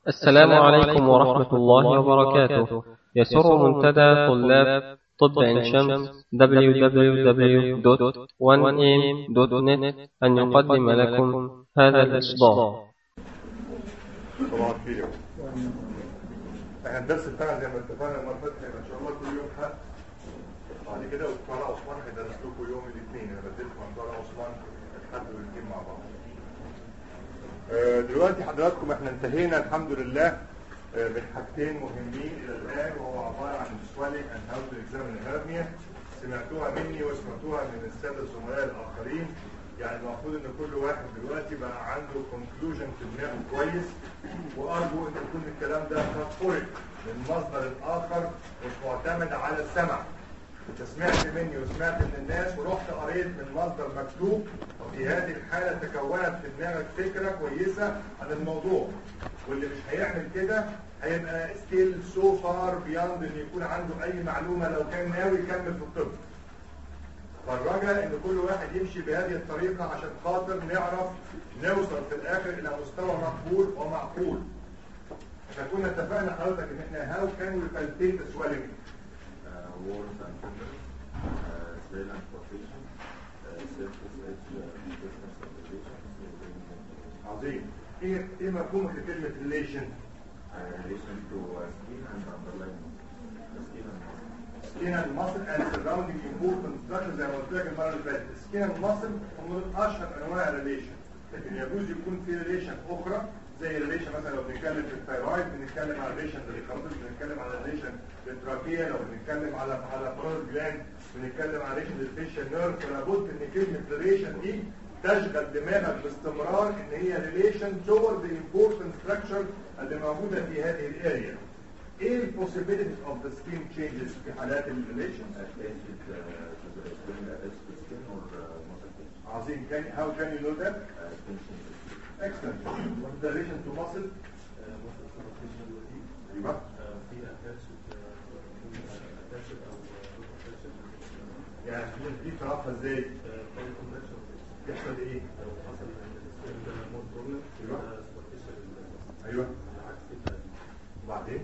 السلام عليكم ورحمة الله وبركاته يسر منتدى طلاب طب عين شمس www.1am.net أن يقدم لكم هذا الإصدار طبعا كتير احنا الدرس بتاعنا زي ما اتفقنا المره اللي فاتت هيبقى ان شاء الله كل يوم حد بعد كده دكتور عثمان هيدرس لكم يوم الاثنين انا بديتكم دكتور عثمان الحد والاثنين مع بعض آه، دلوقتي حضراتكم احنا انتهينا الحمد لله آه، من حاجتين مهمين الى الان وهو عباره عن سوالينج اند هاو تو اكزامين هيرنيا سمعتوها مني وسمعتوها من الساده الزملاء الاخرين يعني المفروض ان كل واحد دلوقتي بقى عنده كونكلوجن في دماغه كويس وارجو ان يكون الكلام ده قد قرئ من مصدر اخر مش معتمد على السمع انت سمعت مني وسمعت من الناس ورحت قريت من مصدر مكتوب وفي هذه الحاله تكونت في دماغك فكره كويسه عن الموضوع واللي مش هيعمل كده هيبقى ستيل سو فار بياند ان يكون عنده اي معلومه لو كان ناوي يكمل في الطب فالرجاء ان كل واحد يمشي بهذه الطريقه عشان خاطر نعرف نوصل في الاخر الى مستوى مقبول ومعقول احنا كنا اتفقنا حضرتك ان احنا هاو كان وي بالبيت سويلنج uh, walls and fingers, uh, cell and position, uh, surface edge uh, distance observation, عظيم ايه ايه مفهومك لكلمه ريليشن uh, relation to uh, skin and underlying muscle. Uh, skin and muscle. skin and muscle and surrounding important structure زي ما قلت لك المره اللي فاتت skin and muscle هم دول اشهر انواع الريليشن لكن يجوز يكون في ريليشن اخرى زي ريليشن مثلا لو بنتكلم في الثايرويد بنتكلم على ريليشن للكاروتيد بنتكلم على ريليشن للتراكيه لو بنتكلم على على برول جلاند بنتكلم على ريليشن للفيشال نيرف فلا بد ان كلمه ريليشن دي تشغل دماغك باستمرار ان هي ريليشن toward the important structure اللي موجوده في هذه الاريا ايه البوسيبيليتي اوف ذا سكين تشينجز في حالات الريليشن Attached uh, to the skin, attached to skin or uh, muscle tension. عظيم can how can you know that Uh, tension is excellent what's the relation to muscle ايوه يعني دي تعرفها ازاي يحصل ايه ايوه وبعدين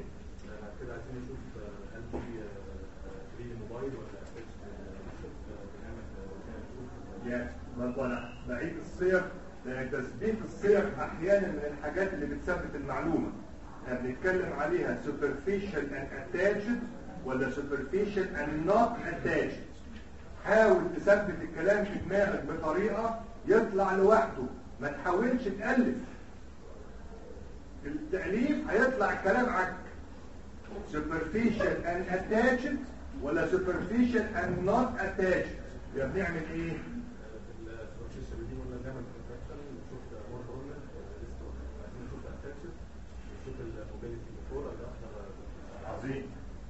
يعني برضه انا بعيد الصيغ لان تثبيت الصيغ احيانا من الحاجات اللي بتثبت المعلومه احنا بنتكلم عليها superficial and attached ولا superficial and not attached حاول تثبت الكلام في دماغك بطريقه يطلع لوحده ما تحاولش تالف التاليف هيطلع الكلام عك superficial and attached ولا superficial and not attached يبقى بنعمل ايه عظيم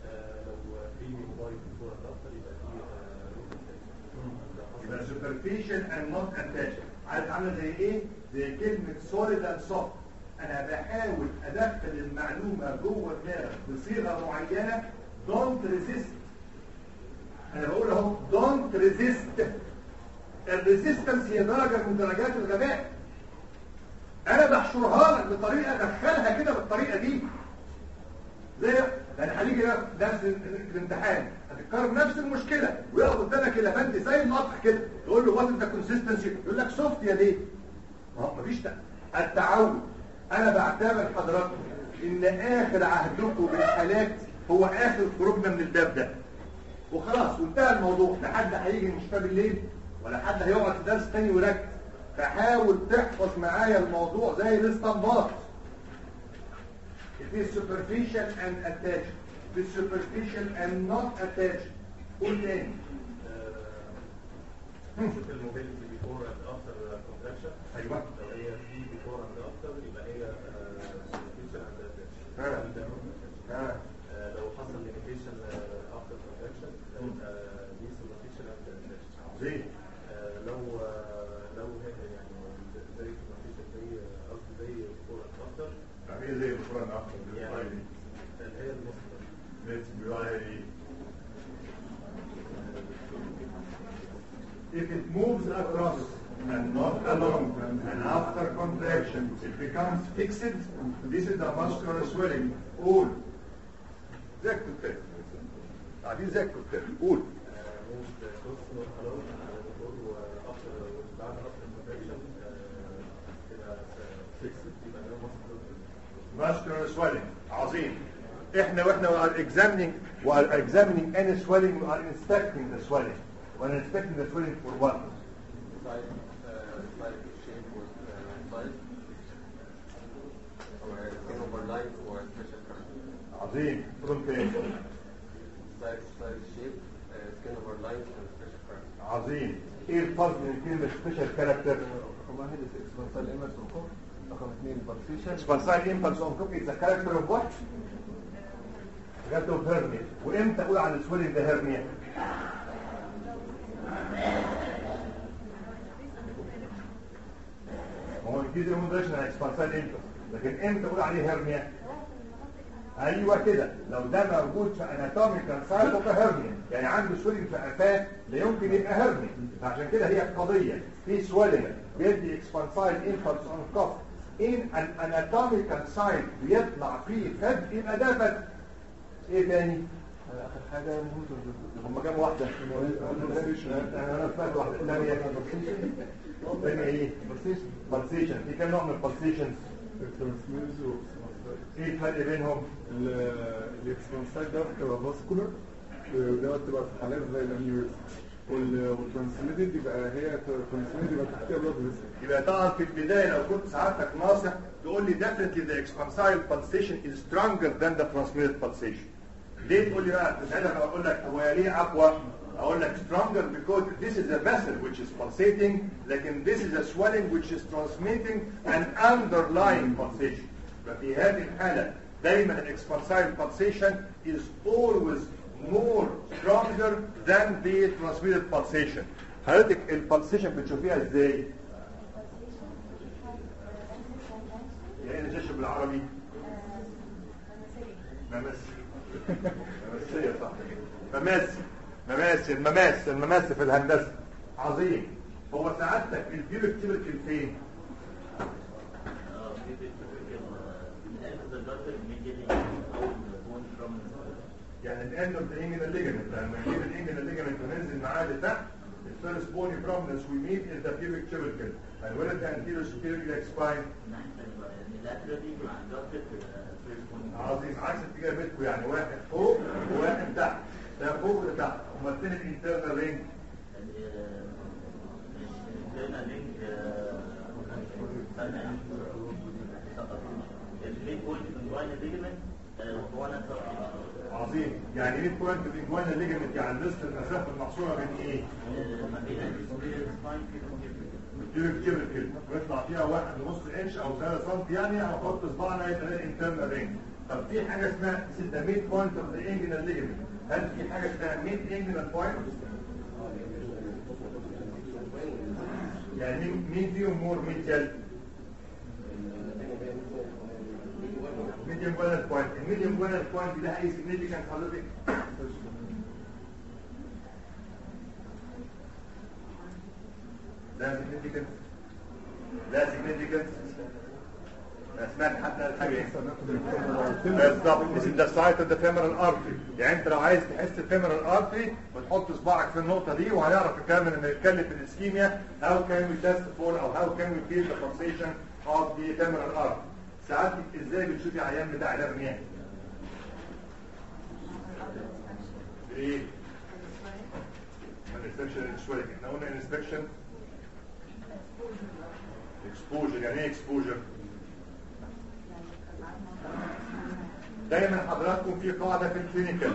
يبقى superficial and not attached عارف عامله زي ايه زي كلمه solid and soft انا بحاول ادخل المعلومه جوه دماغك بصيغه معينه don't resist انا بقول اهو don't resist الريزيستنس هي درجه من درجات الغباء انا بحشرها لك بطريقه ادخلها كده بالطريقه دي زي يعني هنيجي بقى في نفس الامتحان هتتكرر نفس المشكله ويقف قدامك الافندي زي القطع كده تقول له وات ذا كونسيستنسي يقول لك سوفت يا ليه ما هو مفيش تع- التعود انا بعتبر حضراتكم ان اخر عهدكم بالحالات هو اخر خروجنا من الباب ده وخلاص وانتهى الموضوع لا حد هيجي المستشفى بالليل ولا حد هيقعد في درس تاني ويركز فحاول تحفظ معايا الموضوع زي الاستنباط It is superficial and attached. It is superficial and not attached. قول تاني. الموبيلتي بيفور اند افتر كونتراكشن ايوه. لو هي في بيفور اند افتر يبقى هي سوبرفيشال اند ها. اتاتش ها. لو حصل ليميتيشن افتر كونتراكشن يبقى دي سوبرفيشال اند اتاتش عظيم. لو آه، لو هي يعني زي سوبرفيشال زي قصدي زي بيفور اند افتر يعني ايه زي القرآن أخر يعني اللي هي المصدر بيقول عليها ايه؟ If it moves across and not alone. And after contraction, it becomes fixed. This is the muscular swelling. قول. زي الكتاب. قاعدين زي الكتاب. قول. موجود نص نوت الون على دكتور واكتر بعد اكتر كونتراكشن كده فيكسد يبقى ده مصر muscular swelling عظيم احنا واحنا we are examining we are examining any swelling we are inspecting the swelling we are inspecting the swelling for what side, uh, side shape with uh, side, or skin over line or special curve. عظيم from تاني Side, side shape, uh, skin over line and special curve. عظيم ايه الفرق بين كلمة special character رقم واحد اكسبانسال ايمرس والكوب رقم اثنين بالسيشن expansile impulse on cook is a character of what جات of hernia وامتى اقول عن السويلنج ده hernia ما هو الجزء المدرشن على expansile impulse لكن امتى اقول عليه hernia ايوه كده لو ده موجود في اناتوميكال سايت اوف هيرنيا يعني عنده سويلنج في قفاه لا يمكن يبقى هيرنيا فعشان كده هي القضيه في سويلنج بيدي اكسبانسايل امبلس اون كف ان ان اناتوميكال سايت بيطلع فيه فد يبقى ده فد ايه تاني؟ اخر حاجه هم كام واحده؟ انا فاكر واحده ثانيه ثانيه ايه؟ بالسيشن في كام نوع من البالسيشنز؟ الترانسميرز ايه الفرق بينهم؟ الاكسبانسايد ده بتبقى فاسكولار وده بتبقى في حالات زي الانيوريزم والترانسميتد يبقى هي ترانسميتد يبقى تحتها بلاد فيسل يبقى طبعا في البدايه لو كنت سعادتك ناصح تقول لي definitely the expansile pulsation is stronger than the transmitted pulsation. ليه تقول لي بقى ساعتها لو اقول لك هو ليه اقوى؟ اقول لك stronger because this is a vessel which is pulsating لكن this is a swelling which is transmitting an underlying pulsation. ففي هذه الحاله دايما الاكسبانسايل pulsation is always more stronger than the transmitted pulsation. حضرتك البلسيشن بتشوفيها ازاي؟ يعني نشوف بالعربي ممثل ممثلية صح مماثل مماثل مماثل مماثل في الهندسة عظيم هو سعادتك البيبك تبركل فين؟ يعني الاند اوف ذا انجل ليجمنت لما نجيب الانجل ليجمنت وننزل معاه لتحت الفيرست بوني برومنس وي ميت از ذا بيبك تبركل and where is the anterior superior iliac spine عظيم عكس اتجاه بيتكم يعني واحد فوق وواحد تحت ده فوق وده تحت هما الاثنين الانترنال رينج عظيم يعني ميد بوينت بينجوانا ليجمنت يعني نصف المسافه المحصوره بين ايه؟ الجيب جيب كده ويطلع فيها واحد ونص انش او 3 سم يعني او احط صباعنا يبقى الانترنال رينج طب في حاجه اسمها ذا ميد بوينت اوف ذا انجنال ليجمنت هل في حاجه اسمها ميد انجنال بوينت؟ يعني مين مين فيهم مور ميديال؟ ميديوم بوينت بوينت الميديوم بوينت بوينت ده اي سيجنيفيكانت حضرتك؟ لا significant لا significant أنا سمعت حتى الحاجة بالظبط this is the site of the femoral artery يعني انت لو عايز تحس الفيمورال artery بتحط صباعك في النقطة دي وهنعرف الكلام لما نتكلم في الاسكيميا how can we test for او how can we feel the pulsation of the femoral artery ساعات ازاي بتشوفي عيان بتاع الارمية ايه؟ الانسبكشن شوية احنا قلنا انسبكشن اكسبوجر يعني ايه اكسبوجر دايما حضراتكم في قاعده في الكلينيكال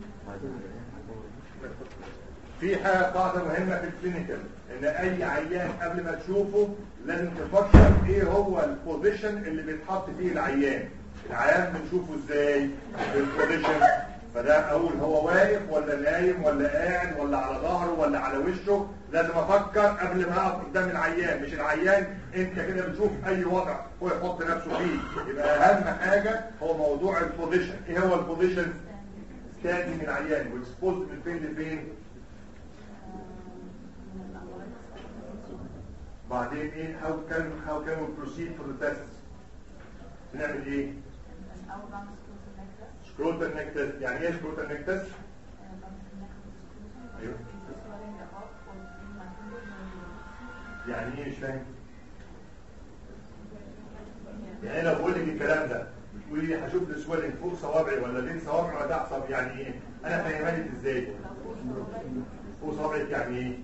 في حاجه قاعده مهمه في الكلينيكال ان اي عيان قبل ما تشوفه لازم تفكر ايه هو البوزيشن اللي بيتحط فيه العيان العيان بنشوفه ازاي البوزيشن فده اقول هو واقف ولا نايم ولا قاعد ولا على ظهره ولا على وشه لازم افكر قبل ما اقف قدام العيان مش العيان انت كده بتشوف اي وضع هو يحط نفسه فيه يبقى اهم حاجه هو موضوع البوزيشن ايه هو البوزيشن ستاندي من العيان واكسبوز من فين لفين بعدين ايه how can how can we proceed for the test نعمل ايه الأول بعمل سكروت النكتس scrotal neck test يعني ايه scrotal neck test بمسك النكتس أيوه. swelling above or between my fingers and يعني ايه مش فاهم يعني انا لو بقول لك الكلام ده بتقولي لي هشوف السويلنج فوق صوابعي ولا بين صوابعي ولا تحت صوابعي يعني ايه انا فاهمها لك ازاي فوق صوابعك يعني ايه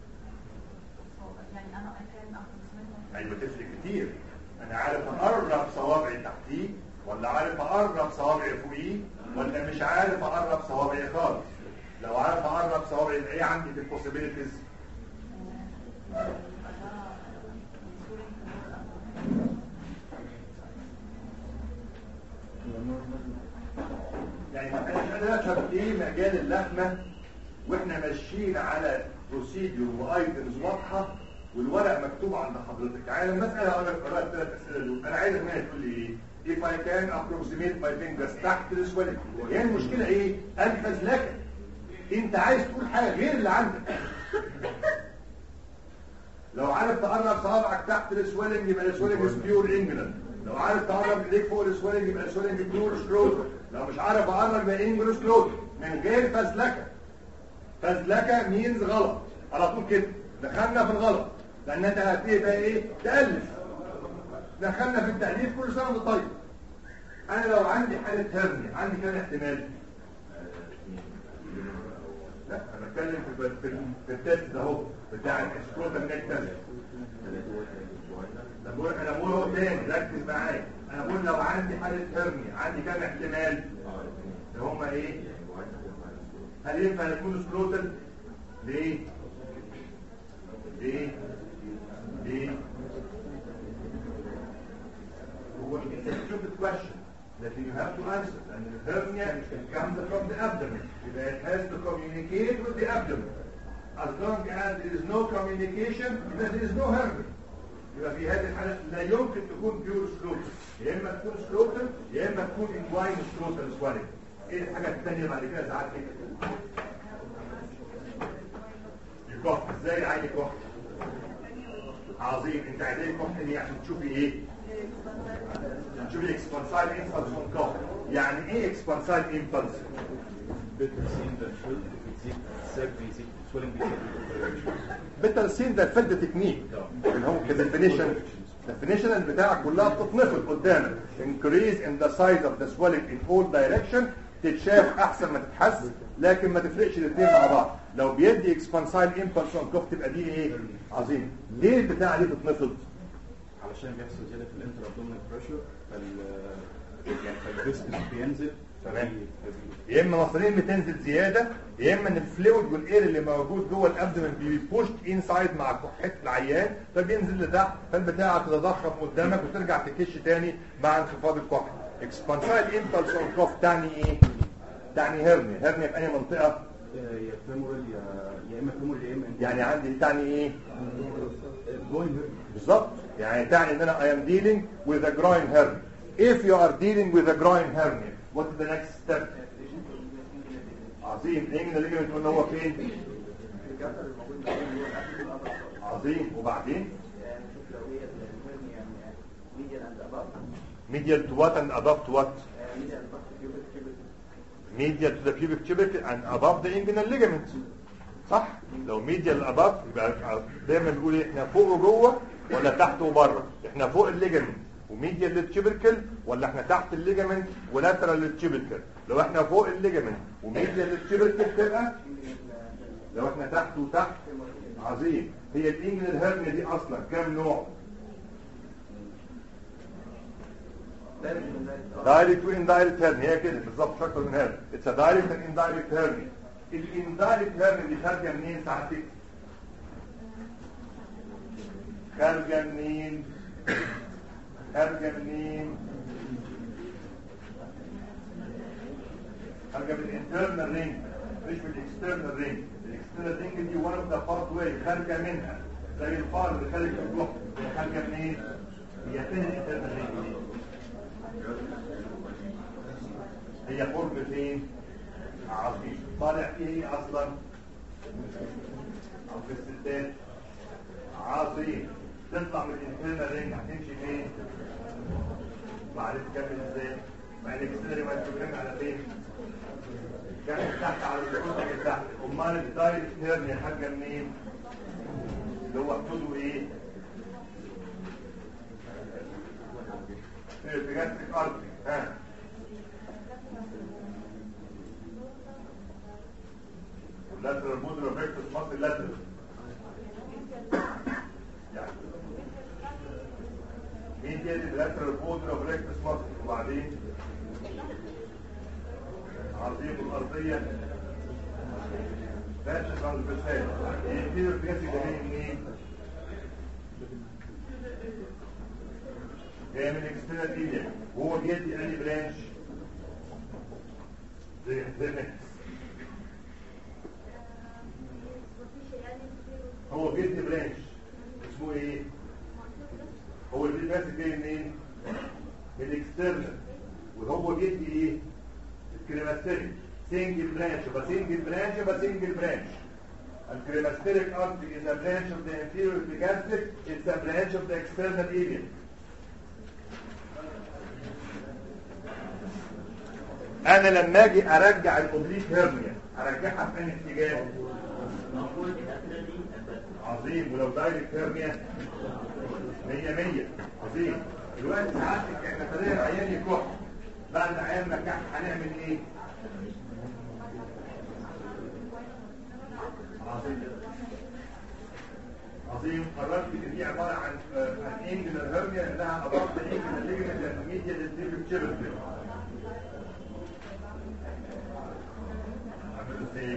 يعني أنا I can approximately ايوه تفرق كتير انا عارف اقرب صوابعي تحتيه ولا عارف اقرب صوابعي فوقيه ولا مش عارف اقرب صوابعي خالص لو عارف اقرب صوابعي يبقى ايه عندي في البوسيبيليتيز يعني انا مش قادر افهم ايه مجال اللحمه واحنا ماشيين على بروسيدور وايتمز واضحه والورق مكتوب عند حضرتك يعني لما اسال اقول لك قرات الثلاث اسئله دول انا عايزك منها تقول لي ايه if I can approximate my fingers تحت السويلنج هي المشكله ايه الفزلكه انت عايز تقول حاجه غير اللي عندك لو عارف تقرب صوابعك تحت السويلنج يبقى السويلنج از بيور انجلند لو عارف تقرب ايديك فوق السويلنج يبقى السويلنج بيور سكروتر لو مش عارف اقرب يبقى انجلو سكروتر من غير فزلكه فزلكه مينز غلط على طول كده دخلنا في الغلط لان انت هتبتدي بقى ايه تالف دخلنا في التاليف كل سنه وانت طيب انا لو عندي حاله هرني عندي كام احتمال لا انا بتكلم في في, في التست ده اهو بتاع السكروتال نيك تيست انا بقول انا بقول اهو تاني ركز معايا انا بقول لو عندي حاله هرني عندي كام احتمال اللي هم ايه هل ينفع يكون سكروتال ليه ليه ليه هو it's a stupid question that you have to answer and the hernia comes from the abdomen يبقى it has to communicate with the abdomen as long as there is no communication يبقى there is no hernia يبقى في هذه الحالة لا يمكن تكون بيور سكروتال يا اما تكون سكروتال يا اما تكون انكواين سكروتال سوالينج ايه الحاجة الثانية بعد كده ساعات كده الكح ازاي عايز كح عظيم انت عايز كح دي عشان تشوفي ايه عشان تشوفي اكسبانسايل امبلس اون كح يعني ايه اكسبانسايل امبلس better seen than should if it's it said basic swelling basic بيتر سين ده فيلد تكنيك اللي هو كديفينيشن الديفينيشن بتاعك كلها بتتنفض قدامك increase in the size of the swelling in all direction تتشاف احسن ما تتحس لكن ما تفرقش الاثنين مع بعض لو بيدي اكسبانسايل امبلس اون كوف تبقى دي ايه عظيم ليه البتاعه دي تتنفض علشان بيحصل زياده في الانتر ابدومينال بريشر فال يعني فالفيسكس بينزل تمام. فبي- يا اما مصارين بتنزل زياده يا اما ان الفلويد والاير اللي موجود جوه الابدومن بيبوشت انسايد مع كحه العيان فبينزل لتحت فالبتاعه تتضخم قدامك وترجع تكش تاني مع انخفاض الكحه اكسبانسايل امبلس اون كوف تعني ايه تعني هرني هرني في اي منطقه يا فيمورال يا يا اما فيمورال يا اما يعني عندي تعني ايه جوين بالظبط يعني تعني ان انا I am dealing with a groin hernia if you are dealing with a groin hernia what is the next step عظيم ايه من اللي قلنا هو فين عظيم وبعدين نشوف لو هي الهرنيا ميديال اند اباف medial to what and above to what ميديال اباف كيوبيك كيوبيك medial to the pubic tubercle and above the inguinal ligament صح لو medial above يبقى دايما بيقول إيه؟ احنا فوق وجوه ولا تحت وبره احنا فوق الليجمنت وميديال للتشبركل ولا احنا تحت الليجمنت ولاترال للتشبركل لو احنا فوق الليجمنت وميديال للتشبركل تبقى لو احنا تحت وتحت عظيم هي الانجلال هيرنيا دي اصلا كام نوع دايركت واندايركت هيرنيا هي كده بالظبط مش اكتر من هذا اتس دايركت اند اندايركت هيرنيا الاندايركت هيرنيا دي خارجه منين ساعتك خارجه منين خارجه منين خارجه من الانترنال رينج مش من الاكسترنال رينج الاكسترنال رينج دي وان اوف ذا بارت واي خارجه منها زي الفار اللي خارج من الجحر هي خارجه منين هي فين الانترنال رينج دي هي قرب فين عظيم طالع فيه ايه اصلا او في الستات عظيم تطلع من الانترنال رينج هتمشي فين؟ معرفة تكمل ازاي؟ مع ان الاكسترنال ما تكمل على فين؟ كانت تحت على الكتله اللي تحت امال الدايركت هيرنيا حاجه منين؟ اللي هو حدوده ايه؟ البيجاستريك ارتري ها lateral modular rectus muscle lateral يعني مين تاني lateral modular rectus muscle وبعدين عظيم الأرضية فاشل عن البسال يبتدي القياسي ده جاي منين؟ جاي من اكسترنال ايديا وهو بيدي اني برانش زي زي نكس هو بيدي برانش اسمه ايه؟ هو اللي ماسك جاي منين؟ من الاكسترنال وهو بيدي ايه؟ الكريماستيريك سنجل برانش يبقى سنجل برانش يبقى سنجل برانش الكريماستيريك artery is a branch of the inferior epigastric it's a branch of the external ilium انا لما اجي ارجع الاوبليك هيرنيا ارجعها في انهي اتجاه عظيم ولو دايركت هيرنيا 100 100 عظيم دلوقتي ساعتك احنا خلينا العيان يكح بعد عيان ما كح هنعمل ايه عظيم عظيم قررت ان دي عباره عن آه، عن انجلر هيرنيا انها اضافه انجلر ليجمنت انترميديا للديفيد تشيبرتي عملوا ازاي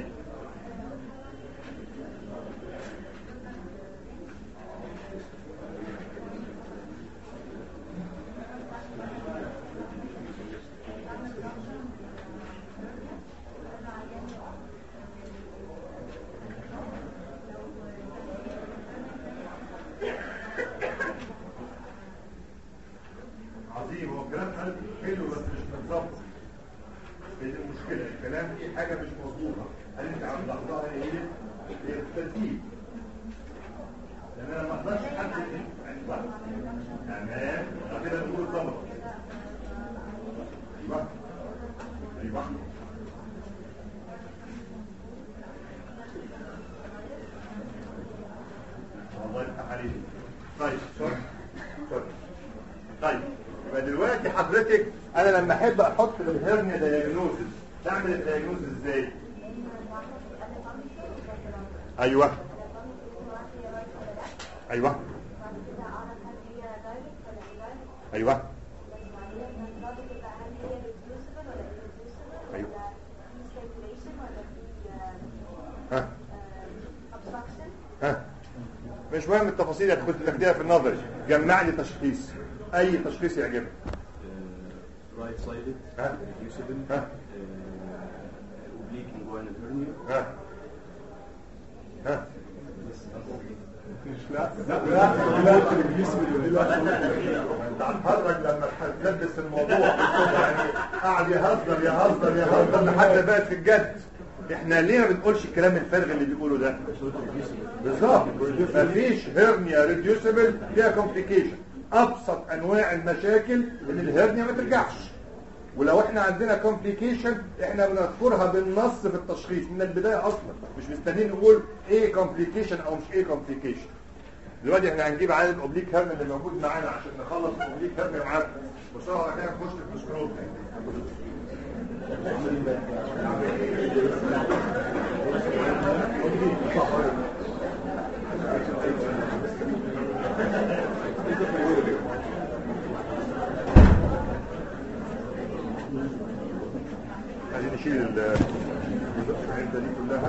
عظيم هو الكلام حلو حلو بس مش متظبط هي دي المشكلة الكلام فيه حاجة مش مظبوطة هل انت عم تلاحظها هي ايه؟ هي الترتيب لان انا ما اقدرش احدد ايوه تمام بعد كده نقول ظبط ايوه ايوه الله يفتح عليك طيب شكرا شكرا طيب يبقى دلوقتي حضرتك انا لما احب احط الهرنيا دايجنوزز تعمل الدايجنوزز ازاي ايوه ايوه ايوه ايوه ها ها مش مهم التفاصيل اللي كنت تاخديها في النظري جمع لي تشخيص اي تشخيص يعجبك right sided, Huh? reducible, Huh? uh, oblique inguinal hernia. ها ها لا لا لا لا انت هتهرج لما تلبس الموضوع يعني قاعد يهزر يهزر يهزر لحد بقت في الجد احنا ليه ما بنقولش الكلام الفارغ اللي بيقوله ده بالظبط مفيش هرنيا ريديوسبل فيها كومبليكيشن ابسط انواع المشاكل ان الهرنيا ما ترجعش ولو احنا عندنا كومبليكيشن احنا بنذكرها بالنص في التشخيص من البدايه اصلا مش مستنيين نقول ايه كومبليكيشن او مش ايه كومبليكيشن دلوقتي احنا هنجيب عدد الاوبليك هرم اللي موجود معانا عشان نخلص الاوبليك هرم معانا بسرعه كده نخش في السكرول عايزين نشيل ال- العده دي كلها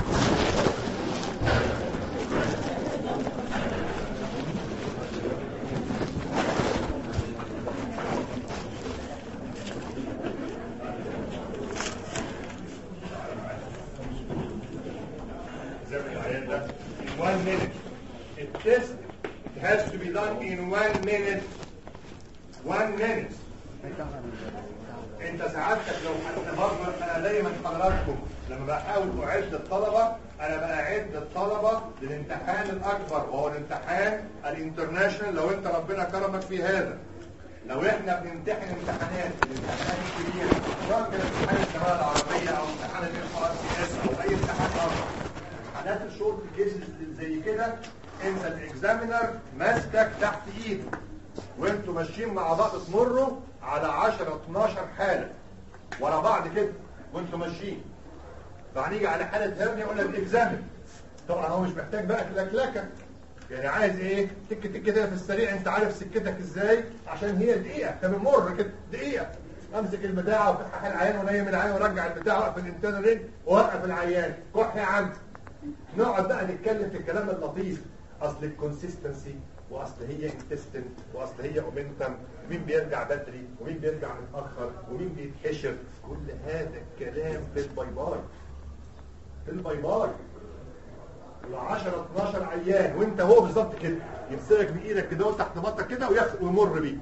زي ما العيان ده in one minute a test it has to be done in one minute one minute انت سعادتك لو انا برضه انا دايما حضراتكم لما بحاول اعد الطلبه انا باعد الطلبه للامتحان الاكبر وهو الامتحان الانترناشونال لو انت ربنا كرمك في هذا لو احنا بنمتحن امتحانات الامتحانات الكبيره سواء كان امتحان الثانويه العربيه او امتحان الاف ار سي اس او اي امتحان اخر امتحانات الشورت كيسز زي كده انت الاكزامينر ماسكك تحت ايده وانتوا ماشيين مع بعض تمروا على 10 12 حاله ورا بعض كده وانتوا ماشيين فهنيجي على حاله هرني يقول لك اكزامن طبعا هو مش محتاج بقى كلكلكه يعني عايز ايه تك تك كده في السريع انت عارف سكتك ازاي عشان هي دقيقه انت بنمر كده دقيقه امسك البتاع وفتح العيان ونيم العيان ورجع البتاع واقف الانترنال رينج ووقف العيان كح يا عم نقعد بقى نتكلم في الكلام اللطيف اصل الكونسيستنسي واصل هي انتستن واصل هي اومنتم ومين بيرجع بدري ومين بيرجع متاخر ومين بيتحشر كل هذا الكلام في الباي باي في الباي باي ال 10 12 عيان وانت هو بالظبط كده يمسكك بايدك كده تحت بطنك كده وياخد ويمر بيك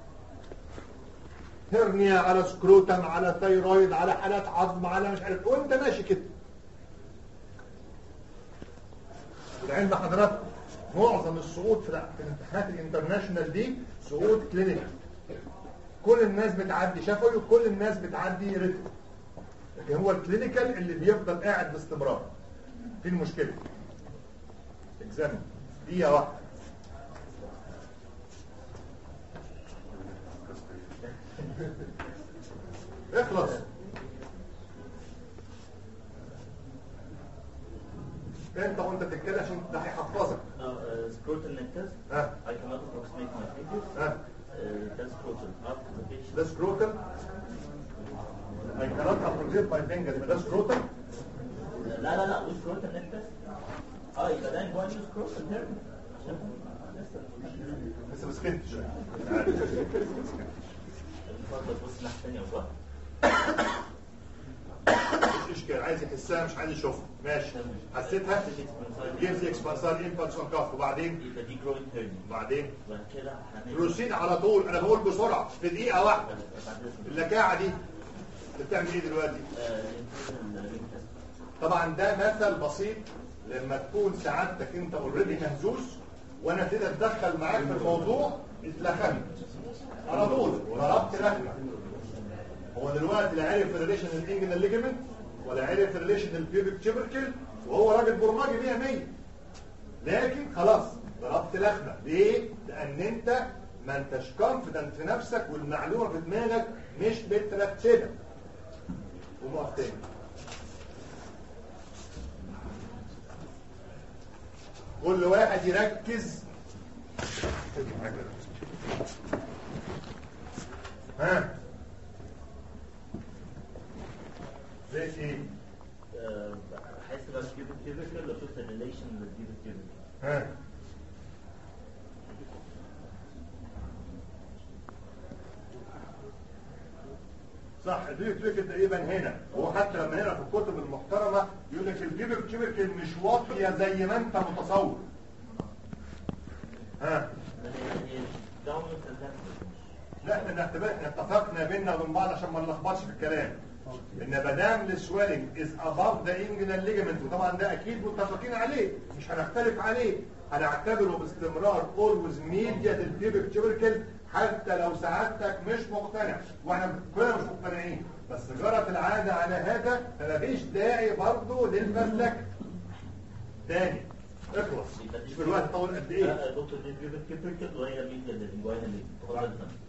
هرنيا على سكروتم على ثيرويد على حالات عظم على مش عارف وانت ماشي كده العلم حضراتكم معظم السقوط في في الامتحانات الانترناشونال دي سقوط كلينيكال كل الناس بتعدي شفوي وكل الناس بتعدي ريتم لكن هو الكلينيكال اللي بيفضل قاعد باستمرار في المشكله اكزامن دقيقه واحده اخلص انت وانت بتتكلم عشان ده هيحفظك Now, uh, scrotal neck test. ها I cannot approximate my fingers. ها Uh, that's scrotal. After the patient. ده سكروتل I cannot approximate my finger يبقى ده سكروتل لا لا لا مش scrotal neck test. اه يبقى ده جوان scrotal here. عشان لسه بس ما سكنتش اتفضل بص الناحية الثانية وصح. مش اشكال عايز يحسها مش عايز يشوفها ماشي حسيتها جيمز اكسبانسار امبلس اون كاف وبعدين يبقى دي growing hernia. وبعدين وبعد كده هنعمل بروسيد على طول انا بقول بسرعه في دقيقه واحده بعد اذنك. اللكاعه دي انت بتعمل ايه دلوقتي آه، internal ring test. طبعا ده مثل بسيط لما تكون سعادتك انت اوريدي مهزوز وانا ابتدي اتدخل معاك في الموضوع اتلخمت على طول ضربت لخمه هو دلوقتي لا عرف الريليشن الانجنال ليجمنت ولا عرف الريليشن البيوبيك تشيبركل وهو راجل برمجي 100 100 لكن خلاص ضربت لخمه ليه؟ لان انت ما انتش كونفيدنت في نفسك والمعلومه في دماغك مش مترتبه ومقف تاني كل واحد يركز ها زي ايه آه، بحس بقى pubic tubercle لو شفت الريليشن للبيوبيك tubercle. ها صح البيبك تشيبركل تقريبا هنا وهو حتى لما نقرا في الكتب المحترمه يقول لك البيبك تشيبركل مش واطيه زي ما انت متصور ها هي dominant and لا احنا نعتبر احنا اتفقنا بينا وبين بعض عشان ما نلخبطش في الكلام ان ما دام السويلنج از اباف ذا انجنال ليجمنت وطبعا ده اكيد متفقين عليه مش هنختلف عليه هنعتبره باستمرار اولويز ميديا البيبك تشيبركل حتى لو سعادتك مش مقتنع واحنا كلنا مش مقتنعين بس جرت العاده على هذا فمفيش داعي برضه للمسلك تاني اخلص شوف الوقت طول قد ايه لا دكتور دي بيوبيك tubercle وهي ميديا للجوين اللي تفضل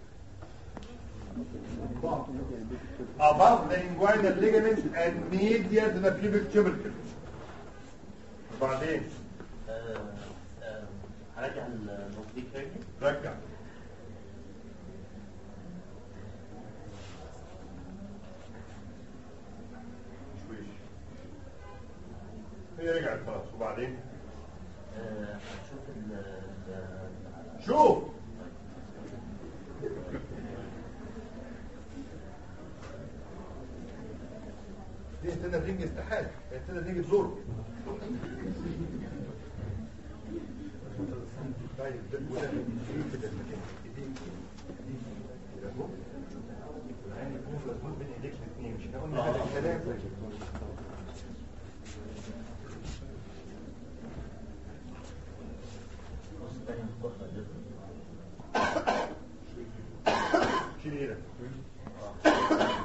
above the inguinal ligament and medial to the pubic tubercle. وبعدين هرجع النوبليك هيرني رجع شويش هي رجعت خلاص وبعدين هشوف ال ال- شوف دي ابتدى تيجي استحالة ابتدى تيجي تزوره طيب ده وده كده المكان ايديك ايديك كده اهو والعين يكون مظبوط بين ايديك الاثنين مش احنا قلنا هذا الكلام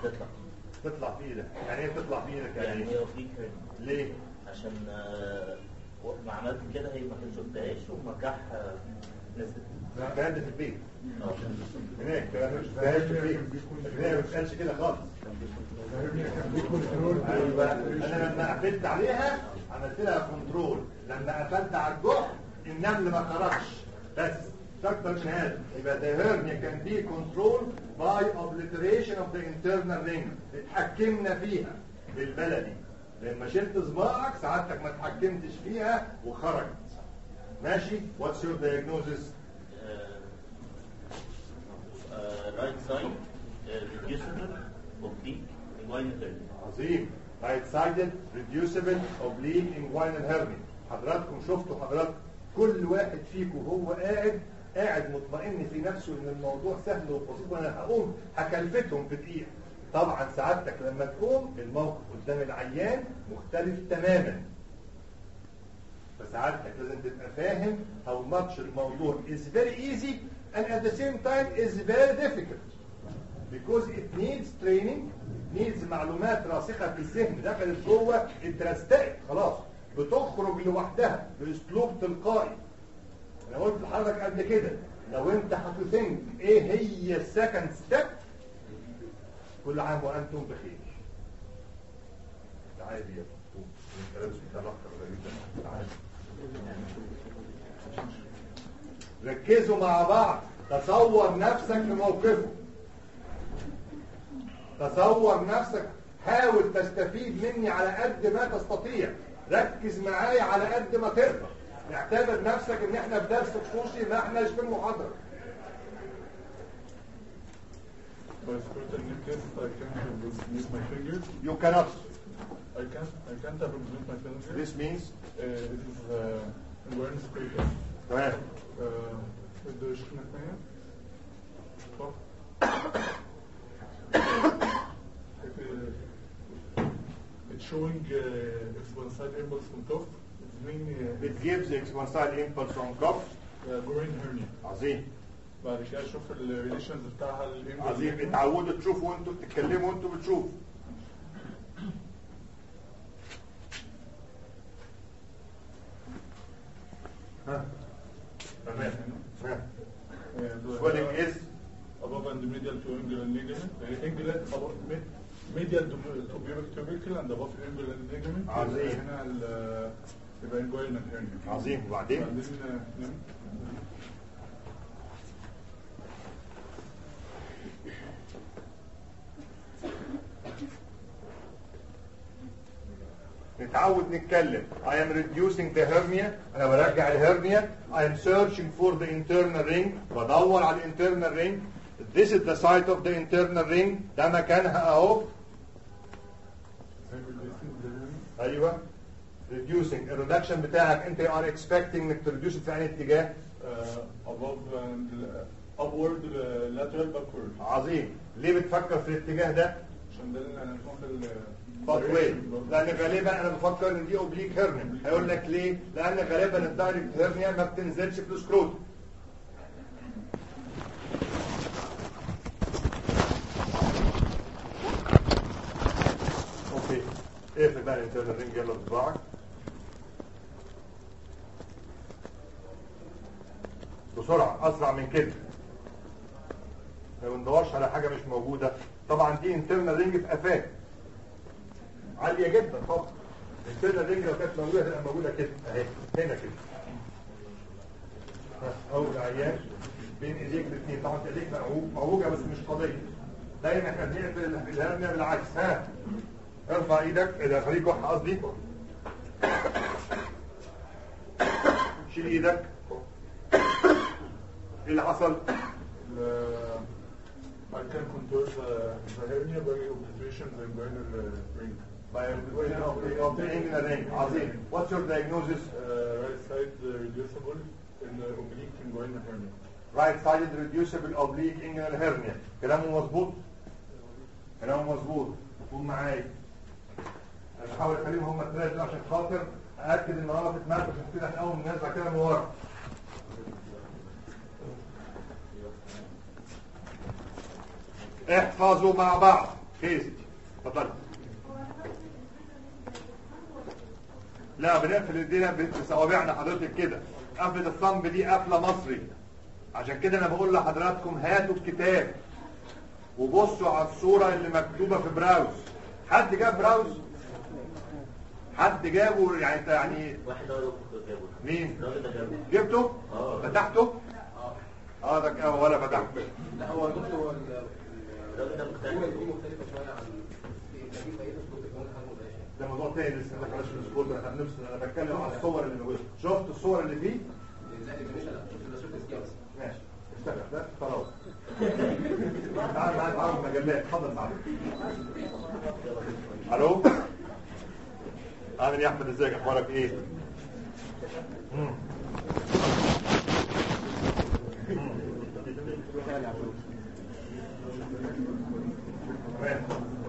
تطلع تطلع في ايدك يعني ايه تطلع في ايدك يعني يعني ايه هي اوبليك هيرنيا ليه عشان آه، ما عملت كده هي ما كانتش شفتهاش ومكح آه، نزلت الكلام ده في البيت اه هناك الكلام ده مش بتتقالش في البيت هناك ما بتتقالش كده خالص ايوه انا لما قفلت عليها عملت لها كنترول لما قفلت على الجحر النمل ما خرجش بس مش اكتر من هذا يبقى the hernia can be controlled by obliteration of the internal ring اتحكمنا فيها بالبلدي لما شلت صباعك سعادتك ما اتحكمتش فيها وخرجت ماشي what's your diagnosis رايت سايد ريديوسبل اوبليك انجوينال هيرنيا عظيم right sided reducible oblique inguinal hernia حضراتكم شفتوا حضراتكم كل واحد فيكم وهو قاعد قاعد مطمئن في نفسه ان الموضوع سهل وبسيط وانا هقوم هكلفتهم في دقيقه طبعا سعادتك لما تقوم الموقف قدام العيان مختلف تماما فسعادتك لازم تبقى فاهم how much الموضوع is very easy and at the same time is very difficult because it needs training needs معلومات راسخة في الذهن دخلت جوه اترستقت خلاص بتخرج لوحدها باسلوب تلقائي انا قلت لحضرتك قبل كده لو انت هتثنك ايه هي السكند ستيب كل عام وانتم بخير تعالى يا دكتور. انت لازم تتلقى غريب ده. تعالى ركزوا مع بعض تصور نفسك في موقفه تصور نفسك حاول تستفيد مني على قد ما تستطيع ركز معايا على قد ما تقدر اعتبر نفسك ان احنا في درس خصوصي ما احناش في المحاضره By certain necklace, I can't use my fingers. you cannot I can't, I can't approximate my fingers. this means Uh, it is uh, awareness breaker. تمام Uh, the شكلنا ثانية. صح؟ If, uh, It's showing uh, expansile impulse from top. It's mean uh, it gives expansile impulse on cuff uh, groin hernia. عظيم بعد كده اشوف الريليشنز بتاعها الامبلس عظيم اتعودوا تشوفوا وانتوا بتتكلموا وانتوا بتشوفوا ها تمام تمام swelling is above and medial to inguinal ligament. Uh, inguinal above mid, medial to, to pubic tubercle and above inguinal ligament. عظيم. هنا ال يبقى inguinal hernia. عظيم وبعدين بعدين آه، نعم. نتعود نتكلم I am reducing the hernia انا برجع الهرنيا I am searching for the internal ring بدور على internal ring this is the site of the internal ring ده مكانها اهو ايوه reducing الريدكشن بتاعك انت are expecting انك تريديوس في اي اتجاه Uh, above and uh, upward uh, lateral backward. عظيم ليه بتفكر في الاتجاه ده عشان ده اللي انا نشوف ال باثوي لان غالبا انا بفكر ان دي اوبليك هيرنيا هيقول لك ليه لان غالبا الدايركت هيرنيا ما بتنزلش في السكروت اوكي اقفل بقى الانترنال رينج يلا بصباعك بسرعه اسرع من كده ما بندورش على حاجه مش موجوده طبعا دي انترنال رينج في قفاك عاليه جدا طبعا الانترنال رينج لو كانت موجوده هتبقى موجوده كده اهي هنا كده ها، اول عيان بين ايديك الاثنين طبعا ايديك معوج- معوجه بس مش قضيه دايما احنا بنقفل الهرنيا بالعكس ها ارفع ايدك اذا خليك واحد قصدي شيل ايدك ايه اللي حصل؟ ال- I can control the, the hernia by observation the inguinal uh, ring. by obtaining the ring عظيم what's your diagnosis Uh, right side uh, reducible in the oblique inguinal hernia. right sided reducible oblique inguinal hernia كلامه مظبوط كلامه مظبوط قول معايا انا بحاول اخليهم هم الثلاثه عشان خاطر ااكد ان انا بتمركز عشان كده هنقوم النازله كده من ورا احفظوا مع بعض خير يا ستي اتفضلي لا بنقفل ايدينا بصوابعنا حضرتك كده قفلة الصنب دي قفلة مصري عشان كده انا بقول لحضراتكم هاتوا الكتاب وبصوا على الصورة اللي مكتوبة في براوز حد جاب براوز حد جابه يعني يعني واحد هو دكتور جابه مين الراجل ده جابه جبته اه. فتحته اه ده كده ولا فتحته لا هو دكتور هو ال- الراجل ده هو مختلف دي مختلفة شوية عن نجيب أي دكتور كمان حاجة زي كده. ده موضوع تاني لسه ما دخلناش في السبورت انا نفسي انا بتكلم على الصور اللي موجوده شفت الصور اللي فيه لا definition لا مش بس سكيلز ماشي اشتغل ده خلاص تعال تعال تعال مجلات اتفضل تعال الو عامل ايه يا احمد ازيك اخبارك ايه مم. تمام.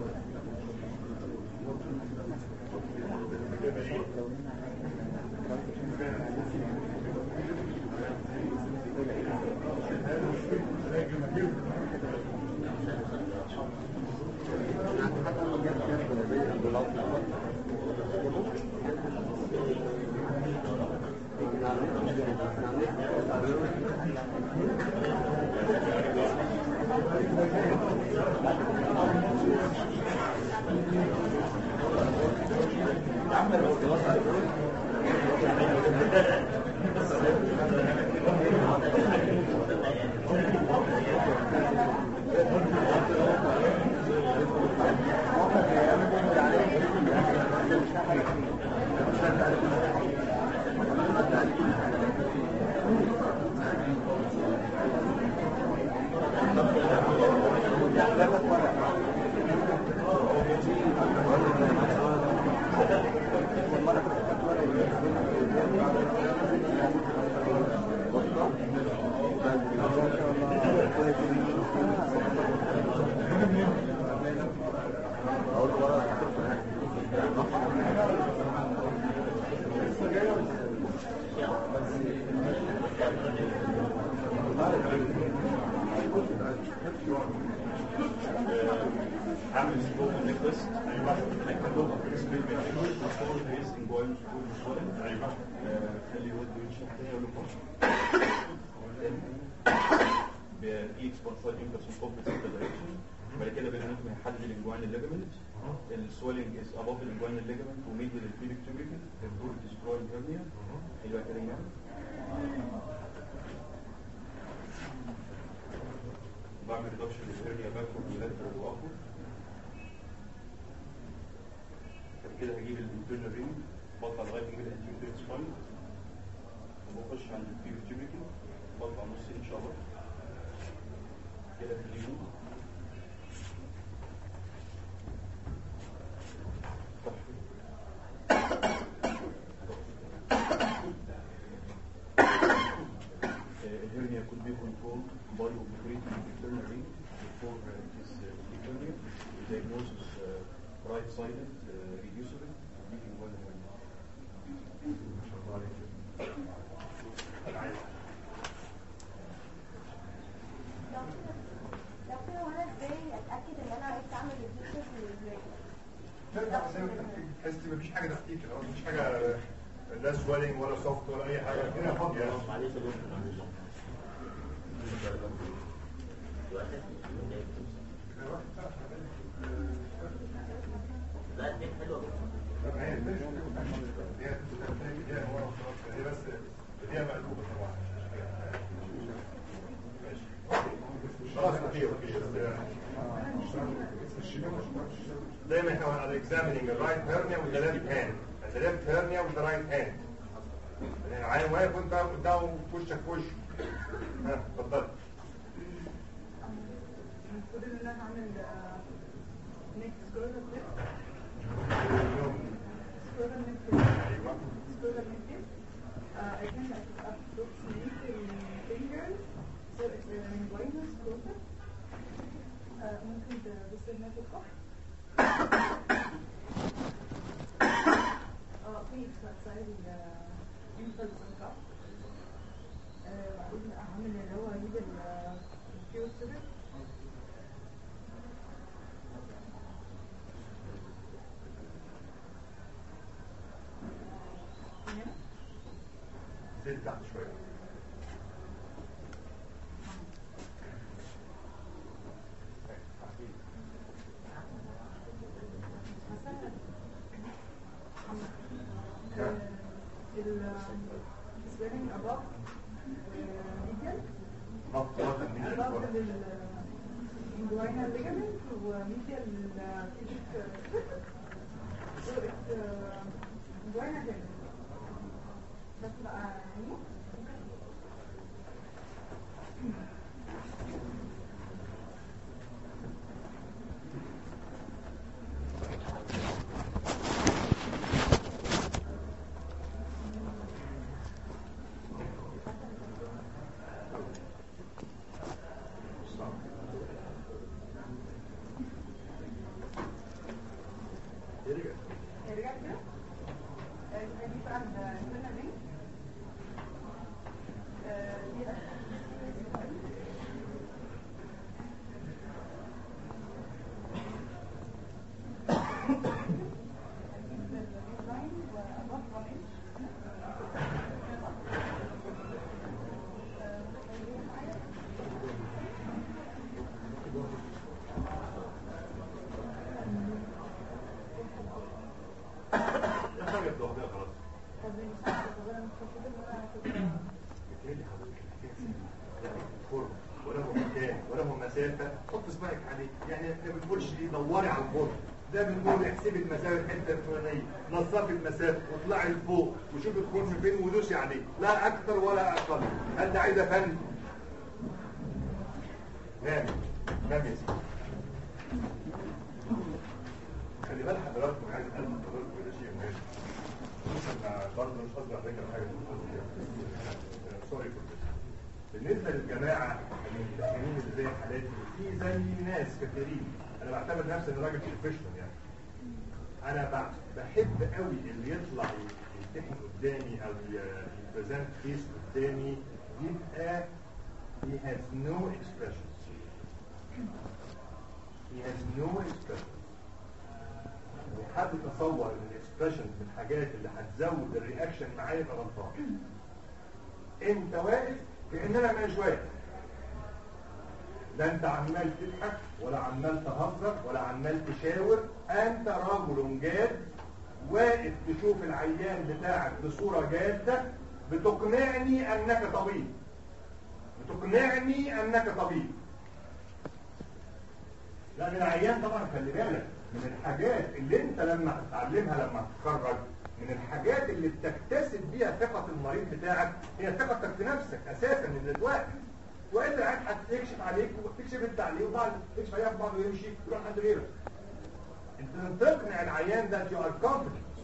عامل سبورت نيكلس ايوه هيكتبوها في السبيل بيعملوا سبورت بيس انجوين سبورت سبورت ايوه خلي يود يمشي حتى يقول لكم في اكسبانسايد انكرسون كومبلكس دايركشن بعد كده بيرنتم هيحدد الانجوين الليجمنت السويلنج از ابوف الانجوين الليجمنت وميدل البيليك تيوبيكل الدور ديسترويد هيرنيا ايوه كده يعني بعمل ريدكشن للهيرنيا باكورد ولاترال وابورد بعد كده هجيب الانترنال رينج بطلع لغايه اجيب الانتيريور سباين وبخش عند البيو تيوبيكل بطلع نص ان شاء الله كده في اليمين الهرنيا could be controlled by operating the internal ring before uh, it is uh, hernia. The diagnosis uh, right-sided, uh, reducible, leading one hernia. دكتور هو انا ازاي اتاكد ان انا عرفت اعمل الفيتشر ازاي؟ لا زي ما انت تحس مفيش حاجه تحتيك كده مفيش حاجه لا سويلنج ولا سوفت ولا اي حاجه كده فاضيه معلش يا دكتور معلش لا دي حلوه هي بس هي مقلوبه طبعا خلاص اوكي اوكي دايما احنا على examining the right hernia with the left hand and the left hernia with the right hand يعني العين واقف وانت قدامه وشك في وشه ها اتفضل المفروض ان انا هعمل نيك سكرول سكرول نيك ايوه سكرول نيك I can approximate the fingers so it's an inguinal scrotum uh, ممكن تبص هنا في الكف اه في سايد الانفلس الكف بعدين اعمل اللي هو اجيب الفيوز نزل تحت شويه السويلنج above medial نقط نقط الميديا above شوية. الانجوينال ligament وميديال pubic so it's inguinal ligament بس بقى يعني يرجع. رجع كده هجيب بقى السنة دي آه، دي الديزاين وأبواب وريش. آه، يا حاجه بتاخدها خلاص طب مش عارفة، طب أنا مش المفروض إن أنا كنت بتهيألي حضرتك الكاسة لا فورم ولا هو مكان ولا هو مسافة حط اسمائك عليه يعني احنا ما بنقولش ايه دوري على الفورم ده بنقول احسبي المسافة الحتة الفلانية نصفي المسافة واطلعي لفوق وشوفي الفورم فين ودوسي عليه لا أكثر ولا أقل هل ده عايزة فن؟ نعم نعم يا سيدي خلي بال حضراتكم عايز ألف حضراتكم ده شيء مهم انا برضه مش قصدي على فكره حاجه سوري بالنسبه للجماعه الممتحنين اللي زي حالاتي في زي ناس كثيرين انا بعتبر نفسي ان راجل بروفيشنال يعني انا ب- بحب قوي اللي يطلع يمتحن قدامي او يبريزنت كيس قدامي يبقى he has no expressions he has no expressions وحد تصور ان الاكسبريشن من الحاجات اللي هتزود الرياكشن معايا يبقى غلطان انت واقف كان انا ماشي واقف لا انت عمال تضحك ولا عمال تهزر ولا عمال تشاور انت رجل جاد واقف تشوف العيان بتاعك بصوره جاده بتقنعني انك طبيب بتقنعني انك طبيب لان العيان طبعا خلي بالك من الحاجات اللي انت لما هتتعلمها لما تتخرج من الحاجات اللي بتكتسب بيها ثقة المريض بتاعك هي ثقتك في نفسك اساسا من الوقت والا العيان هتكشف عليك وتكشف انت عليه وبعد تكشف عليه بعض ويمشي يروح عند غيرك انت تقنع العيان ده you are confident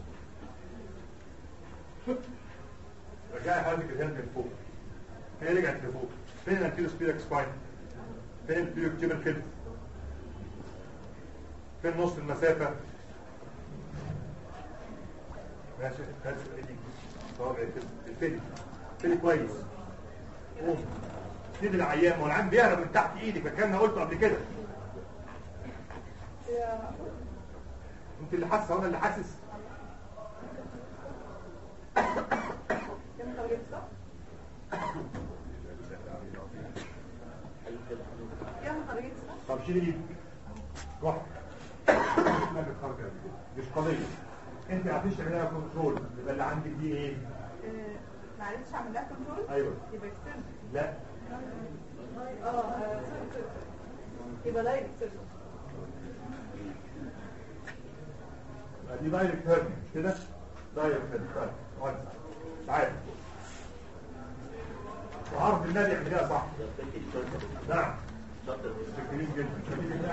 رجعي حضرتك الهند من فوق هي رجعت لفوق فين الانتيريو سبيرك سباين فين البيوك تيبل كده فين نص المسافة ماشي هات ايديك صوابع كده الفيدي فيدي كويس قوم سيب العيان ما هو العيان بيهرب من تحت ايدك فكان قلته قبل كده يا انت اللي حاسه وانا اللي حاسس كم طريقة صح؟ كم طريقة صح؟ طب شيل ايدك روح دماغك خارجه مش قضيه انت ما عرفتش تعملها كنترول يبقى اللي عندك دي ايه آه، ما عرفتش اعمل لها كنترول ايوه يبقى اكسل لا اه آه، سوري سوري يبقى دايركت سيرجن يبقى دي دايركت هيرني مش كده دايركت هيرني طيب اقعد تعالى وعرف النبي يعملها صح نعم شاكرين جدا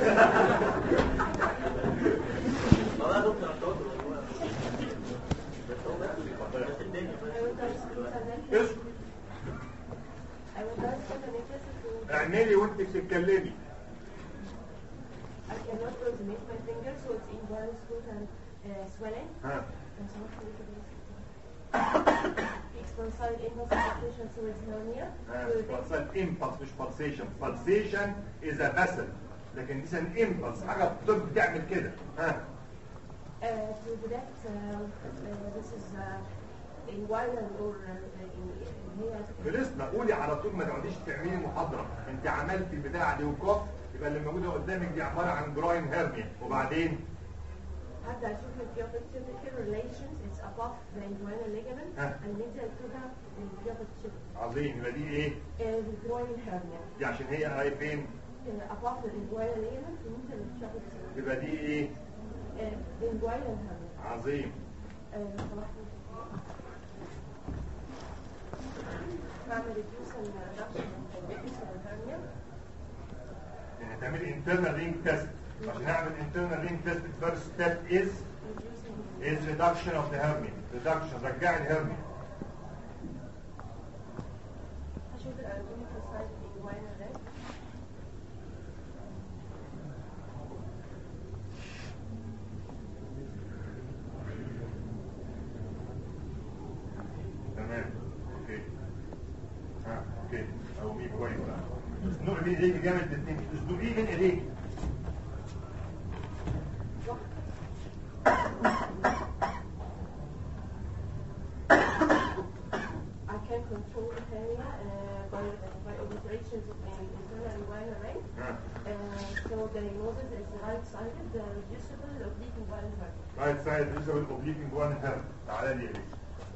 والله يا دكتور أنا شاطر والله. بس هو بس بس الدنيا اسكت I would like to connect to اعملي وانت بتتكلمي I cannot coordinate my fingers so it's inguinal smooth and uh, swelling. ها And so much Expansile impulse palpitation towards hernia. بلسال امبلس مش pulsation pulsation is a vessel لكن دي ان امبلس حاجه الطب بتعمل كده ها Uh, to detect, uh, uh, this is uh, inguinal or uh, in- هي خلصنا قولي على طول ما تقعديش تعملي محاضره انت عملتي البتاعه دي وكف يبقى اللي موجوده قدامك دي عباره عن جراين هيرنيا وبعدين حتى اشوف الجيوبيتيكال relations is above the inguinal ligament ها. and middle to the الجيوبيتيكال عظيم يبقى دي ايه؟ الجروين hernia دي عشان هي قاعده فين؟ uh, above the inguinal ligament and middle الجيوبيتيكال يبقى دي ايه؟ inguinal hernia عظيم آه، صلاح. بعمل reduce and reduction of the hernia يعني هتعملي internal ring test عشان اعمل internal ring test the first step is reducing is reduction of the hernia reduction رجعي الهرنيا اشوف الانatomical side of the inguinal leg تمام اوكي ها اوكي او مين كويس بقى تزنقي بين ايديك جامد الاثنين تزنقيه بين ايديك I can control the hernia uh, by, by obturations in internal inguinal leg. ها Uh, so the diagnosis is right-sided, the reducible oblique inguinal hernia. رايت سايد ريزر اوبليك جوان هيرن تعالى لي ايديك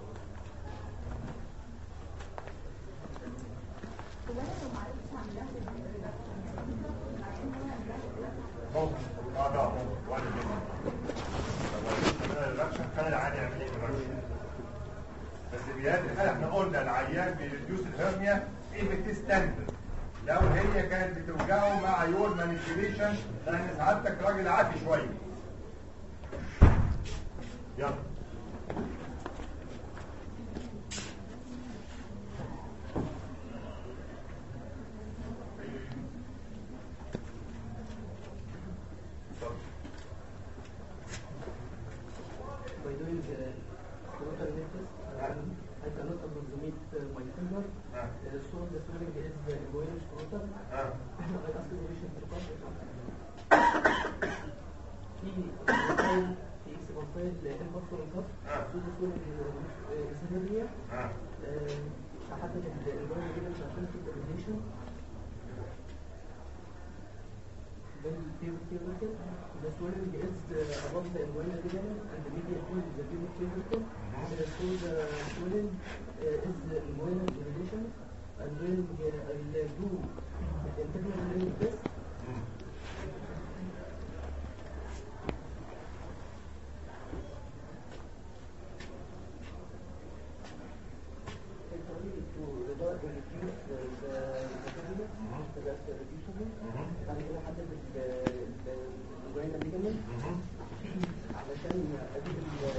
ممكن اه ده ممكن واحد منهم الريدكشن خلي العادي يعمل ايه الريدكشن بس في هذه الحاله احنا قلنا العيان بيريديوس الهرنيا ايه بتستندر لو هي كانت بتوجعه مع يور مانيبيوليشن لان سعادتك راجل عافي شويه يلا اتفضل. by doing uh, scrotal necklace, um, I cannot approximate uh, my finger. ها Uh, so the swelling is uh, going scrotal. ها I ask the patient to come. في example في example البصر الكف آه. so the swelling is uh, is heavier. ها Uh, أحدد الانفايرمنت كده عشان في الريليشن Then theoretical, the swelling is uh, above the inguinal ligament and the medial point is the pubic tubercle. Uh, so the swelling uh, is the inguinal relation and when uh, I'll uh, do the internal ring test, it's only to reduce reduce the the turbulence, so that's the reducible. بعد كده احدد الجوين الليجمنت علشان اجيب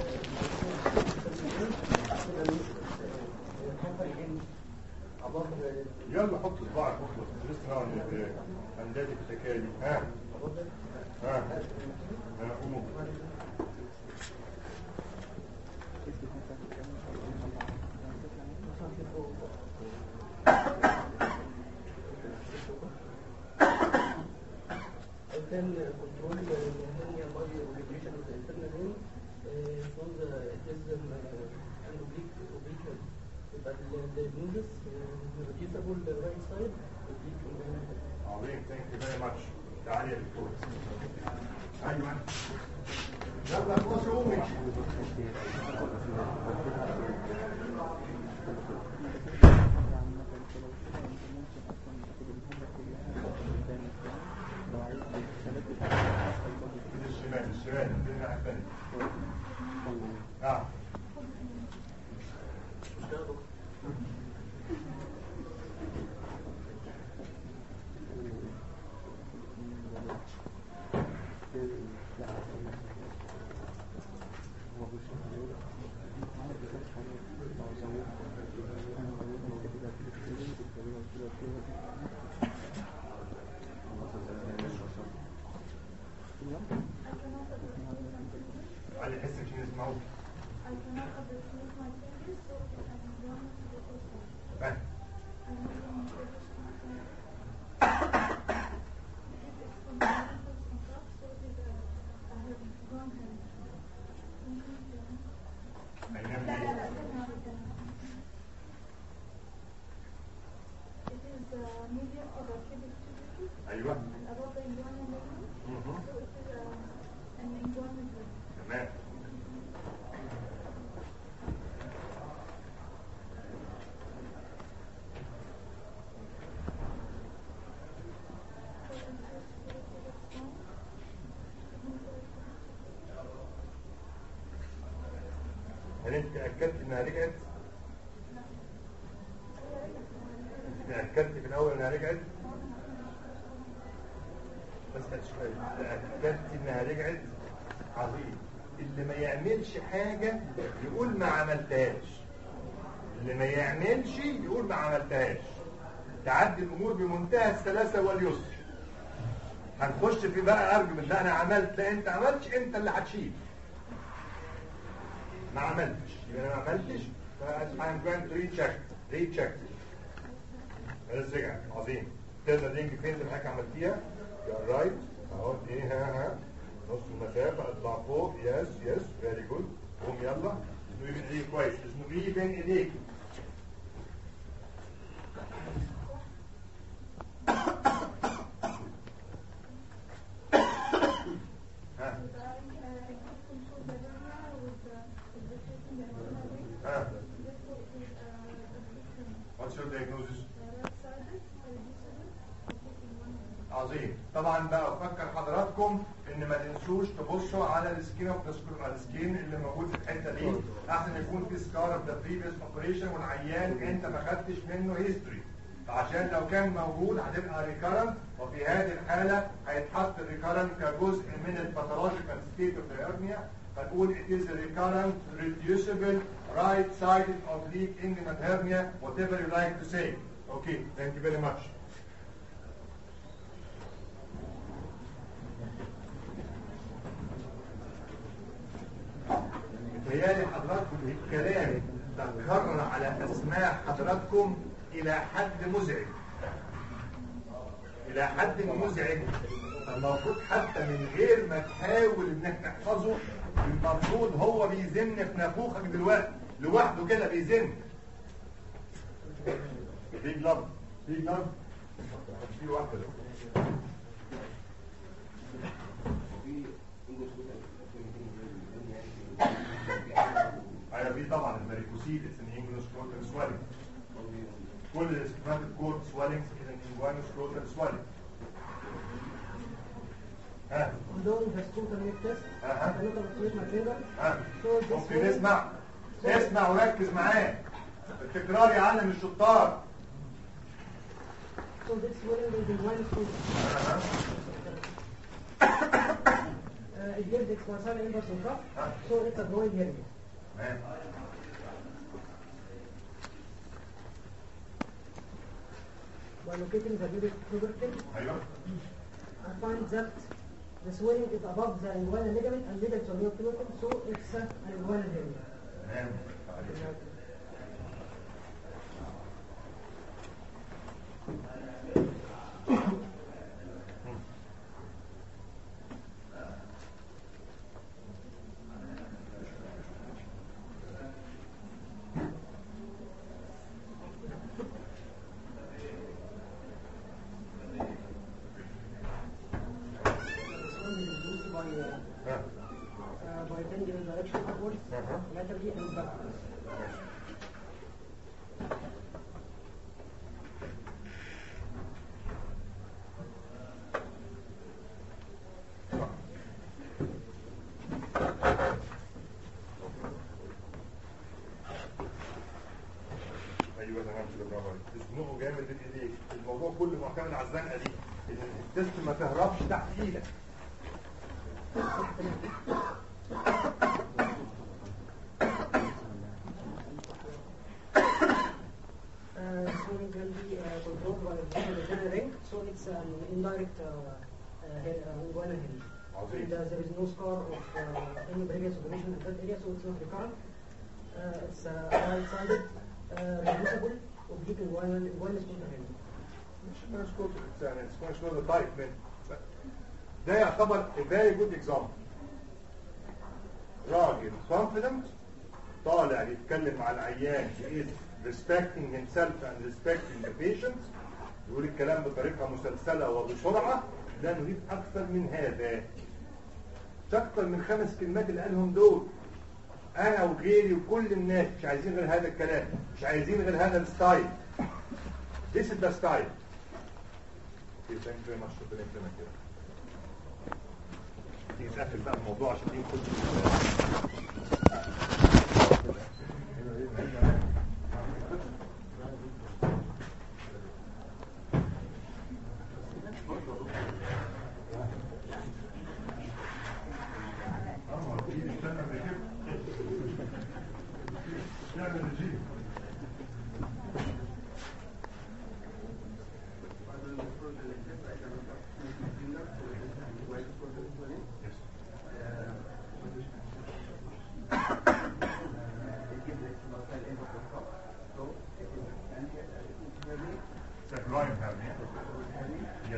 الموضوع above the يلا حط صباعك واخلص لسه نوع هنداتي في الحكايه دي ها above the ها ها قوموا I can uh, control the hernia by regulation of the internal ring. Uh, so the, it is um, uh, an oblique, oblique head. But the diagnosis, uh, reducible the right side, oblique inguinal. عظيم ثانك يو فيري ماتش تعالي يا دكتور ايوه يلا خش قومي الشمال الشمال الناحيه الثانيه اه علي حس مش يسمعوك I cannot appreciate my fingers, so I am going to the person. فاهم I'm going to the person. If it's from the ankles on top, so that uh, I have one hand. هينام لا لا ليه؟ لا استنى يعني انت تاكدت انها رجعت انت تاكدت في الاول انها رجعت بس شويه تاكدت انها رجعت عظيم اللي ما يعملش حاجه يقول ما عملتهاش اللي ما يعملش يقول ما عملتهاش تعدي الامور بمنتهى السلاسه واليسر هنخش في بقى ارجمنت لا انا عملت لا انت عملتش انت اللي هتشيل ما عملتش يبقى انا ما عملتش فانا جوين تو ريتشيك ريتشيك بس رجع عظيم تقدر لينك فين اللي حضرتك عملتيها يا رايت اهو دي ها ها نص المسافه اطلع فوق يس يس فيري جود قوم يلا اسمه ايه ايديك كويس اسمه ايه بين ايديك ها ها What's your diagnosis? عظيم طبعا بقى افكر حضراتكم ان ما تنسوش تبصوا على السكين اوف ذا على السكين اللي موجود في الحته دي احسن يكون في سكار اوف ذا بريفيس اوبريشن والعيان انت ما خدتش منه هيستوري عشان لو كان موجود هتبقى ريكارنت وفي هذه الحاله هيتحط الريكارنت كجزء من الباثولوجيكال ستيت اوف ذا هيرنيا فنقول it is a recurrent reducible right sided oblique inguinal hernia whatever you like to say okay thank you very much متهيألي حضراتكم الكلام تكرر على أسماء حضراتكم إلى حد مزعج إلى حد مزعج المفروض حتى من غير ما تحاول إنك تحفظه المفروض هو بيزن في نافوخك دلوقتي لوحده كده بيزن بيج لاف بيج لاف في واحدة دلوقتي. ايوه في طبعا الفاريكوسيد اسمه انجلوس كروتال سوالينج كل الاسكيماتيك كورد سوالينج كده انجوانوس كروتال سوالينج ها Although it has totally test, Uh-huh. I cannot observe my finger. ها So this ممكن one- اسمع اسمع وركز معاه التكرار يعلم الشطار So this swelling is in one foot. أها. Uh, it gives expansile inverse of cuff, Uh-huh. so it's a growing hernia. تمام. By locating the pubic tubercle, ايوه I find that the swelling is above the inguinal ligament and middle to tubercle, so it's uh, an inguinal hernia. تمام عليك. This one is induced by, uh, ها. uh, by tendon direction upwards, Uh-huh. laterally and backwards. ايوه تمام كده برافو عليك تزنقه جامد بايديك الموضوع كله معتمد على الزنقه دي ان التست ما تهربش تحت ايدك Uh, swelling can be uh, controlled by the visual ring, so it's an indirect uh, uh, hair- uh, inguinal hernia. عظيم And uh, there is no scar of uh, any previous operation in that area, so it's not recurrent. Uh, it's uh, right-sided, uh, reducible, oblique inguinal, inguinal scrotal hernia. مش مش كود يعني مش كود تايب من ده يعتبر a very good example راجل confident طالع يتكلم مع العيان he is respecting himself and respecting the patient يقول الكلام بطريقة مسلسلة وبسرعة لا نريد أكثر من هذا مش أكثر من خمس كلمات اللي قالهم دول أنا وغيري وكل الناس مش عايزين غير هذا الكلام مش عايزين غير هذا الستايل This is the style Okay, thank you very much for the كده تيجي نقفل بقى الموضوع عشان تيجي نخش في- نعمل رجيم It's a groin hernia. Yes.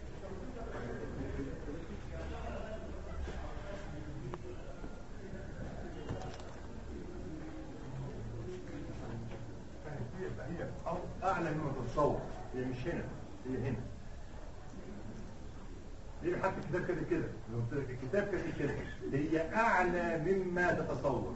هي هي أو- اعلى مما تتصور هي مش هنا هي هنا هي حتى الكتاب كده كده لو قلت لك الكتاب كده كده هي اعلى مما تتصور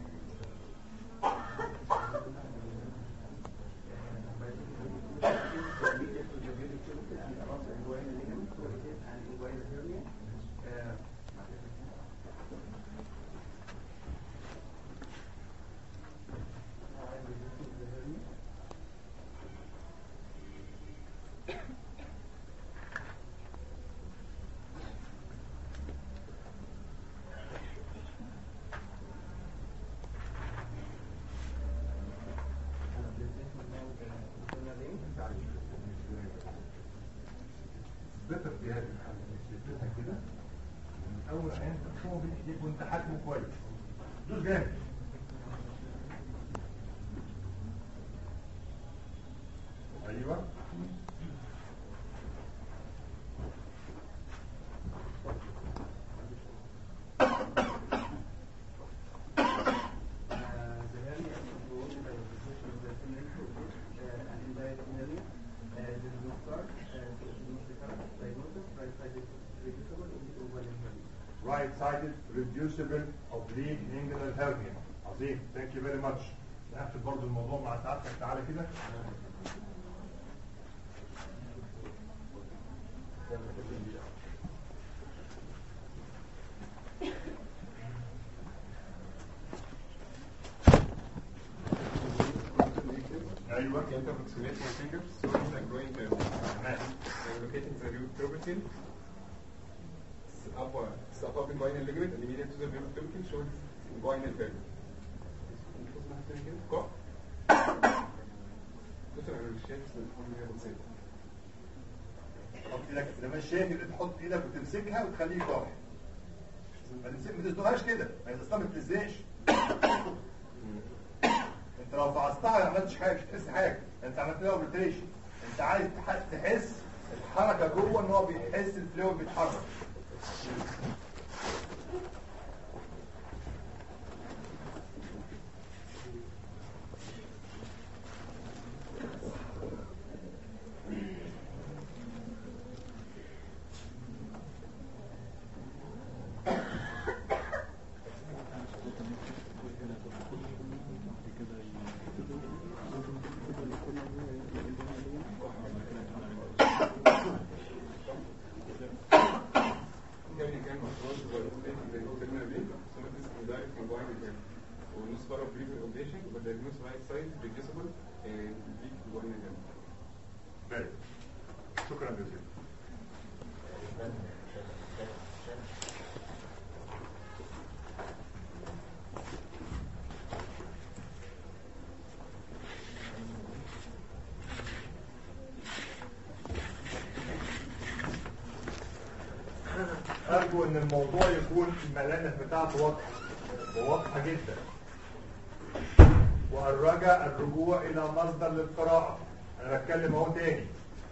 بيتر في هذه الحالة بتثبتها كده من اول عين تحكمه بايديك وانت حاكمه كويس دوس جامد ايوه right sided reducible oblique inguinal hernia عظيم thank you very much نقفل برضه الموضوع مع سعادتك تعالى كده ايوه Can't approximate my fingers, so it's like going to تمام I'm locating the root tubercle. It's upper, it's upper inguinal ligament and immediate to the root tubercle shows inguinal vein. بص ناحية تانية كده كوع. بص انا مش شايف بس الحمد لله بسيط. حط ايدك لما شايف اللي تحط ايدك وتمسكها وتخليه يقع ما تمسك ما تزنقهاش كده ما هي اصلا ما بتلزقش انت لو فعصتها ما عملتش حاجه مش هتحس حاجه انت عملت لها اوبريتيشن انت عايز تح- تحس الحركه جوه ان هو بيحس الفلويد بيتحرك Heavy can control the rotation of the terminal vein, so it is indirect inguinal vein. ونص بره brief oblation, but the nose right side reducible and deep inguinal vein. باي. شكرا جزيلا أرجو إن الموضوع يكون الملامح بتاعته واضحة وواضحة جدا والرجاء الرجوع إلى مصدر للقراءة أنا بتكلم أهو تاني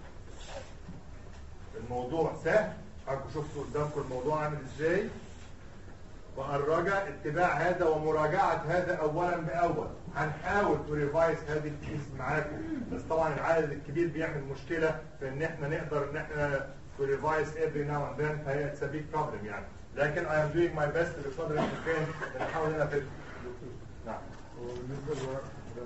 الموضوع سهل أرجو شفتوا قدامكم الموضوع عامل إزاي والرجاء اتباع هذا ومراجعة هذا أولا بأول هنحاول تو ريفايز هذه الكيس معاكم بس طبعا العدد الكبير بيعمل مشكلة في إن إحنا نقدر إن إحنا تو ريفايز every now and then فهي it's a big problem يعني لكن I am doing my best بقدر الإمكان إن أحاول إن أنا أفيد نعم وبالنسبه للورق ده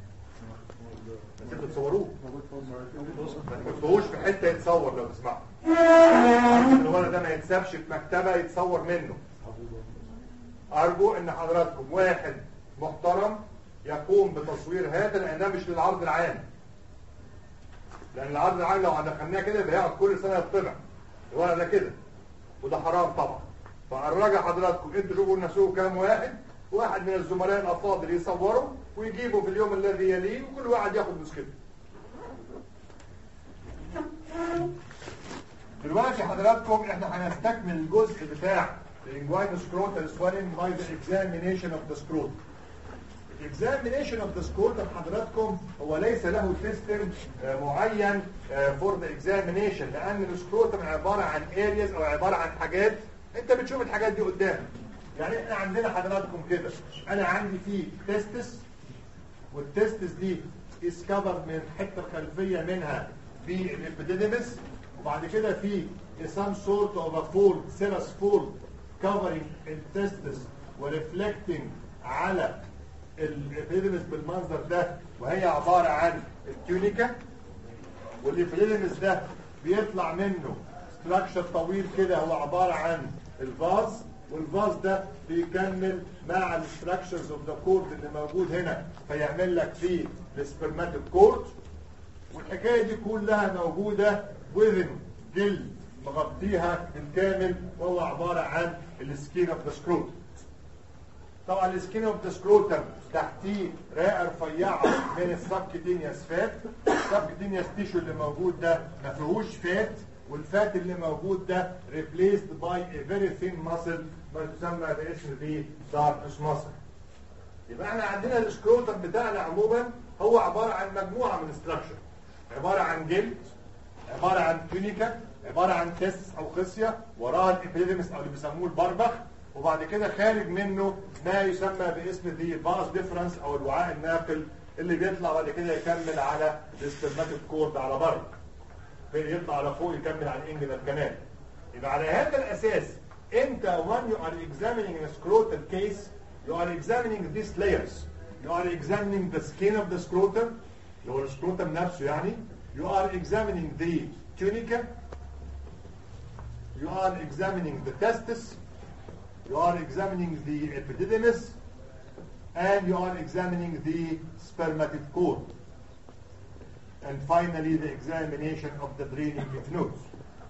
بس انتوا تصوروه موجود فوق مرتين ما تحطوهوش في حته يتصور لو تسمحوا الولد ده ما يتسابش في مكتبه يتصور منه ارجو ان حضراتكم واحد محترم يقوم بتصوير هذا لان ده مش للعرض العام لان العرض العام لو دخلناه كده يبقى هيقعد كل سنه يطبع الولد ده كده وده حرام طبعا فالرجع حضراتكم انتوا شوفوا نفسكم كام واحد واحد من الزملاء الافاضل يصوره ويجيبه في اليوم الذي يليه وكل واحد ياخد مسكته دلوقتي حضراتكم احنا هنستكمل الجزء بتاع الانجوين سكروتال سوالين باي ذا اكزامينيشن اوف ذا سكروت الاكزامينيشن اوف ذا سكروتال حضراتكم هو ليس له سيستم معين فور ذا اكزامينيشن لان السكروتم عباره عن ارياز او عباره عن حاجات انت بتشوف الحاجات دي قدامك يعني احنا عندنا حضراتكم كده انا عندي فيه تستس والتستس دي اسكفر من الحته الخلفيه منها في الابيديديمس وبعد كده في some sort of a fold serous fold covering التستس ورeflecting على الابيديمس بالمنظر ده وهي عبارة عن التونيكا والابيديمس ده بيطلع منه ستراكشر طويل كده هو عبارة عن الفاز والفاز ده بيكمل مع الستراكشرز اوف ذا كورد اللي موجود هنا فيعمل لك فيه السبرماتيك كورد والحكايه دي كلها موجوده وذن جلد مغطيها بالكامل وهو عباره عن السكين اوف ذا سكروت طبعا السكين اوف ذا سكروتم تحتيه رئه رفيعه من السبكتينيوس فات السبكتينيوس تيشو اللي موجود ده ما فيهوش فات والفات اللي موجود ده replaced by a very thin muscle ما تسمى باسم دي darkness muscle يبقى احنا عندنا السكروتم بتاعنا عموما هو عبارة عن مجموعة من استراكشر عبارة عن جلد عبارة عن تونيكا عبارة عن تس او خصية وراها الابيديمس او اللي بيسموه البربخ وبعد كده خارج منه ما يسمى باسم دي باس ديفرنس او الوعاء الناقل اللي بيطلع بعد كده يكمل على الاسترماتيك كورد على بره يطلع على فوق يكمل على الانجلال كمان يبقى على هذا الاساس انت when you are examining a scrotal case you are examining these layers you are examining the skin of the scrotum اللي هو السكروتم نفسه يعني you are examining the tunica you are examining the testis you are examining the epididymis and you are examining the spermatic cord and finally the examination of the draining lymph nodes.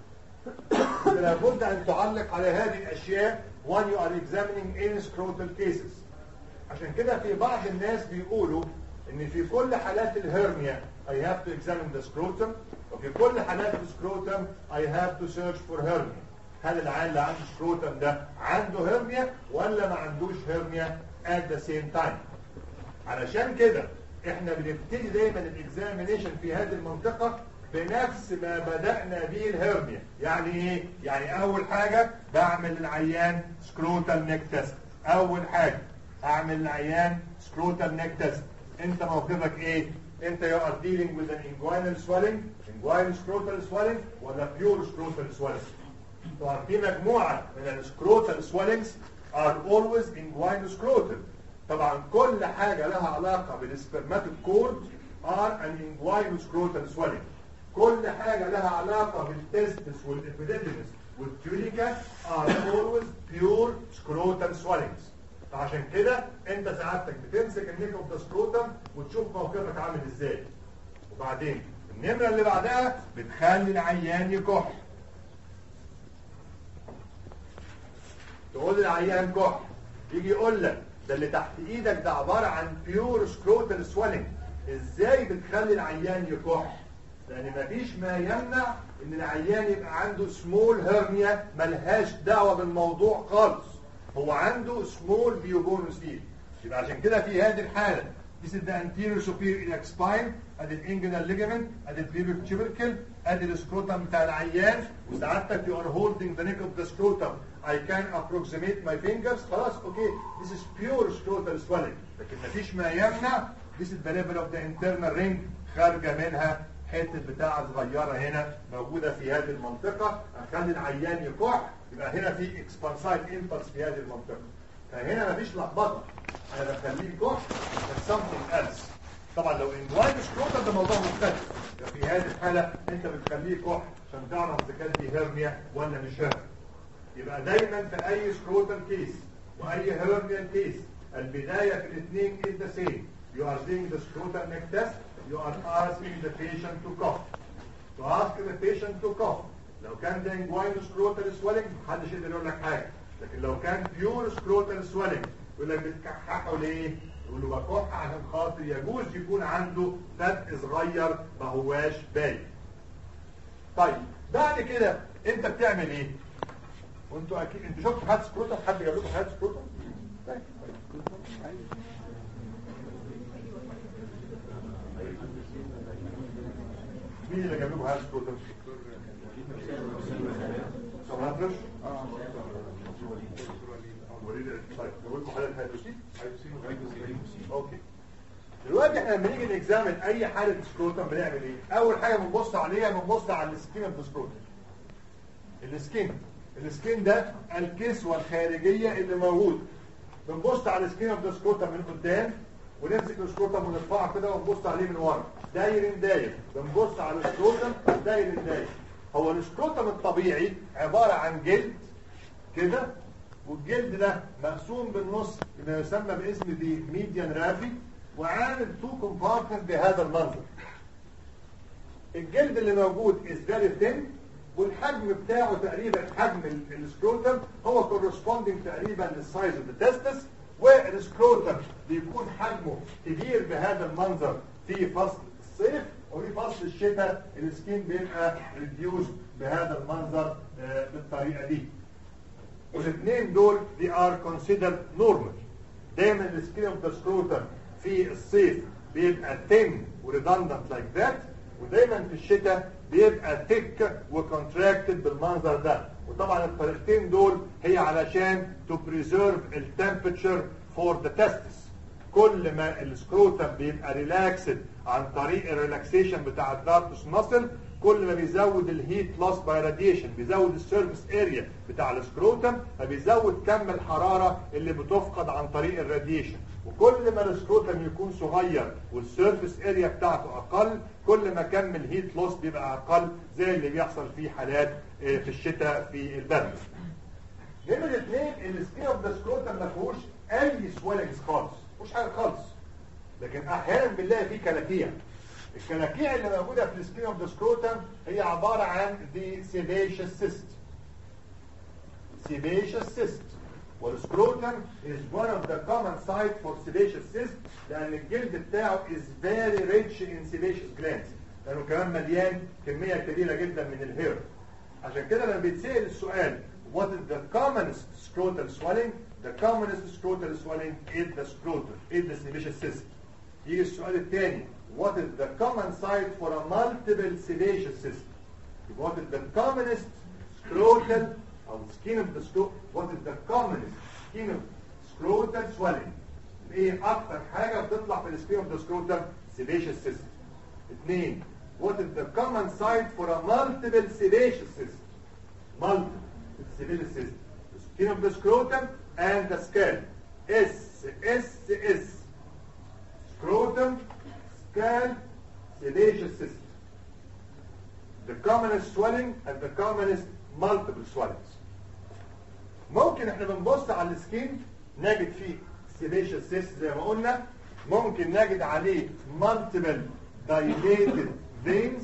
لابد أن تعلق على هذه الأشياء when you are examining any scrotal cases. عشان كده في بعض الناس بيقولوا إن في كل حالات الهرنيا I have to examine the scrotum وفي كل حالات السكروتم I have to search for hernia. هل العيان اللي عنده سكروتم ده عنده هرنيا ولا ما عندوش هرنيا at the same time؟ علشان كده احنا بنبتدي دايما الاكزامينيشن في هذه المنطقة بنفس ما بدأنا به الهرنيا يعني ايه؟ يعني اول حاجة بعمل للعيان سكروتال نيك تيست اول حاجة اعمل للعيان سكروتال نيك تيست انت موقفك ايه؟ انت you are dealing with an inguinal swelling inguinal scrotal swelling ولا pure scrotal swelling طبعا في مجموعة من السكروتال swellings are always inguinal scrotal طبعا كل حاجة لها علاقة بالسبرماتيك كورد are an inguinal scrotal swelling كل حاجة لها علاقة بالتستس والإبيديديمس والتيونيكا are always pure scrotal swellings فعشان كده انت سعادتك بتمسك النيك اوف ذا سكروتم وتشوف موقفك عامل ازاي وبعدين النمرة اللي بعدها بتخلي العيان يكح تقول للعيان كح يجي يقول لك ده اللي تحت ايدك ده عبارة عن بيور سكروتال سويلنج ازاي بتخلي العيان يكح لان مفيش ما يمنع ان العيان يبقى عنده سمول هرنيا ملهاش دعوة بالموضوع خالص هو عنده سمول بيوبونوسيل يبقى عشان كده في هذه الحالة This is the anterior superior iliac spine ادي الانجنال ليجمنت ادي البيبك tubercle ادي السكروتم بتاع العيان وسعادتك you are holding the neck of the scrotum I can approximate my fingers خلاص اوكي this is pure scrotal swelling لكن مفيش ما يمنع this is the level of the internal ring خارجة منها حتة بتاعة صغيرة هنا موجودة في هذه المنطقة هنخلي العيان يكح يبقى هنا في اكسبانسايد امبلس في هذه المنطقة فهنا مفيش لخبطة انا بخليه يكح but something else طبعا لو انجواين سكروتال ده موضوع مختلف في هذه الحالة انت بتخليه يكح عشان تعرف اذا كان دي هرنيا ولا مش هرنيا يبقى دايما في اي سكروتال كيس واي هرنيان كيس البداية في الاثنين is the same you are doing the scrotal neck test you are asking the patient to cough to ask the patient to cough لو كان ده inguinal scrotal swelling محدش يقدر يقول لك حاجة لكن لو كان pure scrotal swelling يقول لك بتكححه ليه؟ يقول له بكح عشان خاطر يجوز يكون عنده فتق صغير ما هواش باين. طيب بعد كده انت بتعمل ايه؟ وانتوا اكيد انتوا شفتوا حد سكروتم حد جاب لكم حد سكروتم؟ طيب. مين اللي جاب لكم حد سكروتم؟ سماترش؟ اه وليد طيب جاب لكم حالة هيدروسين؟ اوكي دلوقتي احنا لما نيجي نكزامن اي حاله سكروتم بنعمل ايه؟ اول حاجه بنبص عليها بنبص على السكين اوف سكروتم السكين السكين ده الكسوه الخارجيه اللي موجود بنبص على السكين اوف سكروتم من قدام ونمسك السكروتم ونرفعه كده ونبص عليه من ورا داير داير بنبص على السكروتم داير داير هو السكروتم الطبيعي عباره عن جلد كده والجلد ده مقسوم بالنص بما يسمى باسم دي ميديان رافي وعامل تو كومبارتمنت بهذا المنظر الجلد اللي موجود is very thin والحجم بتاعه تقريبا حجم ال- السكروتم هو corresponding تقريبا للسايز اوف ذا تستس والسكروتم بيكون حجمه كبير بهذا المنظر في فصل الصيف وفي فصل الشتاء السكين بيبقى ريديوس بهذا المنظر آه، بالطريقه دي والاثنين دول they are considered normal دايما السكين اوف ذا سكروتم في الصيف بيبقى thin وredundant like that ودايما في الشتاء بيبقى thick وcontracted بالمنظر ده وطبعا الطريقتين دول هي علشان to preserve ال temperature for the testis كل ما السكروتم بيبقى ريلاكسد عن طريق الريلاكسيشن بتاع الدارتوس ماسل كل ما بيزود الهيت لوس باي راديشن بيزود السيرفيس اريا بتاع السكروتم فبيزود كم الحراره اللي بتفقد عن طريق الراديشن وكل ما السكروتم يكون صغير والسيرفيس اريا بتاعته اقل كل ما كم الهيت لوس بيبقى اقل زي اللي بيحصل في حالات آه، في الشتاء في البرد نمرة اثنين السكين اوف ذا سكروتم ما فيهوش اي سويلنجز خالص مش حاجه خالص لكن احيانا بنلاقي فيه كلاكيع الكلاكيع اللي موجوده في السكين اوف ذا سكروتم هي عباره عن دي سيبيشس سيست sebaceous cyst والسكروتم is one of the common site for sebaceous cyst لأن الجلد بتاعه is very rich in sebaceous glands لأنه كمان مليان كمية كبيرة جدا من الهير عشان كده لما بيتسأل السؤال what is the commonest scrotal swelling the commonest scrotal swelling is the scrotum is the sebaceous cyst يجي السؤال الثاني what is the common site for a multiple sebaceous cyst what is the commonest scrotal او skin of the scrotum what is the commonest skin of scrotal swelling ايه اكتر حاجه بتطلع في السكين اوف ذا scrotum sebaceous cyst اثنين what is the common site for a multiple sebaceous cyst multiple sebaceous cyst the skin of the scrotum and the scalp S S S scrotum scalp sebaceous cyst the commonest swelling and the commonest multiple swellings ممكن احنا بنبص على السكين نجد فيه سيبيشال سيست زي ما قلنا ممكن نجد عليه multiple dilated veins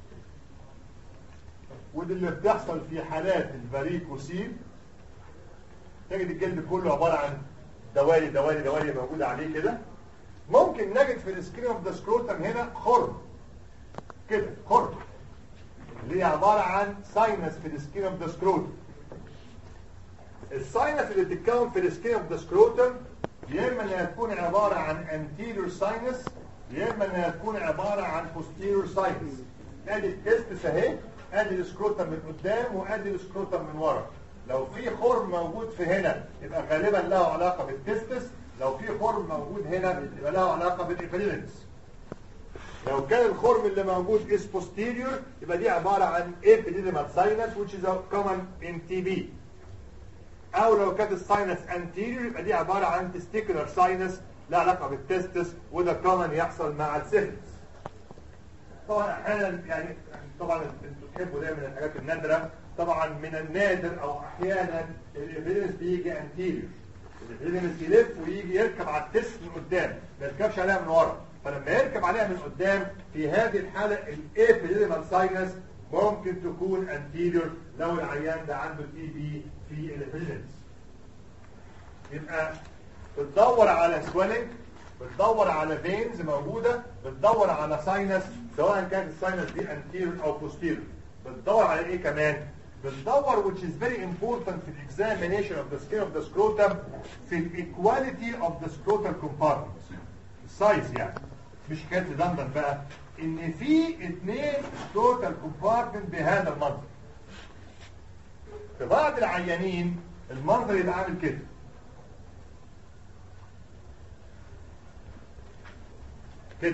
ودي اللي بتحصل في حالات الفاريكوسيل تجد الجلد كله عبارة عن دوالي دوالي دوالي موجودة عليه كده ممكن نجد في السكين اوف ذا سكروتم هنا خرم كده خرم اللي هي عبارة عن ساينس في السكين اوف ذا سكروتم الساينس اللي بتتكون في السكين اوف ذا سكروتم يا اما انها تكون عبارة عن anterior sinus يا اما انها تكون عبارة عن posterior sinus ادي التستس اهي ادي السكروتم من قدام وادي السكروتم من ورا لو في خرم موجود في هنا يبقى غالبا له علاقة بالتستس لو في خرم موجود هنا يبقى له علاقة بالإبريلنس لو كان الخرم اللي موجود is posterior يبقى دي عبارة عن epididymal sinus which is common in TB او لو كانت الساينس anterior يبقى دي عبارة عن testicular sinus لا علاقة بالتستس وده common يحصل مع السيفلس طبعا احيانا يعني طبعا انتوا تحبوا دايما الحاجات النادرة طبعا من النادر او احيانا الابيدنس بيجي anterior الابيدنس يلف ويجي يركب على التست من قدام ما يركبش عليها من ورا فلما يركب عليها من قدام في هذه الحالة الابيديمال ساينس ممكن تكون anterior لو العيان ده عنده تي بي في الابيدنس يبقى بتدور على سويلنج بتدور على فينز موجوده بتدور على ساينس سواء كانت الساينس دي anterior او posterior بتدور على ايه كمان بتدور which is very important في examination of the skin of the scrotum في equality of the scrotal compartments السايز يعني مش حكايه لندن بقى ان في اثنين scrotal compartment بهذا المنظر في بعض العيانين المنظر يبقى عامل كده كده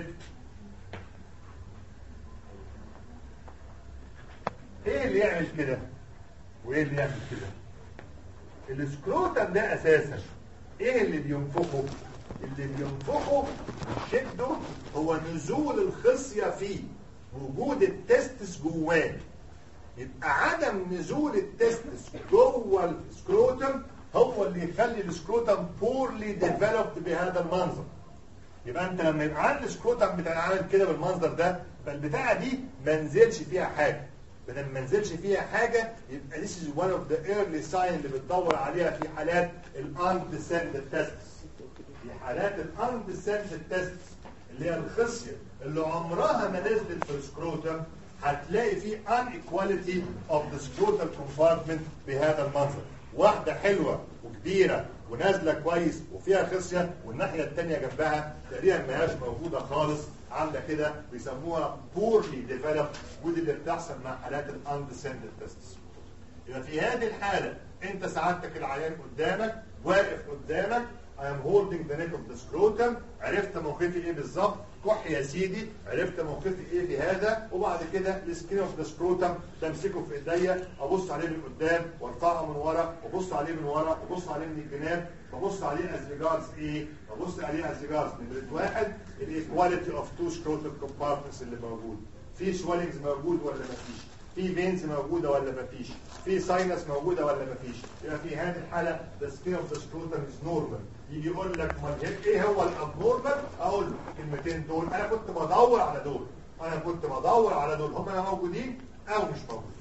ايه اللي يعمل كده وايه اللي يعمل كده السكروتم ده اساسا ايه اللي بينفخه اللي بينفخه شده هو نزول الخصية فيه وجود التستس جواه يبقى عدم نزول التستس جوه السكروتم هو اللي يخلي السكروتم بورلي ديفلوبد بهذا المنظر يبقى انت لما يبقى عندك السكروتم بتاع العالم كده بالمنظر ده فالبتاعه دي ما نزلش فيها حاجه بدل ما نزلش فيها حاجه يبقى this is one of the early sign اللي بتدور عليها في حالات undescended tests في حالات undescended tests اللي هي الخصيه اللي عمرها ما نزلت في السكروتم هتلاقي في inequality of the scrotal compartment بهذا المنظر واحده حلوه وكبيره ونازله كويس وفيها خصيه والناحيه الثانيه جنبها تقريبا ما هياش موجوده خالص عامله كده بيسموها poorly developed ودي اللي بتحصل مع حالات الاندسندد تيستس يبقى في هذه الحاله انت سعادتك العيان قدامك واقف قدامك I am holding the neck of the scrotum عرفت موقفي ايه بالظبط كح يا سيدي عرفت موقفي ايه بهذا وبعد كده السكين اوف ذا سكروتم بمسكه في ايديا ابص عليه من قدام وارفعه من ورا وابص عليه من ورا وابص عليه من الجناب ببص عليه از ريجاردز ايه ببص عليه از ريجاردز نمره واحد الايكواليتي اوف تو سكروتال كومبارتمنتس اللي موجود في سويلنجز موجود ولا مفيش في فينز موجوده ولا مفيش في ساينس موجوده ولا مفيش يبقى في هذه الحاله the skin of the scrotum is normal يجي يقول لك ما ايه هو الابنورمال اقول له الكلمتين دول انا كنت بدور على دول انا كنت بدور على دول هم موجودين او مش موجودين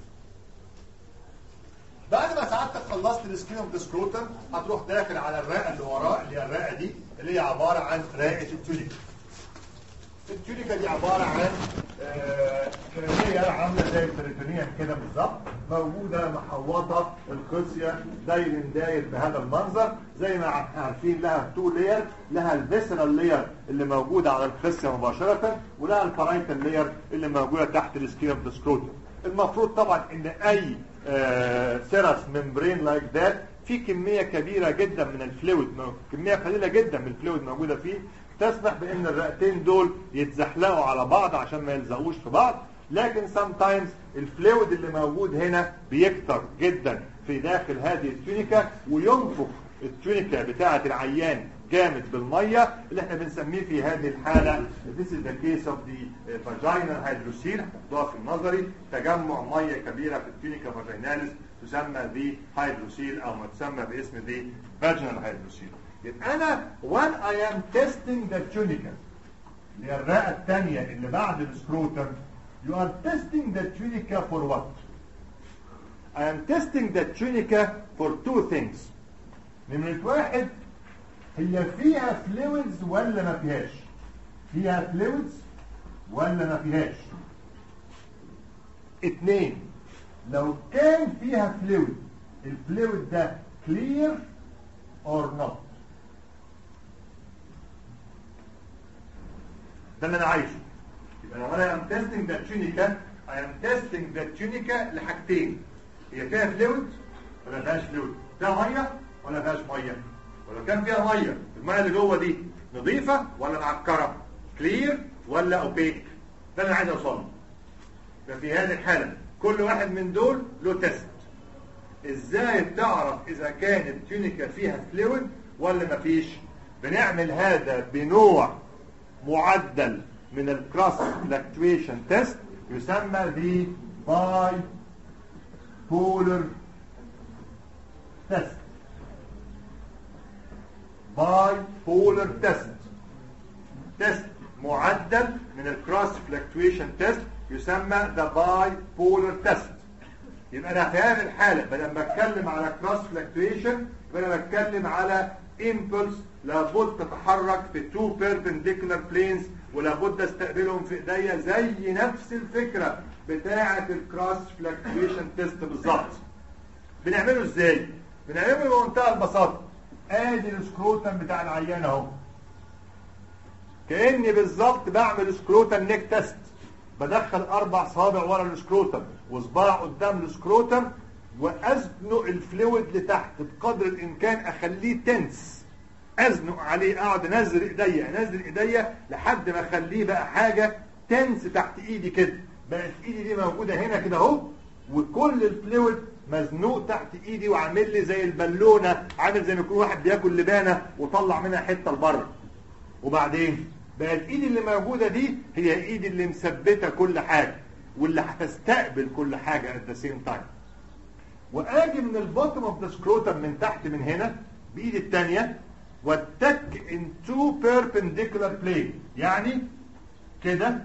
بعد ما سعادتك خلصت السكين اوف ذا سكروتم هتروح داخل على الرئه اللي وراه اللي هي الرئه دي اللي هي عباره عن رئه التوليكا التوليكا دي عباره عن آه هي عامله زي البريتونيوم كده بالظبط موجوده محوطه الخصيه داير داير بهذا المنظر زي ما عارفين لها تو لير لها الفيسرال لير اللي موجوده على الخصيه مباشره ولها البارايتال لير اللي موجوده تحت السكين اوف ذا سكروتم المفروض طبعا ان اي سيرس ممبرين لايك ذات في كميه كبيره جدا من الفلويد كميه قليله جدا من الفلويد موجوده فيه تسمح بان الرئتين دول يتزحلقوا على بعض عشان ما يلزقوش في بعض لكن sometimes الفلويد اللي موجود هنا بيكتر جدا في داخل هذه التونيكا وينفخ التونيكا بتاعه العيان جامد بالميه اللي احنا بنسميه في هذه الحاله this is the case of the vaginal hydrocele ضعف النظري تجمع ميه كبيره في التونيكا فاجيناليس تسمى ذي هيدروسيل او ما تسمى باسم ذي vaginal hydrocele يبقى انا when I am testing the tunica اللي هي الرئه الثانيه اللي بعد السكروتم you are testing the tunica for what I am testing the tunica for two things نمرة واحد هي فيها فلويدز ولا ما فيهاش فيها فلويدز ولا ما فيهاش اتنين لو كان فيها فلويد الفلويد ده clear or not ده اللي انا عايزه يبقى لو انا ام تيستنج ذا تونيكا اي ام تيستنج ذا تونيكا لحاجتين هي فيها فلويد ولا فيهاش فلويد فيها ميه ولا فيهاش ميه ولو كان فيها ميه الميه اللي جوه دي نظيفه ولا معكره كلير ولا اوبيك ده اللي انا عايز اوصل له يبقى في هذه الحاله كل واحد من دول له تيست ازاي تعرف اذا كانت تونيكا فيها فلويد ولا مفيش بنعمل هذا بنوع معدل من الكروس فلكتويشن تيست يسمى ذي باي بولر تيست باي بولر تيست تيست معدل من الكروس فلكتويشن تيست يسمى ذا باي بولر تيست يبقى انا في هذه الحاله بدل ما اتكلم على كروس فلكتويشن يبقى انا بتكلم على impulse لابد تتحرك في two perpendicular planes ولابد استقبلهم في ايديا زي نفس الفكرة بتاعة الكراس فلكتويشن تيست بالظبط بنعمله ازاي بنعمله بمنتهى البساطة ادي السكروتم بتاع العيان اهو كاني بالظبط بعمل سكروتم نيك تيست بدخل اربع صوابع ورا السكروتم وصباع قدام السكروتم وازنق الفلويد لتحت بقدر الامكان اخليه تنس ازنق عليه اقعد انزل ايديا انزل ايديا لحد ما اخليه بقى حاجه تنس تحت ايدي كده بقت ايدي دي موجوده هنا كده اهو وكل الفلويد مزنوق تحت ايدي وعامل لي زي البالونه عامل زي ما يكون واحد بياكل لبانه وطلع منها حته لبره وبعدين بقت ايدي اللي موجوده دي هي ايدي اللي مثبته كل حاجه واللي هتستقبل كل حاجه at the same time واجي من البوتtom اوف ذا سكروتم من تحت من هنا بايدي الثانيه واتك in two perpendicular plane يعني كده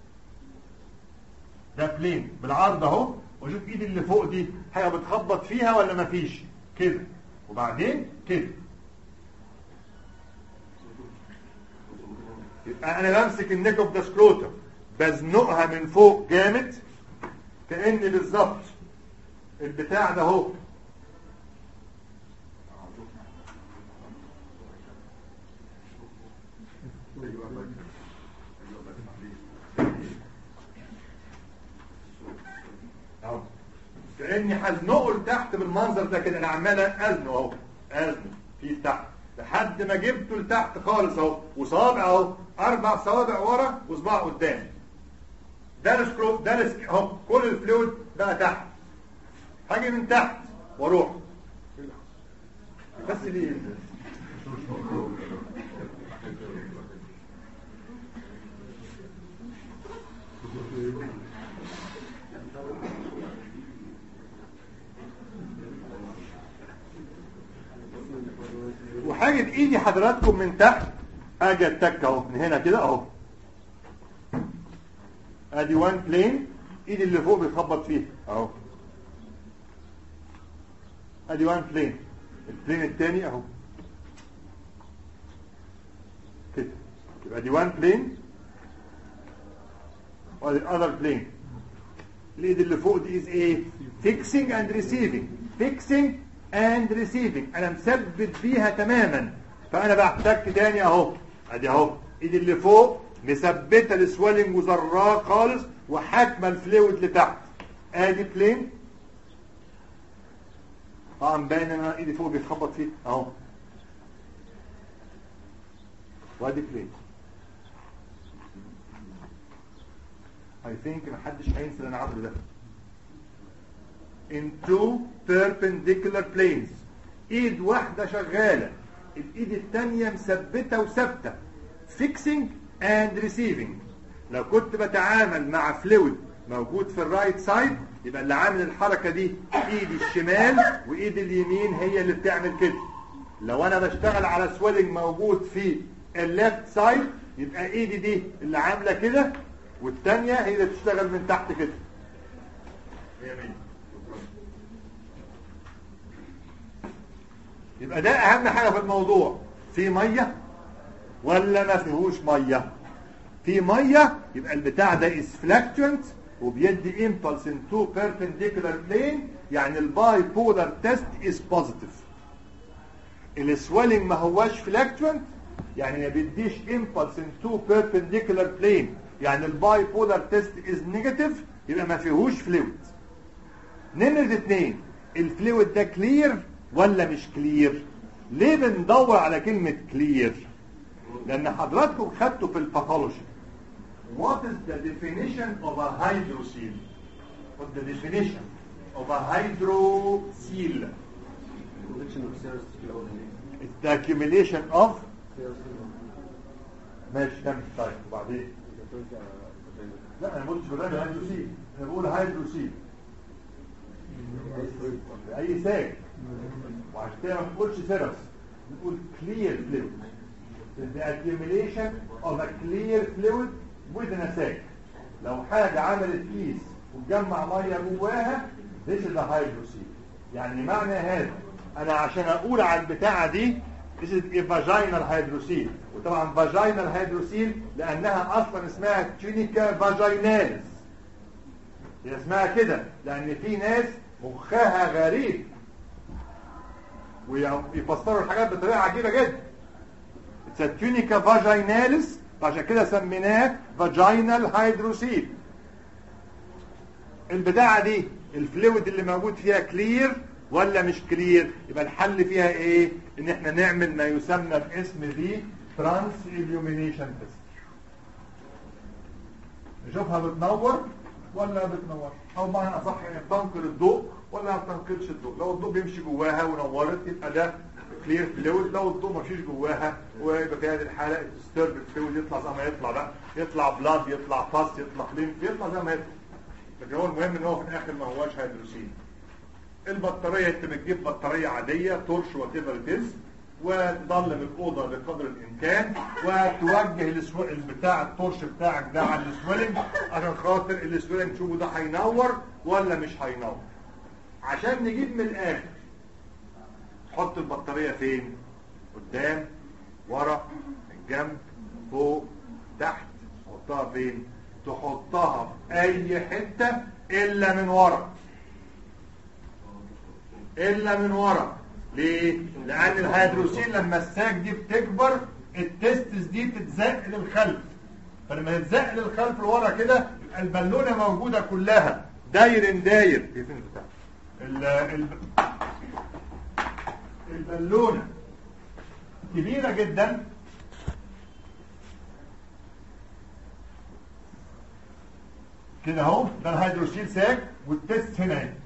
ده بلين بالعرض اهو واشوف ايدي اللي فوق دي حاجه بتخبط فيها ولا مفيش كده وبعدين كده يبقى انا بمسك النيك اوف ذا سكروتم بزنقها من فوق جامد كاني بالظبط البتاع ده اهو اهو كاني هزنقه لتحت بالمنظر ده كده انا عمال ازنه اهو ازنه في تحت لحد ما جبته لتحت خالص اهو وصابع اهو اربع صوابع ورا وصباع قدام ده السكروب ده السك... اهو كل الفلويد بقى تحت هاجي من تحت واروح بس ليه وحاجة بايدي حضراتكم من تحت اجي اتك اهو من هنا كده اهو ادي وان بلين ايدي اللي فوق بيخبط فيها اهو ادي وان بلين البلين الثاني اهو كده يبقى دي وان بلين وادي الاذر بلين الايد اللي فوق دي از ايه فيكسنج اند ريسيفنج فيكسنج اند ريسيفنج انا مثبت بيها تماما فانا بحتك تاني اهو ادي اهو ايدي اللي فوق مثبته السويلنج وزراه خالص وحاكمه الفلويد لتحت ادي بلين اه مبين ان انا ايدي فوق بيتخبط فيه اهو وادي بلين اي ثينك محدش هينسى اللي انا عامله ده in two perpendicular planes ايد واحدة شغالة الايد التانية مثبتة وثابتة fixing and receiving لو كنت بتعامل مع فلويد موجود في الرايت سايد يبقى اللي عامل الحركة دي ايدي الشمال وايدي اليمين هي اللي بتعمل كده لو انا بشتغل على سويلنج موجود في الليفت سايد يبقى ايدي دي اللي عاملة كده والتانية هي اللي بتشتغل من تحت كده مية مية يبقى ده اهم حاجة في الموضوع في مية ولا ما فيهوش مية في مية يبقى البتاع ده is fluctuant وبيدي impulse in two perpendicular plane يعني الباي بولار تيست is positive السويلنج ما هواش fluctuant يعني ما بيديش impulse in two perpendicular plane يعني الباي بولار تيست is negative يبقى ما فيهوش فلويد نمرة اتنين الفلويد ده كلير ولا مش كلير ليه بندور على كلمة كلير لان حضراتكم خدتوا في الباثولوجي what is the definition of a hydrocele what the definition of a hydrocele it's the accumulation of ماشي كمل طيب وبعدين لا انا ما قلتش برنامج هيدروسيل انا بقول هيدروسيل اي ساج وعشان كده ما بنقولش سيرس بنقول clear fluid the accumulation of a clear fluid within a sac لو حاجة عملت كيس وتجمع مية جواها this is a hydrocele يعني معنى هذا انا عشان اقول على البتاعة دي This is a vaginal hydrocele وطبعا vaginal hydrocele لأنها أصلا اسمها tunica vaginalis هي اسمها كده لأن في ناس مخها غريب ويفسروا الحاجات بطريقة عجيبة جدا It's a tunica vaginalis فعشان كده سميناه vaginal hydrocele البتاعة دي الفلويد اللي موجود فيها كلير ولا مش كلير يبقى الحل فيها ايه ان احنا نعمل ما يسمى باسم دي ترانس illumination تيست نشوفها بتنور ولا ما بتنورش او معنى اصح يعني بتنقل الضوء ولا ما بتنقلش الضوء لو الضوء بيمشي جواها ونورت يبقى ده كلير فلويد لو الضوء ما فيش جواها ويبقى في هذه الحاله الديسترب فلويد يطلع زي ما يطلع بقى يطلع بلاد يطلع باس يطلع ليمف يطلع زي ما يطلع لكن هو المهم ان هو في الاخر ما هواش هيدروسين البطاريه انت بتجيب بطاريه عاديه تورش وات ايفر وتضلم الاوضه بقدر الامكان وتوجه السو... بتاع التورش بتاعك ده على السويلنج عشان خاطر السويلنج تشوفه ده هينور ولا مش هينور عشان نجيب من الاخر تحط البطاريه فين قدام ورا الجنب فوق تحت تحطها فين تحطها في اي حته الا من ورا الا من ورا ليه لان الهيدروسين لما الساك دي بتكبر التستس دي تتزق للخلف فلما تتزق للخلف لورا كده يبقى البالونه موجوده كلها داير داير فين البتاع ال- ال- البالونه كبيره جدا كده اهو ده الهيدروسيل ساك والتست هنا اهي.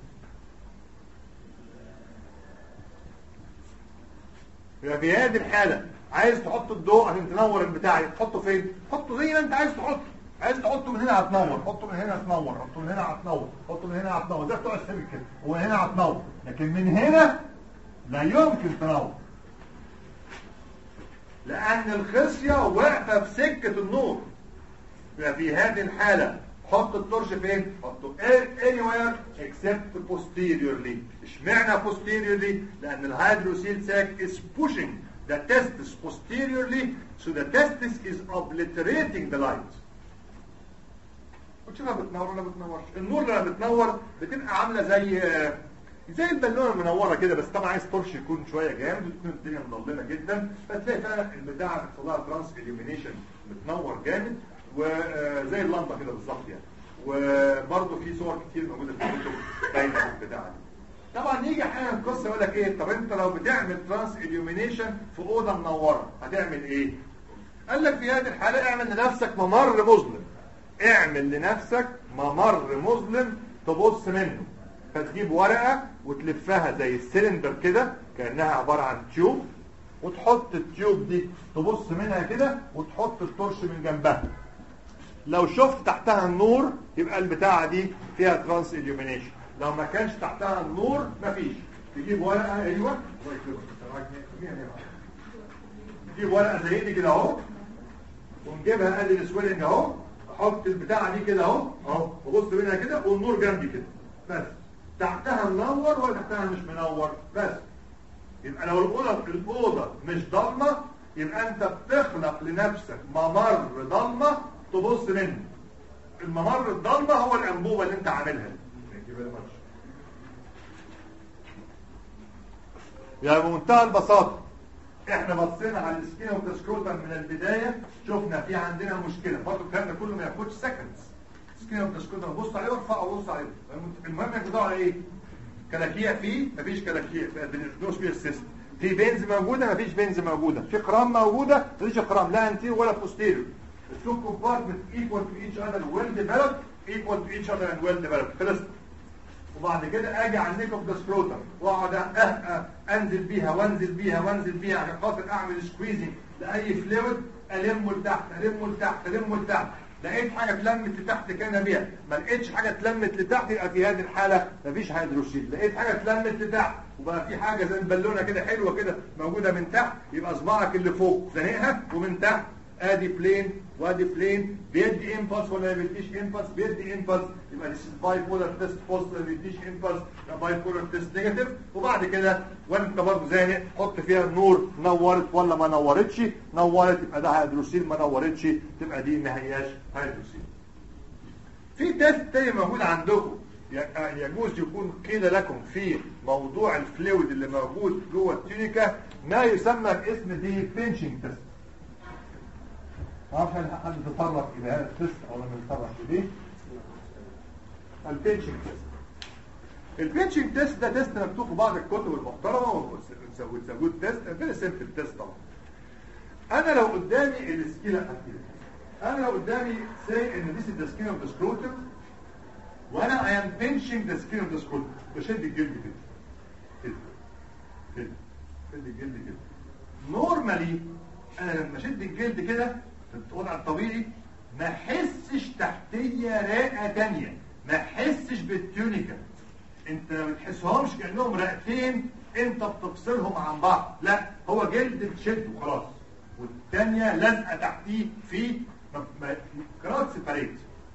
يبقى في هذه الحالة عايز تحط الضوء عشان تنور البتاع تحطه فين؟ حطه زي ما انت عايز تحطه عايز تحطه من هنا هتنور حطه من هنا هتنور حطه من هنا هتنور حطه من هنا هتنور ده بتوع السيرك كده ومن هنا هتنور لكن من هنا لا يمكن تنور لأن الخصية واقفة في سكة النور يبقى في هذه الحالة حط التورش فين؟ حطه anywhere except posteriorly اشمعنى posteriorly؟ لأن الهيدروسيل sac is pushing the testis posteriorly so the testis is obliterating the light وتشوفها بتنور ولا بتنورش النور لما بتنور بتبقى عاملة زي زي البالونه المنوره كده بس طبعا عايز تورش يكون شويه جامد وتكون الدنيا مظلمه جدا فتلاقي فعلا البتاعه بيحصل لها ترانس illumination بتنور جامد وزي اللمبه كده بالظبط يعني وبرضه في صور كتير موجوده في الكتب باينه في البتاعه دي طبعا يجي احيانا القصه يقول لك ايه طب انت لو بتعمل ترانس illumination في اوضه منوره هتعمل ايه قال لك في هذه الحاله اعمل لنفسك ممر مظلم اعمل لنفسك ممر مظلم تبص منه فتجيب ورقه وتلفها زي السلندر كده كانها عباره عن تيوب وتحط التيوب دي تبص منها كده وتحط التورش من جنبها لو شفت تحتها النور يبقى البتاعه دي فيها ترانس illumination لو ما كانش تحتها النور مفيش تجيب ورقه ايوه الله يكرمك تجيب ورقه زي دي كده اهو ونجيبها قد السويلنج اهو احط البتاعه دي كده اهو اهو وبص منها كده والنور جنبي كده بس تحتها منور ولا تحتها مش منور بس يبقى لو الأوضة الأوضة مش ضلمة يبقى أنت بتخلق لنفسك ممر ضلمة تبص منه الممر الضلمة هو الأنبوبة اللي أنت عاملها دي يعني بمنتهى البساطة احنا بصينا على السكين وتسكروتر من البداية شفنا في عندنا مشكلة برضه الكلام ده كله ما ياخدش سكندز سكين وتسكروتر بص عليه وارفع وبص عليه المهم انك تدور على ايه كلاكيع فيه مفيش كلاكيع بنسبوس فيه السيستم في بنز موجودة مفيش بنز موجودة في قرام موجودة مفيش قرام لا انتير ولا بوستيريور التو كومبارتمنت equal to each other well developed equal to each other and well developed خلصت وبعد كده اجي على النيك اوف ذا سكروتر واقعد أه أه انزل بيها وانزل بيها وانزل بيها عشان خاطر اعمل سكويزنج لاي فلويد المه لتحت المه لتحت المه لتحت لقيت حاجه اتلمت لتحت كان بيها ما لقيتش حاجه اتلمت لتحت يبقى في هذه الحاله مفيش هيدروسيل لقيت حاجه اتلمت لتحت وبقى في حاجه زي البالونه كده حلوه كده موجوده من تحت يبقى صباعك اللي فوق زنقها ومن تحت ادي بلين وادي بلين بيدي امبلس ولا ما بيديش امبلس بيدي امبلس يبقى this is bipolar test positive ما بيديش امبلس يبقى bipolar test نيجاتيف وبعد كده وانت برضه زانق حط فيها النور نورت ولا ما نورتش نورت يبقى ده هيدروسيل ما نورتش تبقى دي ما هياش هيدروسيل في تيست تاني موجود عندكم ي- يجوز يكون قيل لكم في موضوع الفلويد اللي موجود جوه التونيكا ما يسمى باسم دي بينشنج تيست ما اعرفش هل حد تطرق الى هذا التيست او لم يتطرق اليه البينشنج تيست البينشنج تيست ده تيست مكتوب في بعض الكتب المحترمه وتس جود تيست فيري سيمبل تيست طبعا انا لو قدامي السكيلا انا لو قدامي say ان this is the skin of the scrotum وانا I am pinching the skin of the scrotum بشد الجلد كده كده كده شد الجلد كده نورمالي انا لما اشد الجلد كده في الوضع الطبيعي ما احسش تحتيه رئه تانية ما احسش بالتونيكا انت ما بتحسهمش كانهم رئتين انت بتفصلهم عن بعض لا هو جلد بتشد وخلاص والتانية لازقه تحتيه في كرات سيباريت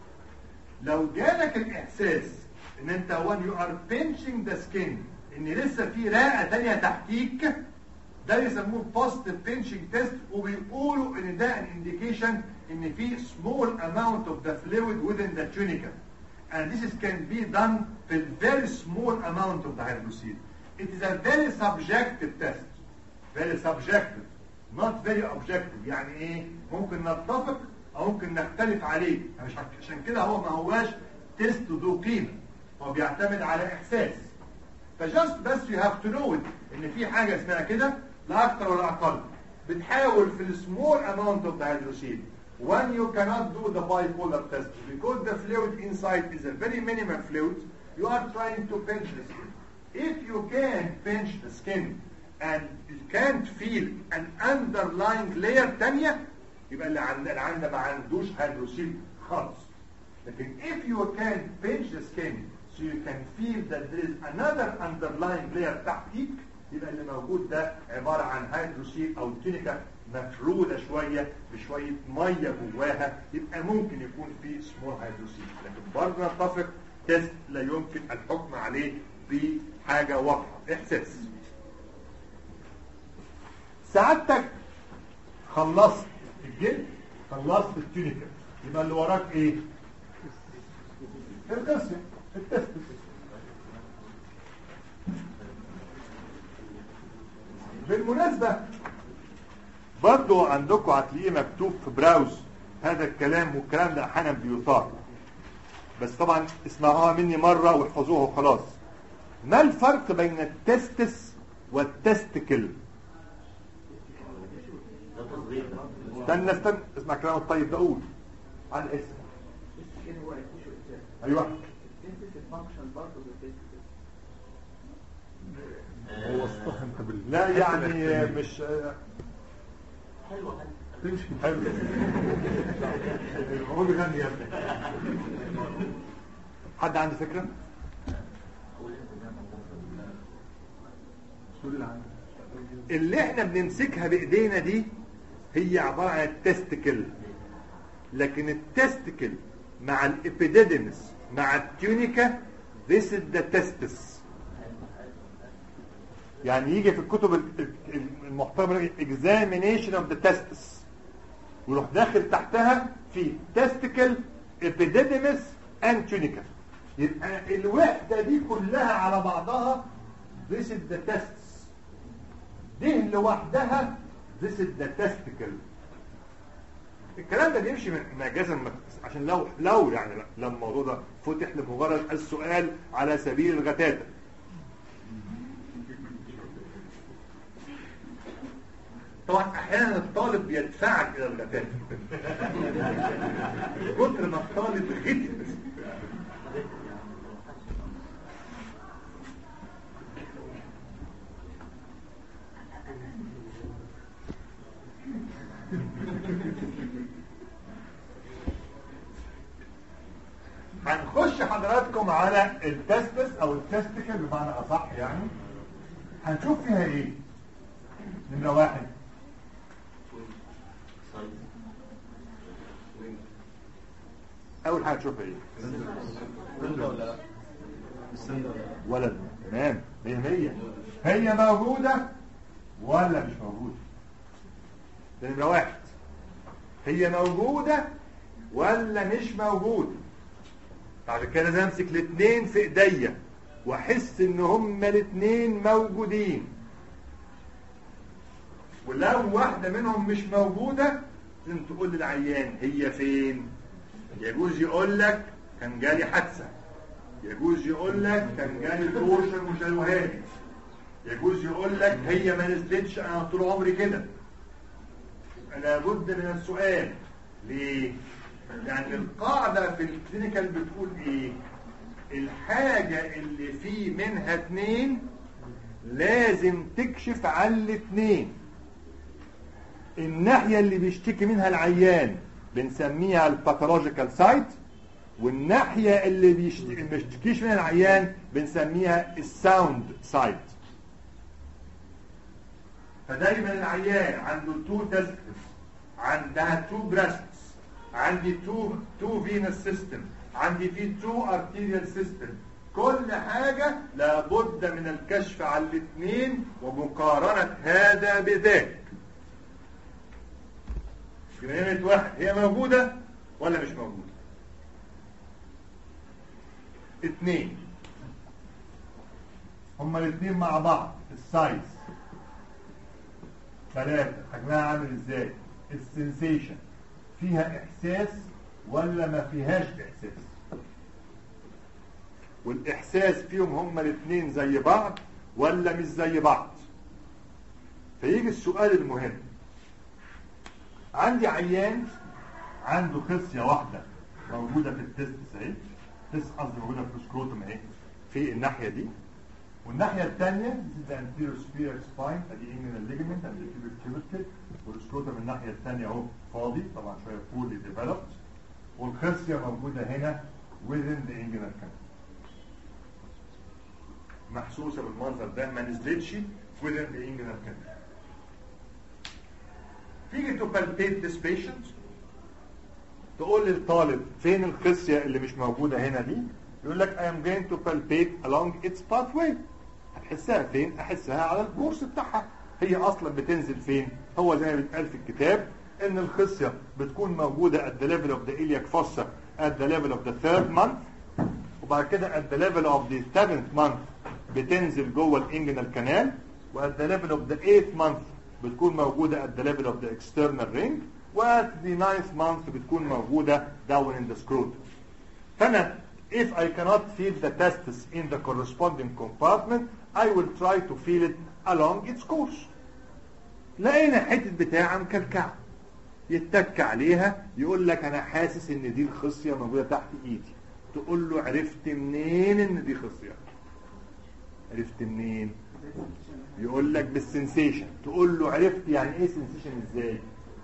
لو جالك الاحساس ان انت when you are pinching the skin ان لسه في رئه تانية تحتيك ده يسموه positive pinching test وبيقولوا ان ده an indication ان في small amount of the fluid within the tunica and this is can be done في very small amount of the hydrocele it is a very subjective test very subjective not very objective يعني ايه ممكن نتفق او ممكن نختلف عليه مش عشان كده هو ما هواش تيست ذو قيمه هو بيعتمد على احساس فجاست بس you have to know it ان في حاجه اسمها كده لا اكتر ولا اقل بتحاول في السمول amount of the hydrocele when you cannot do the bipolar test because the fluid inside is a very minimal fluid you are trying to pinch the skin if you can pinch the skin and you can't feel an underlying layer تانية يبقى اللي عند اللي عنده ما عندوش هيدروسيل خالص لكن if you can pinch the skin so you can feel that there is another underlying layer تحتيك يبقى اللي موجود ده عبارة عن هيدروسيل او تونيكا مفرودة شوية بشوية مية جواها يبقى ممكن يكون في سمول هيدروسيل لكن برضه نتفق تيست لا يمكن الحكم عليه بحاجة واضحة احساس سعادتك خلصت الجلد خلصت التونيكا يبقى اللي وراك ايه القسم التست بالمناسبة برضو عندكم هتلاقيه مكتوب في براوز هذا الكلام والكلام ده احيانا بيثار بس طبعا اسمعوها مني مرة واحفظوها وخلاص ما الفرق بين التستس والتستكل استنى استنى اسمع كلام الطيب ده قول عن اسم السكين هو التيشو بتاعه ايوه التستس الفانكشن برضه بالتستس هو اصطحن بال لا يعني مش حلوة حلوة تمشي حلو هو بيغني يا ابني حد عنده فكرة؟ تقول اللي عندك اللي احنا بنمسكها بايدينا دي هي عبارة عن التستكل لكن التستكل مع الابيديدمس مع التونيكا this is the testis يعني يجي في الكتب ال- ال- المحترمة examination of the testis ويروح داخل تحتها في testicle epididymis and tunica يبقى الوحدة دي كلها على بعضها this is the testis دي لوحدها this is the testicle الكلام ده بيمشي من مجازا م- عشان لو لو يعني لو الموضوع ده فتح لمجرد السؤال على سبيل الغتاتة طبعا احيانا الطالب بيدفعك الى الغتاتة كتر ما الطالب غتت هنخش حضراتكم على التستس او التستيكل بمعنى اصح يعني هنشوف فيها ايه نمرة واحد اول حاجه تشوفها ايه ولد تمام هي هي هي موجوده ولا مش موجوده ده نمره واحد هي موجوده ولا مش موجوده عشان كده لازم امسك الاثنين في ايديا واحس ان هما الاثنين موجودين ولو واحده منهم مش موجوده لازم تقول للعيان هي فين يجوز يقول لك كان جالي حادثه يجوز يقول لك كان جالي توشر مشوهاني يجوز يقول لك هي ما نزلتش انا طول عمري كده لابد من السؤال ليه لان القاعده في الكلينيكال بتقول ايه الحاجه اللي في منها اتنين لازم تكشف عن الاتنين الناحيه اللي بيشتكي منها العيان بنسميها الباثولوجيكال سايت والناحيه اللي بيشت- ما بيشتكيش منها العيان بنسميها الساوند سايت فدايما العيان عنده تو تسكس عندها تو بريستس عندي تو تو فينس سيستم عندي في تو ارتيريال سيستم كل حاجة لابد من الكشف على الاثنين ومقارنة هذا بذاك جنينة واحد هي موجودة ولا مش موجودة اثنين هما الاثنين مع بعض السايز ثلاثة حجمها عامل ازاي السنسيشن فيها احساس ولا ما فيهاش احساس والاحساس فيهم هما الاثنين زي بعض ولا مش زي بعض فيجي السؤال المهم عندي عيان عنده خصية واحدة موجودة في التست اهي تست قصدي موجودة في السكروتوم اهي في الناحية دي والناحية الثانية this is the anterior superior spine ادي inguinal ligament and the pubic tubercle والسكروتوم الناحية الثانية اهو فاضي طبعا شوية fully developed والخصية موجودة هنا within the inguinal canal محسوسة بالمنظر ده ما نزلتش within the inguinal canal تيجي to palpate this patient تقول للطالب فين الخصية اللي مش موجودة هنا دي يقول لك I am going to palpate along its pathway هتحسها فين احسها على الكورس بتاعها هي اصلا بتنزل فين هو زي ما بيتقال في الكتاب ان الخصية بتكون موجودة at the level of the iliac fossa at the level of the third month وبعد كده at the level of the seventh month بتنزل جوه الانجنال كانال و at the level of the eighth month بتكون موجودة at the level of the external ring و at the ninth month بتكون موجودة down in the scrotum فأنا if I cannot feel the testis in the corresponding compartment I will try to feel it along its course لقينا حتة بتاعة مكلكعة يتك عليها يقول لك انا حاسس ان دي الخصية موجودة تحت ايدي تقول له عرفت منين ان دي خصية عرفت منين يقول لك بالسنسيشن تقول له عرفت يعني ايه سنسيشن ازاي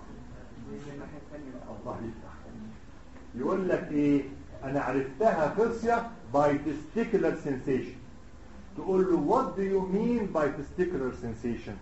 الله يفتح يقول لك ايه انا عرفتها خصية by testicular sensation تقول له what do you mean by testicular sensation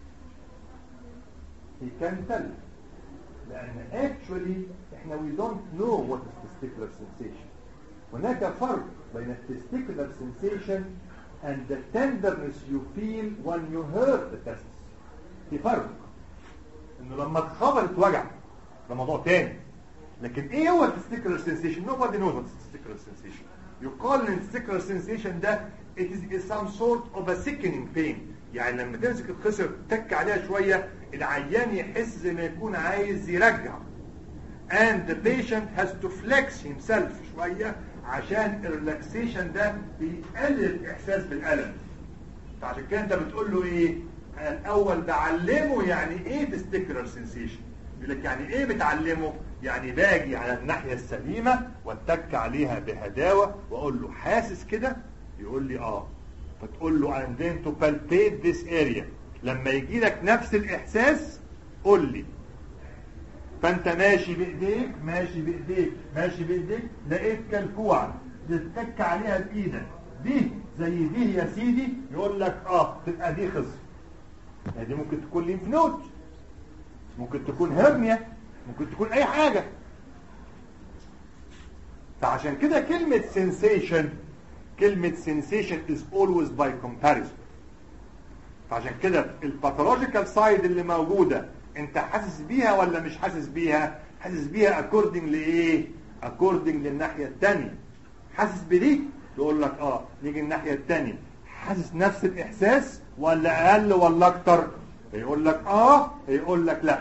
he can tell لان actually احنا we don't know what is testicular sensation هناك فرق بين testicular sensation and the tenderness you feel when you hurt the testis في فرق انه لما اتخبرت وجع ده موضوع تاني لكن ايه هو testicular sensation nobody knows what is testicular sensation يقال ان testicular sensation ده it is some sort of a sickening pain يعني لما تمسك الخصر تك عليها شوية العيان يحس زي ما يكون عايز يرجع and the patient has to flex himself شوية عشان الريلاكسيشن ده بيقلل الاحساس بالالم فعشان كده انت بتقول له ايه انا الاول بعلمه يعني ايه testicular sensation يقول لك يعني ايه بتعلمه يعني باجي على الناحية السليمة واتك عليها بهداوة واقول له حاسس كده يقول لي اه فتقول له I'm going to palpate this area لما يجي لك نفس الاحساس قول لي فانت ماشي بايديك ماشي بايديك ماشي بايديك لقيت كلكوعة تتك عليها بايدك دي زي دي يا سيدي يقول لك اه تبقى دي خصر يعني دي ممكن تكون ليمف نود ممكن تكون هرنيا ممكن تكون اي حاجة فعشان كده كلمة sensation كلمة sensation is always by comparison فعشان كده الباثولوجيكال سايد اللي موجودة انت حاسس بيها ولا مش حاسس بيها حاسس بيها according لايه according للناحية التانية حاسس بدي تقول لك اه نيجي الناحية التانية حاسس نفس الاحساس ولا اقل ولا اكتر يقول لك اه يقول لك لا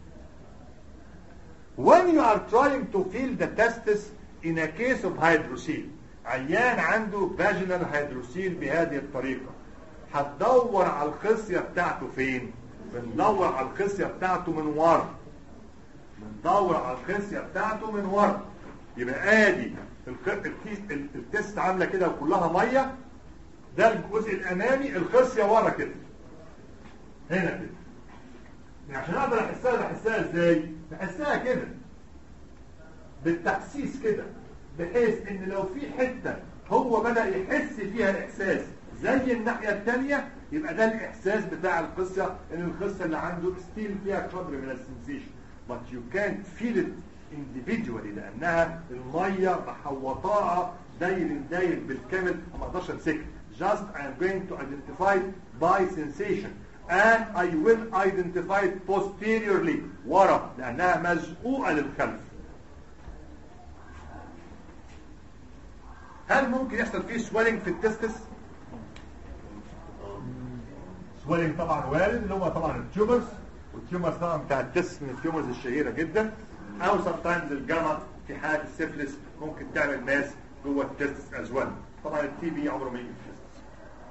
when you are trying to feel the testis in a case of hydrocele عيان عنده vaginal hydrocele بهذه الطريقة هتدور على الخصية بتاعته فين بندور على الخصية بتاعته من ورا بندور على الخصية بتاعته من ورا يبقى ادي الخ- الكيس ال- التست عاملة كده وكلها مية ده الجزء الامامي الخصية ورا كده هنا كده يعني عشان اقدر احسها بحسها ازاي بحسها كده بالتحسيس كده بحيث ان لو في حتة هو بدأ يحس فيها الاحساس زي الناحية التانية يبقى ده الاحساس بتاع القصة ان القصة اللي عنده ستيل فيها قدر من السنسيشن but you can't feel it individually لانها المية محوطاها داير داير بالكامل ما اقدرش امسكها just I am going to identify by sensation and I will identify it posteriorly ورا لانها مزقوقة للخلف هل ممكن يحصل فيه سويلنج في التستس سويلنج طبعا وارد اللي هو طبعا التيومرز والتيومرز طبعا بتاع التست من التيومرز الشهيره جدا او sometimes الجاما في حالة السيفلس ممكن تعمل ماس جوه التستس از ويل طبعا التي بي عمره ما يجي في التستس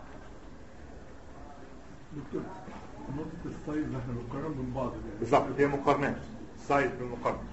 دكتور نقطة السايز احنا بنقارن بين بعض يعني بالظبط هي مقارنات سايز بالمقارنه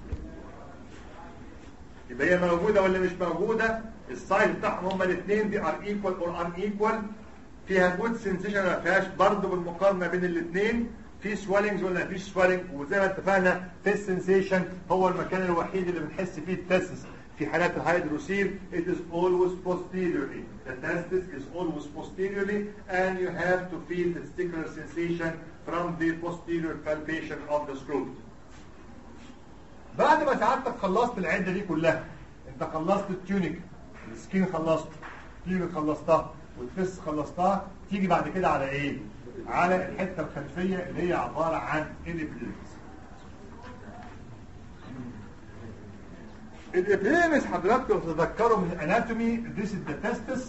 يبقى هي موجوده ولا مش موجوده السايز بتاعهم هما الاثنين دي ار ايكوال اور ان ايكوال فيها جود سنسيشن ولا فيهاش برضه بالمقارنه بين الاثنين في سوالينجز ولا مفيش سوالينج وزي ما اتفقنا في السنسيشن هو المكان الوحيد اللي بنحس فيه التسس في حالات الهيدروسيل it is always posteriorly the testis is always posteriorly and you have to feel the testicular sensation from the posterior palpation of the scrotum بعد ما سعادتك خلصت العدة دي كلها انت خلصت التيونيك السكين خلصت التيونيك خلصتها والفس خلصتها تيجي بعد كده على ايه على الحتة الخلفية اللي هي عبارة عن الابليمس الابليمس حضراتكم تتذكروا من الاناتومي this is the testis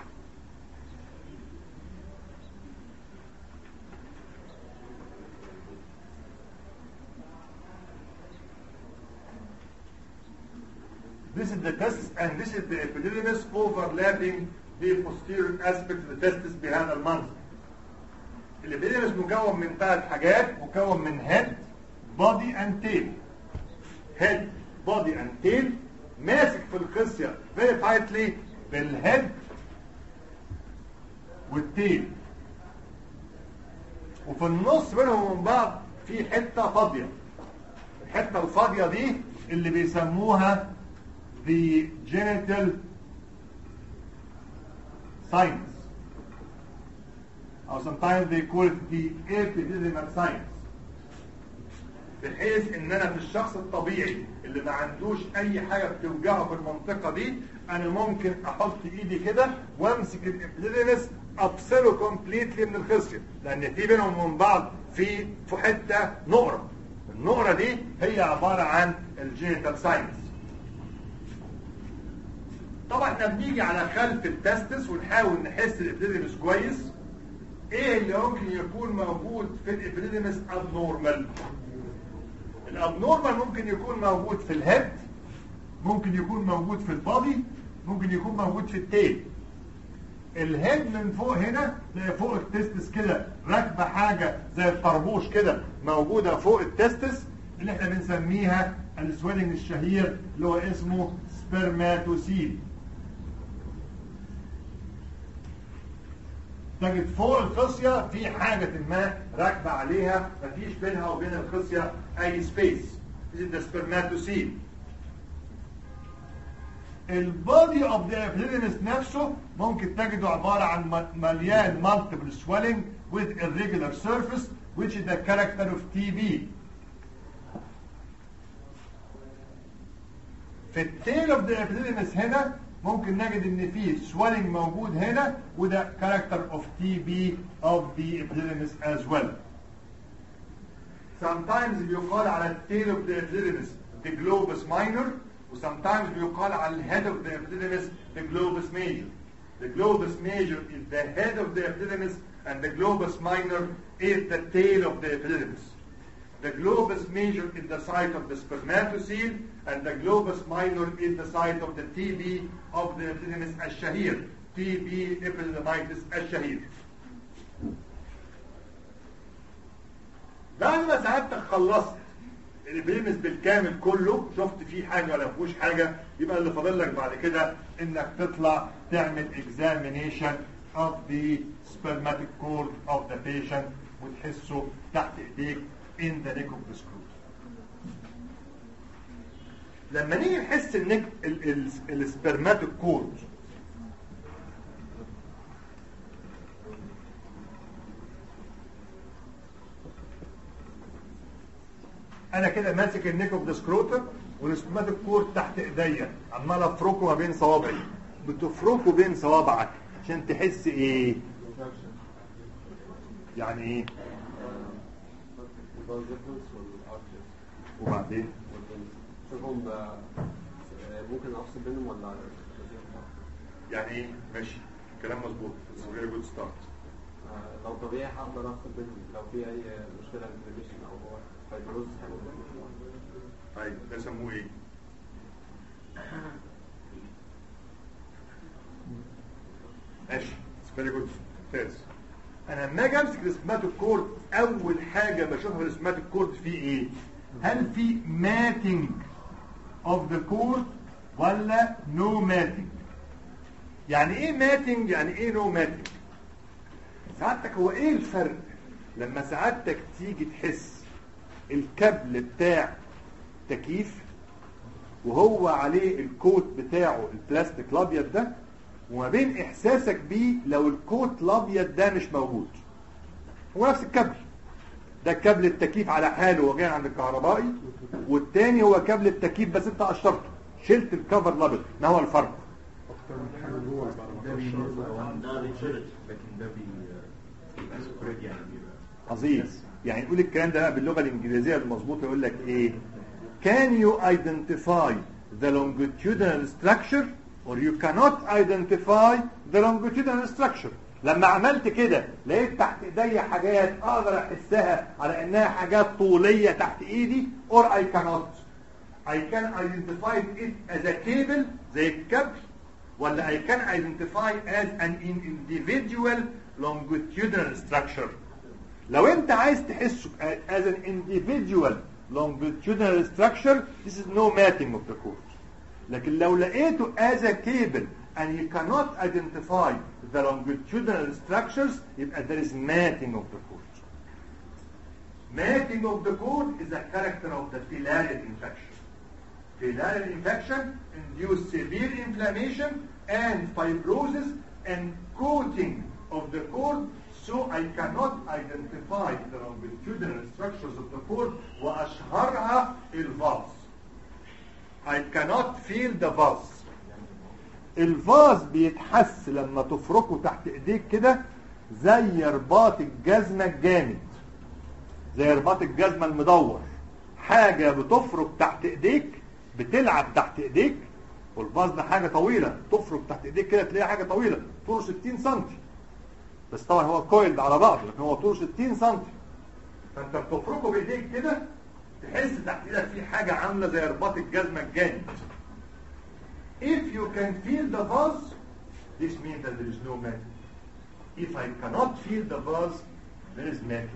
This is the testis and this is the epididymis overlapping the posterior aspect of the testis بهذا المنظر. الابيديمس مكون من ثلاث حاجات مكون من head, body and tail. head, body and tail ماسك في الخصية very tightly بالhead والتيل. وفي النص بينهم وبين بعض في حتة فاضية. الحتة الفاضية دي اللي بيسموها the genital sinus or sometimes they call it the epididymal sinus بحيث ان انا في الشخص الطبيعي اللي ما عندوش اي حاجة بتوجعه في المنطقة دي انا ممكن احط ايدي كده وامسك الابيديديمس افصله كومبليتلي من الخصية لان في بينهم وبين بعض في في حتة نقرة النقرة دي هي عبارة عن الجينيتال ساينس طبعا احنا بنيجي على خلف التستس ونحاول نحس الابيديديمس كويس ايه اللي ممكن يكون موجود في الابيديديمس ابنورمال الابنورمال ممكن يكون موجود في الهيد ممكن يكون موجود في البادي ممكن يكون موجود في التيل الهيد من فوق هنا تلاقي فوق التستس كده راكبه حاجه زي الطربوش كده موجوده فوق التستس اللي احنا بنسميها السويلنج الشهير اللي هو اسمه سبرماتوسيل تجد فوق الخصية في حاجة ما راكبة عليها مفيش بينها وبين الخصية أي سبيس ده سبرماتوسيل البودي اوف ذا ابيديمس نفسه ممكن تجده عبارة عن م- مليان multiple swelling with irregular surface which is the character of TB في التيل اوف ذا ابيديديمس هنا ممكن نجد ان في swelling موجود هنا وده character of TB of the epididymis as well. sometimes بيقال على التيل اوف ذا epididymis the globus minor و sometimes بيقال على الهيد اوف ذا epididymis the globus major. The globus major is the head of the epididymis and the globus minor is the tail of the epididymis. The globus major is the site of the spermatocyte and the globus minor is the site of the TB of the epididymis الشهير TB epididymitis الشهير بعد ما سعادتك خلصت الابريمس بالكامل كله شفت فيه حاجه ولا فيهوش حاجه يبقى اللي فاضل لك بعد كده انك تطلع تعمل examination of the spermatic cord of the patient وتحسه تحت ايديك in the neck of the screw. لما نيجي نحس النك السبرماتيك كورد انا كده ماسك النيك اوف ذا سكروتم والسبرماتيك كورد تحت ايديا عمال افركه ما بين صوابعي بتفركه بين صوابعك عشان تحس ايه يعني ايه وبعدين شوفهم ممكن افصل بينهم ولا يعني ايه ماشي كلام مظبوط اتس فيري جود ستارت لو طبيعي هقدر افصل بينهم لو في اي مشكله انفلاميشن او هو فيبروز طيب ده يسموه ايه ماشي اتس فيري جود ممتاز انا لما اجي امسك السماتيك كورد اول حاجه بشوفها في السماتيك كورد فيه ايه هل في ماتنج اوف ذا كورد ولا نو ماتنج يعني ايه ماتنج يعني ايه نو ماتنج سعادتك هو ايه الفرق لما سعادتك تيجي تحس الكابل بتاع تكييف وهو عليه الكوت بتاعه البلاستيك الابيض ده وما بين احساسك بيه لو الكوت الابيض ده مش موجود هو نفس الكابل ده كابل التكييف على حاله وجاي عند الكهربائي والتاني هو كابل التكييف بس انت قشرته شلت الكفر الابيض ما هو الفرق اكتر من حاجه جوه ده بينزل ده بيتشرط لكن ده بيبقى سبريد يعني بيبقى عظيم يعني يقول الكلام ده بقى باللغه الانجليزيه المظبوطه يقول لك ايه can you identify the longitudinal structure or you cannot identify the longitudinal structure لما عملت كده لقيت تحت ايديا حاجات اقدر احسها على انها حاجات طوليه تحت ايدي or I cannot I can identify it as a cable زي الكابل ولا I can identify as an individual longitudinal structure لو انت عايز تحسه as an individual longitudinal structure this is no matting of the cord لكن لو لقيته as a cable and you cannot identify the longitudinal structures يبقى there is matting of the cord matting of the cord is a character of the filarial infection filarial infection induces severe inflammation and fibrosis and coating of the cord so I cannot identify the longitudinal structures of the cord وأشهرها الفاز I cannot feel the vase الفاز بيتحس لما تفركه تحت ايديك كده زي رباط الجزمة الجامد زي رباط الجزمة المدور حاجة بتفرك تحت ايديك بتلعب تحت ايديك والفاز ده حاجة طويلة تفرك تحت ايديك كده تلاقيها حاجة طويلة طوله 60 سنتي بس طبعا هو كويلد على بعضه لكن هو طوله 60 سنتي فانت بتفركه بايديك كده تحس تحت ايدك في حاجة عاملة زي رباط الجزمة الجامد If you can feel the vase, this means that there is no matter. If I cannot feel the vase, there is matter.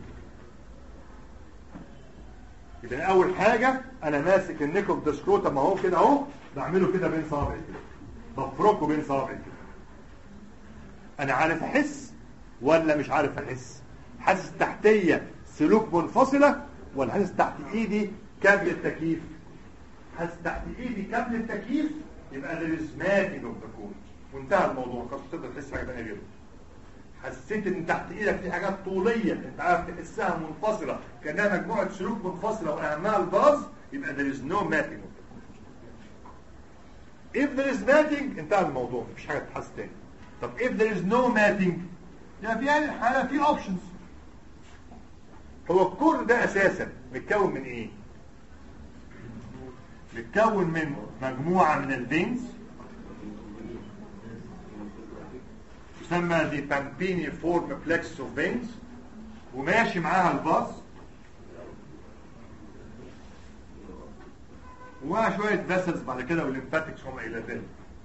يبقى اول حاجة انا ماسك النيك اوف ذا سكروتم ما هو كده اهو بعمله كده بين صوابعي كده بفركه بين صوابعي كده انا عارف احس ولا مش عارف احس حاسس تحتية سلوك منفصلة ولا حاسس تحت ايدي كابل التكييف حاسس تحت ايدي كابل التكييف يبقى there is matting of the cord وانتهى الموضوع خلاص تقدر تحس حاجه ثانيه غيره حسيت ان تحت ايدك في حاجات طوليه انت عارف تحسها منفصله كانها مجموعه سلوك منفصله واهمها الفاز يبقى there is no matting of the cord if there is matting انتهى الموضوع مفيش حاجه تتحس تاني طب if there is no matting يعني في هذه الحاله في اوبشنز هو الكور ده اساسا متكون من ايه متكون من مجموعه من الفينز تسمى دي بامبيني فورم بلكس اوف فينز وماشي معاها الباص ومعاها شويه فيسلز بعد كده والليمفاتكس وما الى ذلك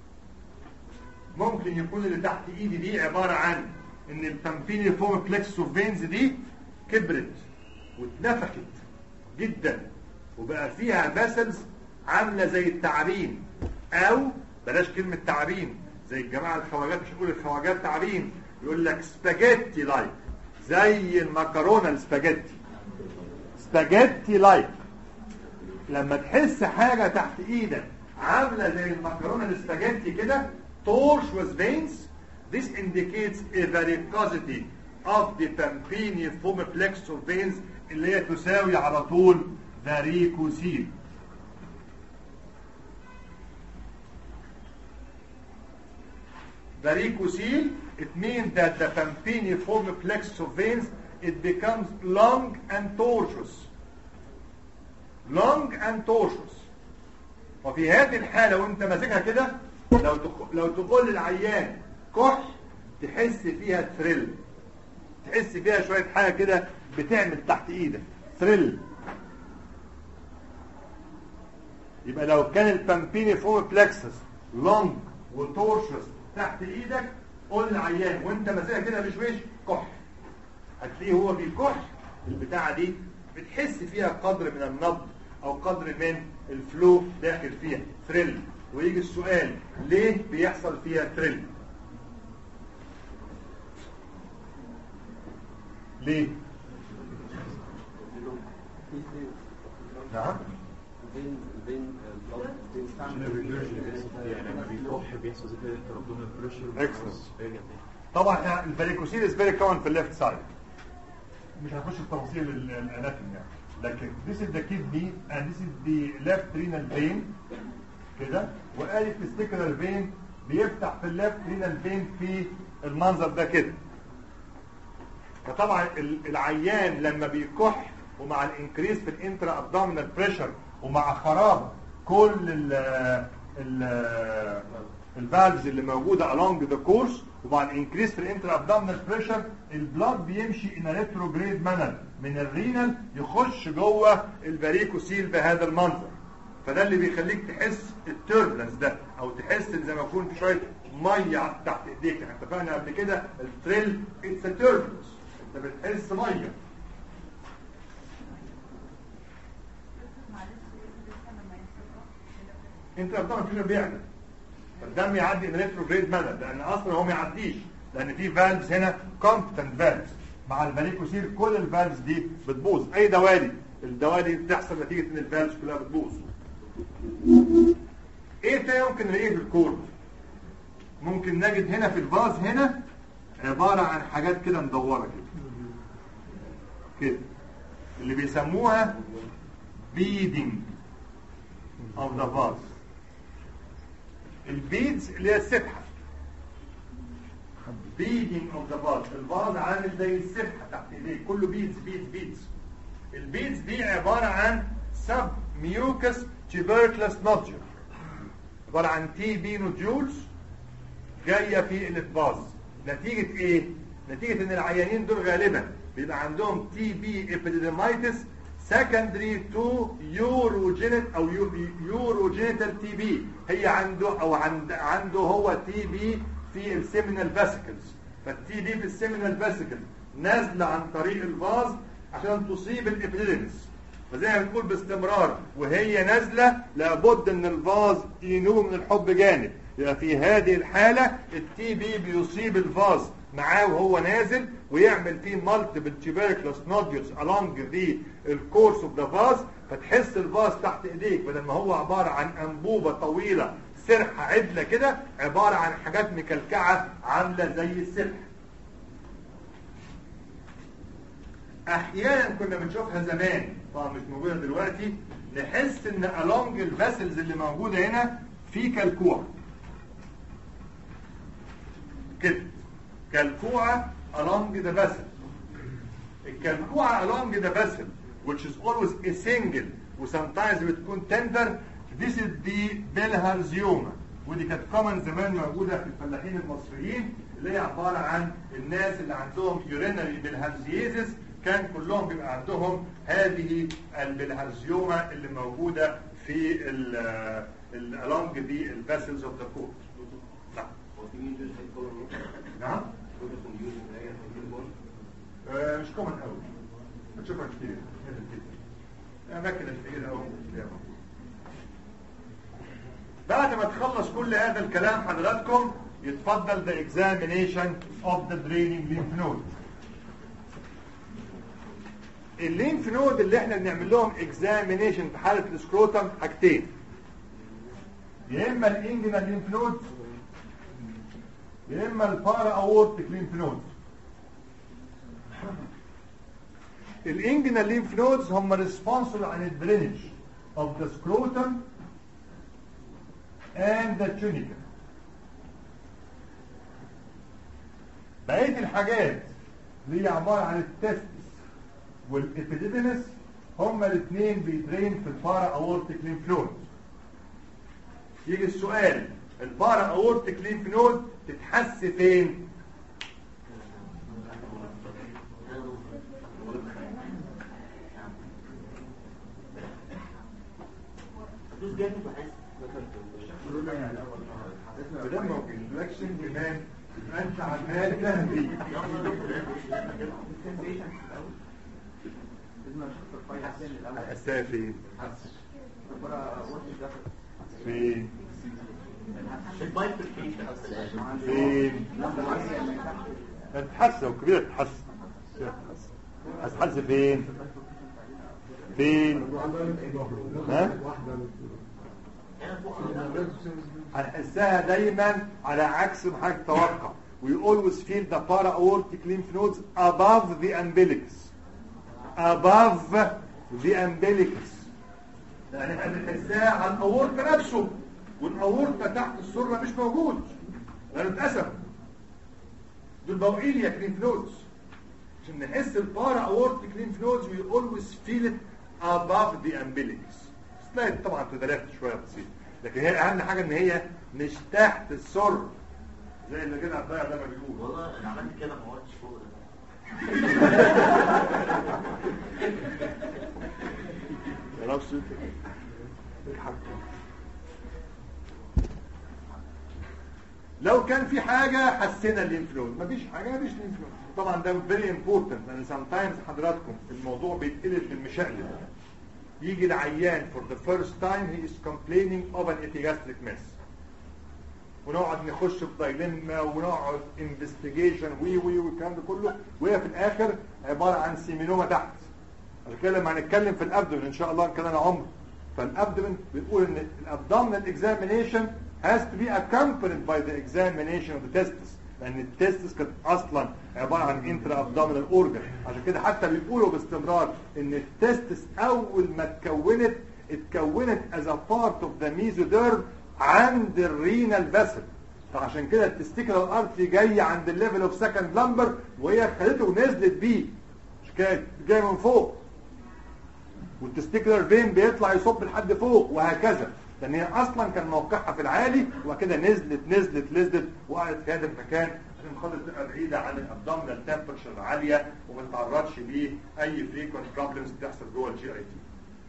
ممكن يكون اللي تحت ايدي دي عباره عن ان البامبيني فورم بلكس اوف فينز دي كبرت واتنفخت جدا وبقى فيها فيسلز عامله زي التعابين او بلاش كلمه تعابين زي الجماعه الخواجات مش يقول الخواجات تعابين يقول لك سباجيتي لايك زي المكرونه السباجيتي سباجيتي لايك لما تحس حاجه تحت ايدك عامله زي المكرونه السباجيتي كده tortuous veins this indicates a varicosity of the pampini plexus veins اللي هي تساوي على طول varicocele varicocele it means that the pampini plexus of veins it becomes long and tortuous long and tortuous وفي هذه الحالة وانت ماسكها كده لو تخ... لو تقول للعيان كح تحس فيها ثريل تحس فيها شوية حاجة كده بتعمل تحت ايدك ثريل يبقى لو كان البامبيني فور بلكسس لونج وتورشس تحت ايدك قول للعيان وانت ماسكها كده بشويش كح هتلاقيه هو بيكح البتاعة دي بتحس فيها قدر من النبض او قدر من الفلو داخل فيها ثريل ويجي السؤال ليه بيحصل فيها ثريل ليه نعم يعني لما بيكح بيحصل زي كده تردد البريشر Excellent. طبعا الفاريكوسيل از فيري كومن في الليفت سايد مش هنخش في تفاصيل ال- الاناتومي يعني لكن this is the kidney and this is the left renal vein كده وقال التستيكولار فين بيفتح في الليفت رينال فين في المنظر ده كده فطبعا ال- العيان لما بيكح ومع الانكريس في الانترا ابدومينال بريشر ومع خراب كل ال ال الفالفز اللي موجوده along the course ومع الانكريس في الانترا ابدومينال بريشر البلاد بيمشي ان ريتروجريد مانر من الرينال يخش جوه الفاريكوسيل بهذا المنظر فده اللي بيخليك تحس التوربلنس ده او تحس ان زي ما يكون في شويه ميه تحت ايديك احنا اتفقنا قبل كده الثريل اتس توربلنس انت بتحس ميه انت طبعا في بيعمل فالدم يعدي ان ريتروجريد مانر لان اصلا هو ما يعديش لان في فالفز هنا كومبتنت فالفز مع الفاريكوسيل كل الفالفز دي بتبوظ اي دوالي الدوالي بتحصل نتيجه ان الفالفز كلها بتبوظ ايه تاني ممكن نلاقيه في الكورد ممكن نجد هنا في الفاز هنا عبارة عن حاجات كده مدورة كده كده اللي بيسموها beading of the vase البيدز اللي هي السبحة beading of the vase الفاز عامل زي السبحة تحت ايديك كله بيدز بيدز بيدز البيدز دي عبارة عن سب ميوكس tuberculous nodule عبارة عن تي بي نوديولز جاية في الاتباظ نتيجة ايه؟ نتيجة ان العيانين دول غالبا بيبقى عندهم تي بي ابيديمايتس secondary to urogenital او urogenital تي بي هي عنده او عند عنده هو تي بي في السيمينال فاسيكلز فالتي بي في السيمينال فاسيكل نازله عن طريق الفاز عشان تصيب الابيديمس فزي ما بتقول باستمرار وهي نازلة لابد ان الفاز ينوب من الحب جانب يبقى في هذه الحالة التي بي بيصيب الفاز معاه وهو نازل ويعمل فيه multiple tuberculous nodules along the الكورس اوف ذا فاز فتحس الفاز تحت ايديك بدل ما هو عبارة عن انبوبة طويلة سرحة عدلة كده عبارة عن حاجات مكلكعة عاملة زي السرحة احيانا كنا بنشوفها زمان طبعا مش موجوده دلوقتي نحس ان along الفاسلز اللي موجوده هنا في كلكوع كده كلكوعة along the vessel الكلكوعة along the vessel which is always a single و sometimes بتكون tender this is the bilharzioma ودي كانت common زمان موجودة في الفلاحين المصريين اللي هي عبارة عن الناس اللي عندهم urinary bilharziasis كان كلهم بيبقى عندهم هذه البلهارزيوما اللي موجودة في ال ال along the vessels of the foot نعم نعم آه، مش كومن قوي هتشوفها كتير نزل كتير اماكن الفقيره قوي بعد ما تخلص كل هذا الكلام حضراتكم يتفضل the examination of the draining lymph node الليمف نود اللي احنا بنعمل لهم examination في حاله السكروتم حاجتين يا اما الانجنال ليمف نود يا اما البارا اورتيك ليمف نود الانجنال ليمف نودز هم responsible عن الدرينج of the scrotum and the tunica بقية الحاجات اللي هي عبارة عن التستس والابيديديمس هما الاثنين بيدرين في البارا اورتيك ليمف نود يجي السؤال البارا اورتيك ليمف نود تتحس فين دوس جامد وحاسس ولما الفلكشن كمان يبقى انت عمال تهدي حساسها فين فين البايفركيشن فين تتحس لو كبيرة تتحس هتحس فين فين ها هنحسها دايما على عكس ما حضرتك تتوقع we always feel the para-aortic lymph nodes above the umbilicus above the umbilicus يعني احنا بنحسها على الاورطة نفسه والاورطة تحت السرة مش موجود لانه اتقسم دول بوئيليا lymph نودز عشان نحس البارا اورتيك lymph nodes we always feel it above the umbilicus سلايد طبعا تدلات شوية بسيط لكن هي اهم حاجة ان هي مش تحت السر زي اللي كده الضيع ده ما بيقول والله انا عملت كده ما قعدتش فوق ده يا نفسي لو كان في حاجة حسينا الليمف نود مفيش حاجة مفيش ليمف نود طبعا ده very important لان sometimes حضراتكم الموضوع بيتقلب بالمشقلب يجي العيان for the first time he is complaining of an epigastric mass ونقعد نخش في دايلما ونقعد investigation وي وي والكلام ده كله وهي في الاخر عبارة عن سيمينوما تحت عشان كده لما هنتكلم في الابدومن ان شاء الله كان انا عمر فالابدومن بنقول ان الابدومينال examination has to be accompanied by the examination of the testis لان التستس كانت اصلا عباره عن انترا ابدومينال اورجن عشان كده حتى بيقولوا باستمرار ان التستس اول ما اتكونت اتكونت as a part of the mesoderm عند الرينال فيسل فعشان كده التستيكولار ارتري جاي عند الليفل اوف سكند لمبر وهي خدته ونزلت بيه مش كده جاي من فوق والتستيكولار فين بيطلع يصب لحد فوق وهكذا لان هي اصلا كان موقعها في العالي وكده نزلت نزلت نزلت وقعت في هذا المكان عشان خاطر تبقى بعيده عن الابدومينال تمبرتشر العاليه وما تتعرضش ليه اي فريكونت بروبلمز بتحصل جوه الجي اي تي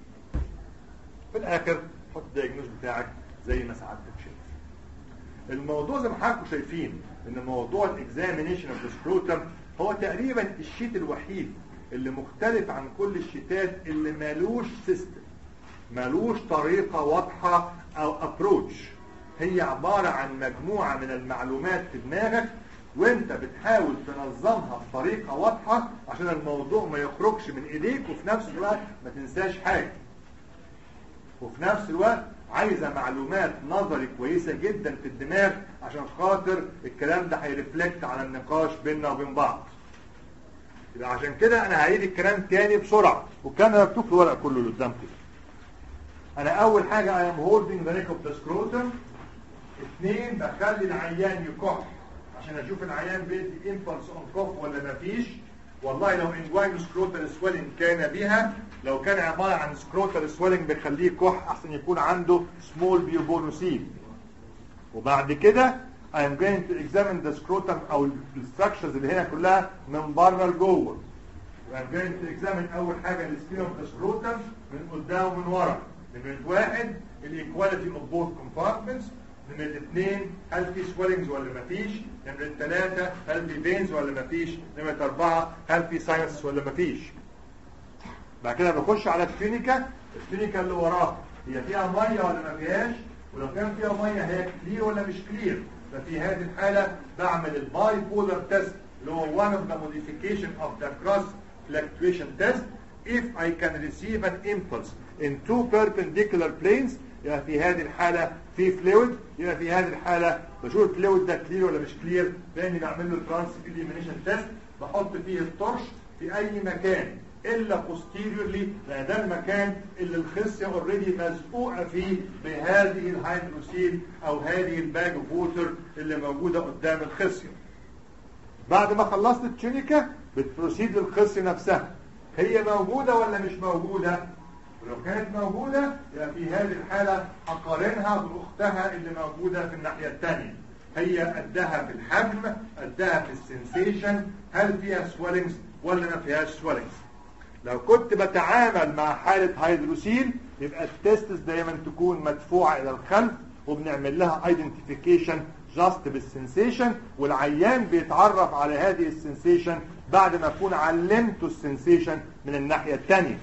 في الاخر حط الدياجنوز بتاعك زي ما سعادتك شايف الموضوع زي ما حضراتكم شايفين ان موضوع الاكزامينيشن اوف سكروتم هو تقريبا الشيت الوحيد اللي مختلف عن كل الشيتات اللي مالوش سيستم مالوش طريقة واضحة او ابروتش هي عبارة عن مجموعة من المعلومات في دماغك وانت بتحاول تنظمها بطريقة واضحة عشان الموضوع ما يخرجش من ايديك وفي نفس الوقت ما تنساش حاجة وفي نفس الوقت عايزة معلومات نظري كويسة جدا في الدماغ عشان خاطر الكلام ده هيرفلكت على النقاش بيننا وبين بعض يبقى عشان كده انا هعيد الكلام تاني بسرعة وكان مكتوب في الورق كله اللي قدامكم انا اول حاجة I am holding the neck of the scrotum اثنين بخلي العيان يكح عشان اشوف العيان بيدي امبلس اون كوف ولا مفيش والله لو انجوين سكروتال سويلنج كان بها لو كان عباره عن سكروتال سويلنج بيخليه كح احسن يكون عنده سمول بيوبونوسيل وبعد كده I am going to examine the scrotum او الستراكشرز اللي هنا كلها من بره لجوه I am going to examine اول حاجه السكين اوف ذا scrotum من قدام ومن ورا نمرة واحد الايكواليتي اوف بوث compartments نمرة اثنين هل في swellings ولا مفيش نمرة ثلاثة هل في veins ولا مفيش نمرة أربعة هل في sinus ولا مفيش بعد كده بخش على الكلينيكا الكلينيكا اللي وراها هي فيها ميه ولا ما فيهاش ولو كان فيها ميه هي كلير ولا مش كلير ففي هذه الحاله بعمل الباي بولر تيست اللي هو one of the modification of the cross fluctuation test if I can receive an impulse in two perpendicular planes يبقى في هذه الحالة في فلويد يبقى في هذه الحالة بشوف الفلويد ده كلير ولا مش كلير لاني بعمل له ترانس اليمينيشن تيست بحط فيه الطرش في اي مكان الا posteriorly لان ده المكان اللي الخصيه اوريدي مزقوقه فيه بهذه الهيدروسيل او هذه الباج اوف ووتر اللي موجوده قدام الخصيه بعد ما خلصت التونيكا بتبروسيد للخصيه نفسها هي موجوده ولا مش موجوده ولو كانت موجوده يبقى في هذه الحاله اقارنها باختها اللي موجوده في الناحيه الثانيه هي قدها في الحجم قدها في السنسيشن هل فيها سويلنجز ولا ما فيهاش سويلنجز لو كنت بتعامل مع حالة هيدروسيل يبقى التستس دايما تكون مدفوعة الى الخلف وبنعمل لها ايدنتيفيكيشن جاست بالسنسيشن والعيان بيتعرف على هذه السنسيشن بعد ما اكون علمته السنسيشن من الناحية الثانية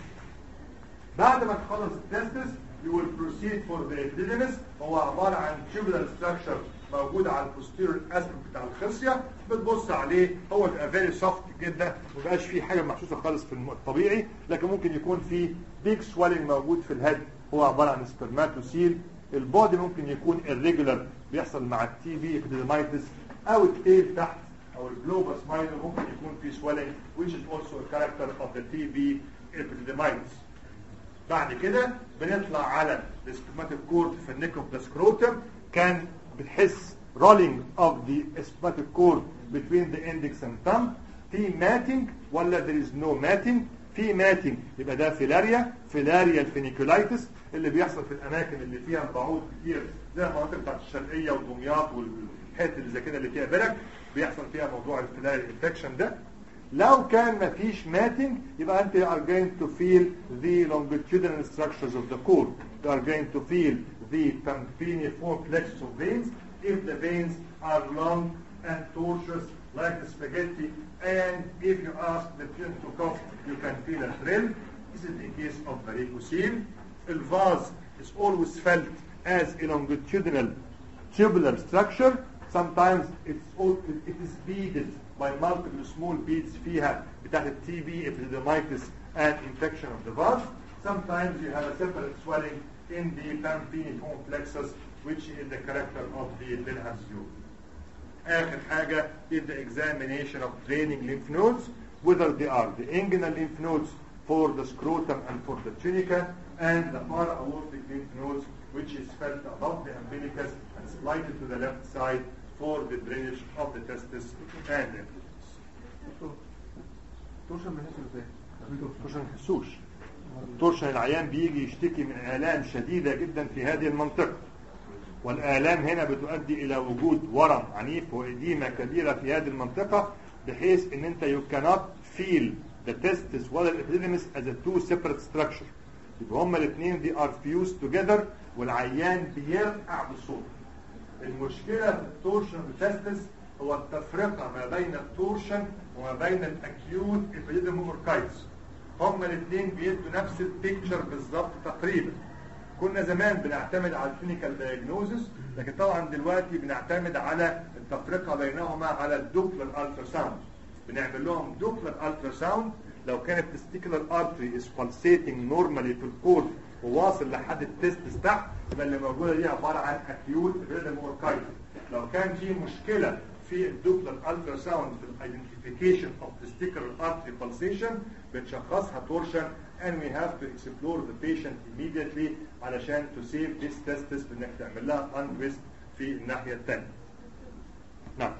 بعد ما تخلص التستس you will proceed for the epididymis هو عبارة عن tubular structure موجود على البوستيريور اسبكت بتاع الخصيه بتبص عليه هو بيبقى فيري سوفت جدا ما بقاش فيه حاجه محسوسه خالص في الطبيعي لكن ممكن يكون فيه بيج سويلنج موجود في الهيد هو عباره عن سبرماتوسيل البودي ممكن يكون irregular بيحصل مع التي بي ابيديمايتس او التيل تحت او الجلوبس ماينر ممكن يكون فيه swelling which is also a character of the TB epididymitis بعد كده بنطلع على السكماتيك كورد في النيك اوف ذا سكروتم كان بتحس rolling of the spermatic cord between the index and thumb في ماتنج ولا there is no matting في ماتنج يبقى ده فيلاريا فيلاريا الفينيكولايتس اللي بيحصل في الاماكن اللي فيها البعوض كتير زي المناطق بتاعت الشرقيه ودمياط والحته اللي زي كده اللي فيها برك بيحصل فيها موضوع الفيلاريا انفكشن ده لو كان مفيش ماتنج يبقى انت are going to feel the longitudinal structures of the cord you are going to feel the pampiniform plexus of veins if the veins are long and tortuous like the spaghetti and if you ask the patient to cough you can feel a thrill this is the case of varicocele the vase is always felt as a longitudinal tubular structure sometimes it's all, it is beaded by multiple small beads فيها بتاعت التي بي epididymitis and infection of the vase sometimes you have a separate swelling in the pampiniform plexus which is the character of the Bilharzio. آخر حاجة is the examination of draining lymph nodes whether they are the inguinal lymph nodes for the scrotum and for the tunica and the para-aortic lymph nodes which is felt above the umbilicus and slighted to the left side for the drainage of the testis and the تورشن بنحس ازاي؟ تورشن ما تحسوش تورشن العيان بيجي يشتكي من آلام شديدة جدا في هذه المنطقة والآلام هنا بتؤدي إلى وجود ورم عنيف وإديمة كبيرة في هذه المنطقة بحيث إن أنت you cannot feel the testis ولا الإبيديمس as a two separate structure يبقى هما الاثنين دي are fused together والعيان بيرقع بصوت المشكلة في التورشن التستس هو التفرقة ما بين التورشن وما بين الأكيوت إبيديموموركايتس هما الاثنين بيدوا نفس البيكتشر بالظبط تقريبا كنا زمان بنعتمد على الكلينيكال دايجنوزس لكن طبعا دلوقتي بنعتمد على التفرقه بينهما على الدوبلر الترا ساوند بنعمل لهم دوبلر الترا ساوند لو كان التستيكولار ارتري از pulsating نورمالي في الكورد وواصل لحد التستس تحت يبقى اللي موجوده دي عباره عن اكيوت ريدم اوركايتس لو كان في مشكله في الدوبلر الترا ساوند في الايدنتيفيكيشن اوف testicular artery pulsation بنشخصها تورشن and we have to explore the patient immediately علشان to save this testis بانك تعمل لها untwist في الناحيه الثانيه نعم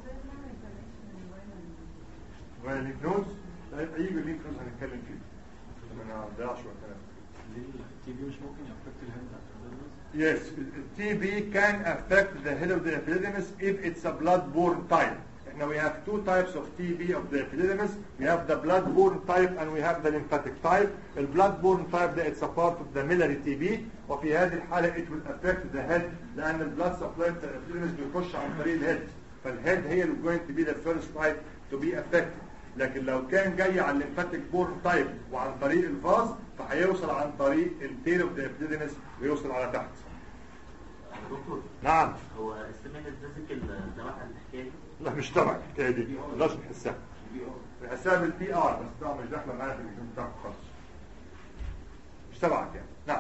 وين الليمف نودز طيب هيجي الليمف نودز هنتكلم فيه ما نضيعش وقتنا التي بي مش ممكن يأفكت الهند Yes, TB can affect the head of the epidermis if it's a blood-borne type. Now we have two types of TB of the epidermis. We have the blood-borne type and we have the lymphatic type. The blood-borne type that it's a part of the miliary TB. وفي هذه الحالة it will affect the head لأن the blood supply بتاع epidermis بيخش عن طريق الهيد. فالهيد هي اللي going to be the first type to be affected. لكن لو كان جاي على الليمفاتيك بورن تايب وعن طريق الفاز فهيوصل عن طريق التيل اوف ذا ابيديديمس ويوصل على تحت. دكتور نعم هو السمين الفيزيكال ده بقى الحكايه دي لا مش تبع الحكايه دي ما نقدرش نحسها بحساب البي ار بس طبعا مش داخله معانا في الجيم بتاعك خالص مش تبعك يعني نعم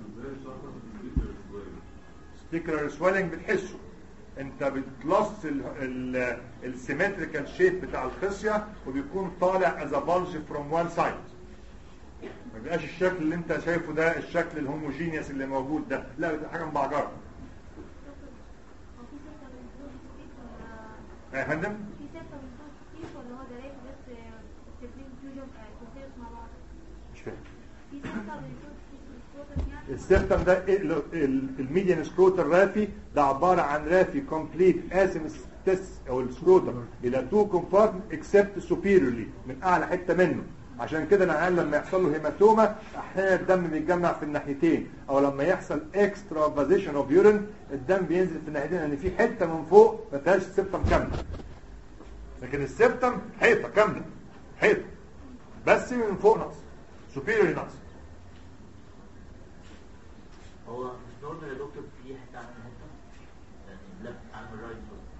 ستيكر سويلنج بتحسه انت بتلص السيمتريكال شيب بتاع الخصيه وبيكون طالع از بلج فروم وان سايد ما بيبقاش الشكل اللي انت شايفه ده الشكل الهوموجينيوس اللي موجود ده لا بتبقى حاجه مبعجره يا فندم في ستة من صوت كتير ولا هو ده بس تكليف فيوجن كونسيرت مع بعض مش فاهم في ستة من صوت كتير يعني السيرتم ده الميديان سكروتر رافي ده عبارة عن رافي كومبليت قاسم التس او السكروتر الى تو كومبارتمنت اكسبت سوبيريورلي من اعلى حتة منه عشان كده العيان لما يحصل له هيماتوما احيانا الدم بيتجمع في الناحيتين او لما يحصل اكسترا فازيشن اوف يورين الدم بينزل في الناحيتين لان في حته من فوق ما فيهاش سيبتم كامله لكن السيبتم حيطه كامله حيطه بس من فوق نقص سوبيريورلي نقص هو مش نورمال يا دكتور في حته عن حته يعني لفت عن الرايت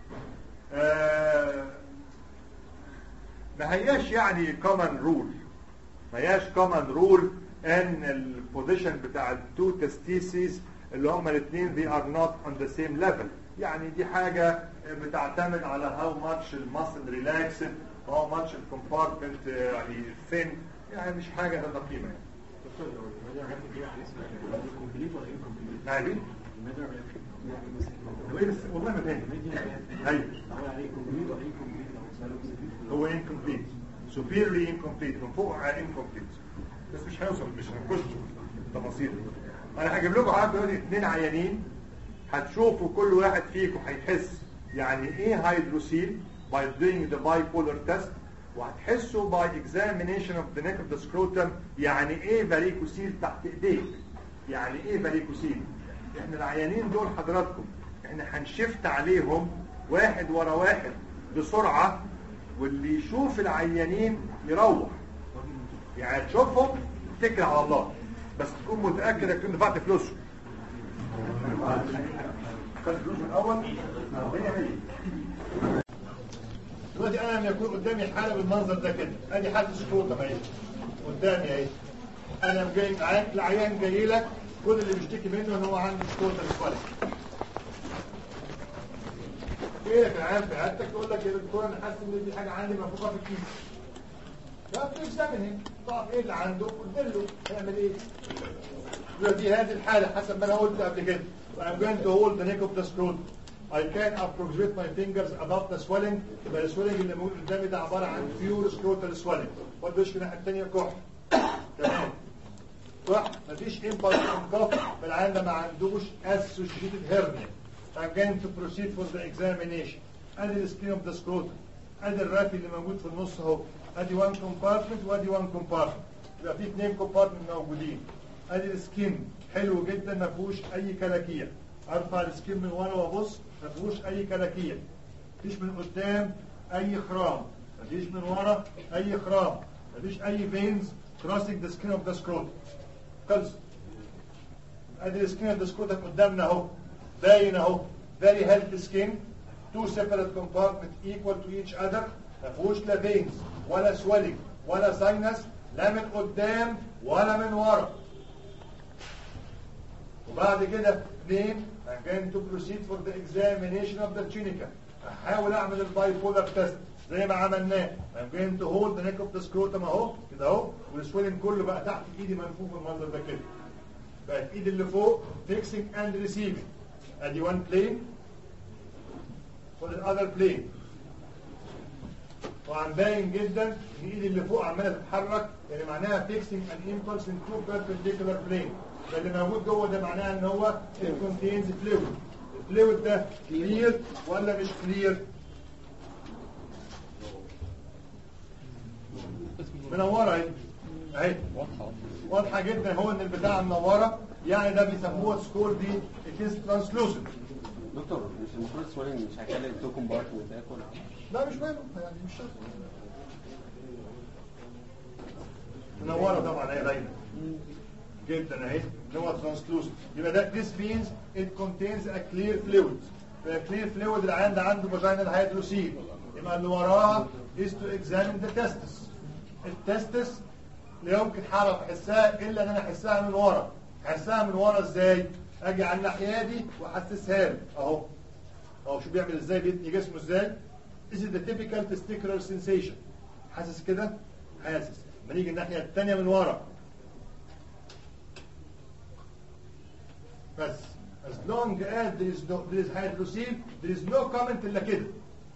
آه، ما هياش يعني كومن رول ما هياش كومن رول ان البوزيشن بتاع التو تستيسيز اللي هما الاثنين they are not on the same level يعني دي حاجة بتعتمد على how much المسل relaxed how much الكومبارتمنت يعني thin يعني مش حاجة لها قيمة يعني دكتور لو الميديا رافي دي هتسمع كومبليت ولا انكمبليت؟ نعم الميديا رافي هو ايه بس والله ما فاهم ايوه هو يعني كومبليت ولا انكمبليت لو سألوك هو incomplete superiorly incomplete من فوق على incomplete بس مش هيوصل مش هنخش في التفاصيل انا هجيب لكم عارف دلوقتي اثنين عيانين هتشوفوا كل واحد فيكم هيحس يعني ايه هيدروسيل by doing the bipolar test وهتحسوا by examination of the neck of the scrotum يعني ايه varicocele تحت ايديك يعني ايه varicocele احنا العيانين دول حضراتكم احنا هنشفت عليهم واحد ورا واحد بسرعة واللي يشوف العيانين يروح يعني تشوفهم تكل على الله بس تكون متأكد انك كنت دفعت فلوسهم خدت فلوس الاول الدنيا مية دلوقتي انا لما يكون قدامي حاله بالمنظر ده كده ادي حاله سكروتة اهي قدامي اهي انا جاي معاك العيان جاي لك كل اللي بيشتكي منه ان هو عنده سكروتة سكوالك ايه لك العيان في عيادتك يقول لك يا دكتور انا حاسس ان دي حاجه عندي منفوخه في الكيس لا في اكزاميننج تعرف ايه اللي عنده قلت له هيعمل ايه دلوقتي هذه الحاله حسب ما انا قلت قبل كده I'm going to hold the neck of the scrotum I can approximate my fingers above the swelling يبقى السويلنج اللي موجود قدامي ده عباره عن pure scrotal swelling وده وش الناحيه الثانيه كح تمام كح مفيش impulse of cough فالعيان ده ما عندوش associated hernia I'm going to proceed for the examination ادي السكين اوف ذا سكروتم ادي الرافي اللي موجود في النص اهو ادي وان كومبارتمنت وادي وان كومبارتمنت يبقى في اثنين كومبارتمنت موجودين ادي السكين حلو جدا ما فيهوش اي كلاكيع ارفع السكين من ورا وابص ما فيهوش اي كلاكيع مفيش من قدام اي خرام مفيش من ورا اي خرام مفيش اي فينز crossing the skin of the scrotum خلص ادي السكين اوف ذا سكروتم قدامنا اهو باين اهو very healthy skin two separate compartments equal to each other ما فيهوش لا veins ولا swelling ولا sinus لا من قدام ولا من ورا وبعد كده اثنين I'm going to proceed for the examination of the tunica احاول اعمل البايبولار تيست زي ما عملناه I'm going to hold the neck of the scrotum اهو كده اهو والسويلنج كله بقى تحت ايدي منفوخ المنظر ده كده بقت ايدي اللي فوق fixing and receiving ادي وان بلين وللاذر بلين وعم باين جدا ان ايدي اللي فوق عماله تتحرك يعني معناها fixing an impulse in two perpendicular plane فاللي موجود جوه ده معناها ان هو it contains fluid الفلويد ده كلير ولا مش كلير منوره اهي اهي واضحه جدا هو ان البتاعه منوره يعني ده بيسموها سكور دي it is translucent دكتور مش المفروض السوالين مش هيخلي التو كومبارتمنت ياكل لا مش مهم يعني مش شرط منوره طبعا هي باينه جدا اهي اللي هو translucent يبقى ده this means it contains a clear fluid a clear fluid العيان ده عنده vaginal hydrocele يبقى اللي وراها is to examine the testis التستس لا يمكن حرف احسها الا ان انا احسها من ورا احسها من ورا ازاي اجي على الناحيه دي واحسسها له اهو اهو شو بيعمل ازاي بيتني جسمه ازاي This is the typical testicular sensation حاسس كده حاسس لما نيجي الناحيه الثانيه من ورا بس as long as there is no there is hydrocele there is no comment الا كده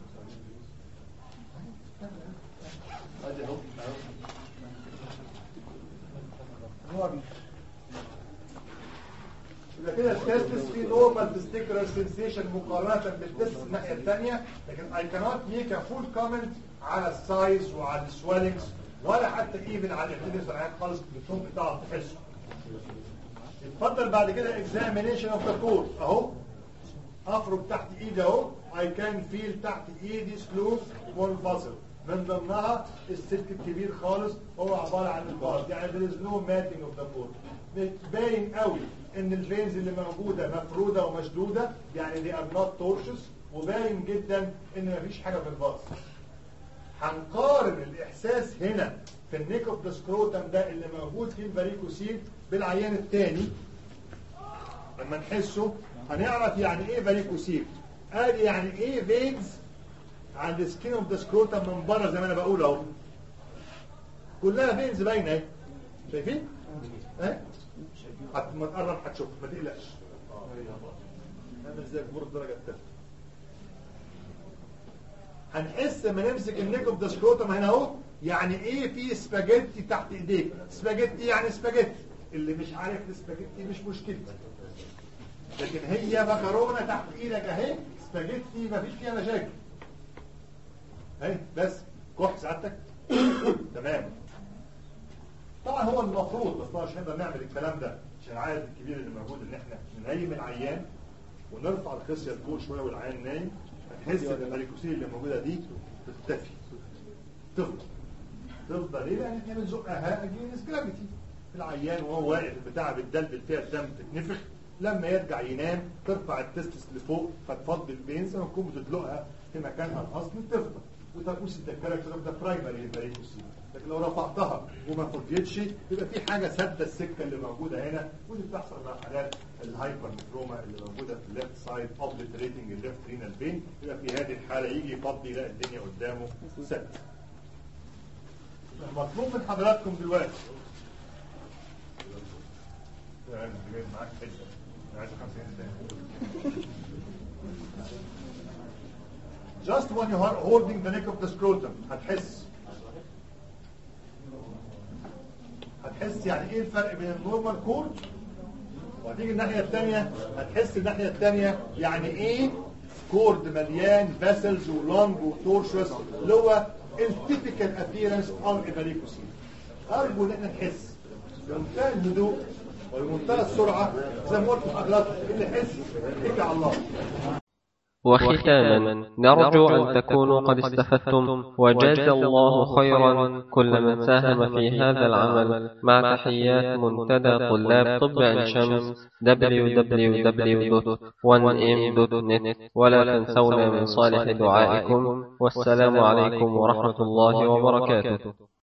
ادي اهو اهو يبقى كده التستس في نورمال تستيكولار سنسيشن مقارنه بالتستس الناحيه الثانيه لكن I cannot make a full comment على السايز وعلى السويلنجز ولا حتى ايفن على الاكتيفيتيز العيان خالص بالتون بتاعه تحسه اتفضل بعد كده examination of the core اهو افرج تحت ايدي اهو I can feel تحت ايدي سلوث منفصل من ضمنها السلك الكبير خالص هو عبارة عن البارد يعني there is no matting of the core باين قوي ان الفينز اللي موجودة مفرودة ومشدودة يعني they are not tortuous وباين جدا ان مفيش حاجة في الباص هنقارن الاحساس هنا في النيك اوف ذا سكروتم ده اللي موجود فيه الفاريكوسيل بالعيان الثاني لما نحسه هنعرف يعني ايه فاريكوسيل ادي يعني ايه فينز عند سكين اوف ذا سكروتم من بره زي ما انا بقول اهو كلها فينز باينه اهي شايفين؟ اهي ما تقرب هتشوف ما تقلقش اعمل زي جمهور الدرجه الثالثه هنحس لما نمسك النيك اوف ذا سكروتم هنا اهو يعني ايه في سباجيتي تحت ايديك سباجيتي يعني سباجيتي اللي مش عارف السباجيتي مش مشكلتي لكن هي مكرونه تحت ايدك اهي سباجيتي مفيش فيها مشاكل اهي بس كح سعادتك تمام طبعا هو المفروض بس طبعا مش هنقدر نعمل الكلام ده عشان العدد الكبير اللي موجود ان احنا ننيم العيان ونرفع الخصيه لفوق شويه والعيان نايم هتحس ان الفاريكوسيل اللي موجوده دي تختفي تفضل تفضل ليه؟ لان احنا بنزقها اجينس جرافيتي العيان وهو واقف البتاع بتدلدل فيها الدم تتنفخ لما يرجع ينام ترفع التستس لفوق فتفضي البينز لما تكون بتدلقها في مكانها الاصلي تفضل وتقوس الكاركتر اوف ذا برايمري فاريكوسيل لكن لو رفعتها وما فضيتش يبقى في حاجه سد السكه اللي موجوده هنا ودي بتحصل مع حالات الهايبر نفروما اللي موجوده في الليفت سايد اوبليتريتنج الليفت رينال بين يبقى في هذه الحاله يجي يفضي يلاقي الدنيا قدامه سد المطلوب من حضراتكم دلوقتي معاك حته عايز 50 Just when you are holding the neck of the scrotum هتحس هتحس يعني ايه الفرق بين النورمال كورد وهتيجي الناحية الثانية هتحس الناحية الثانية يعني ايه كورد مليان فاسلز ولونج وتورشوس اللي هو التيبيكال ابييرنس اوف ايفاليكوسي ارجو ان احنا نحس بمنتهى الهدوء وبمنتهى السرعة زي ما قلت لحضرتك اللي يحس اتكل على الله وختاما نرجو أن تكونوا قد استفدتم وجزى الله خيرا كل من ساهم في هذا العمل مع تحيات منتدى طلاب طب عين شمس www.1m.net ولا تنسونا من صالح دعائكم والسلام عليكم ورحمة الله وبركاته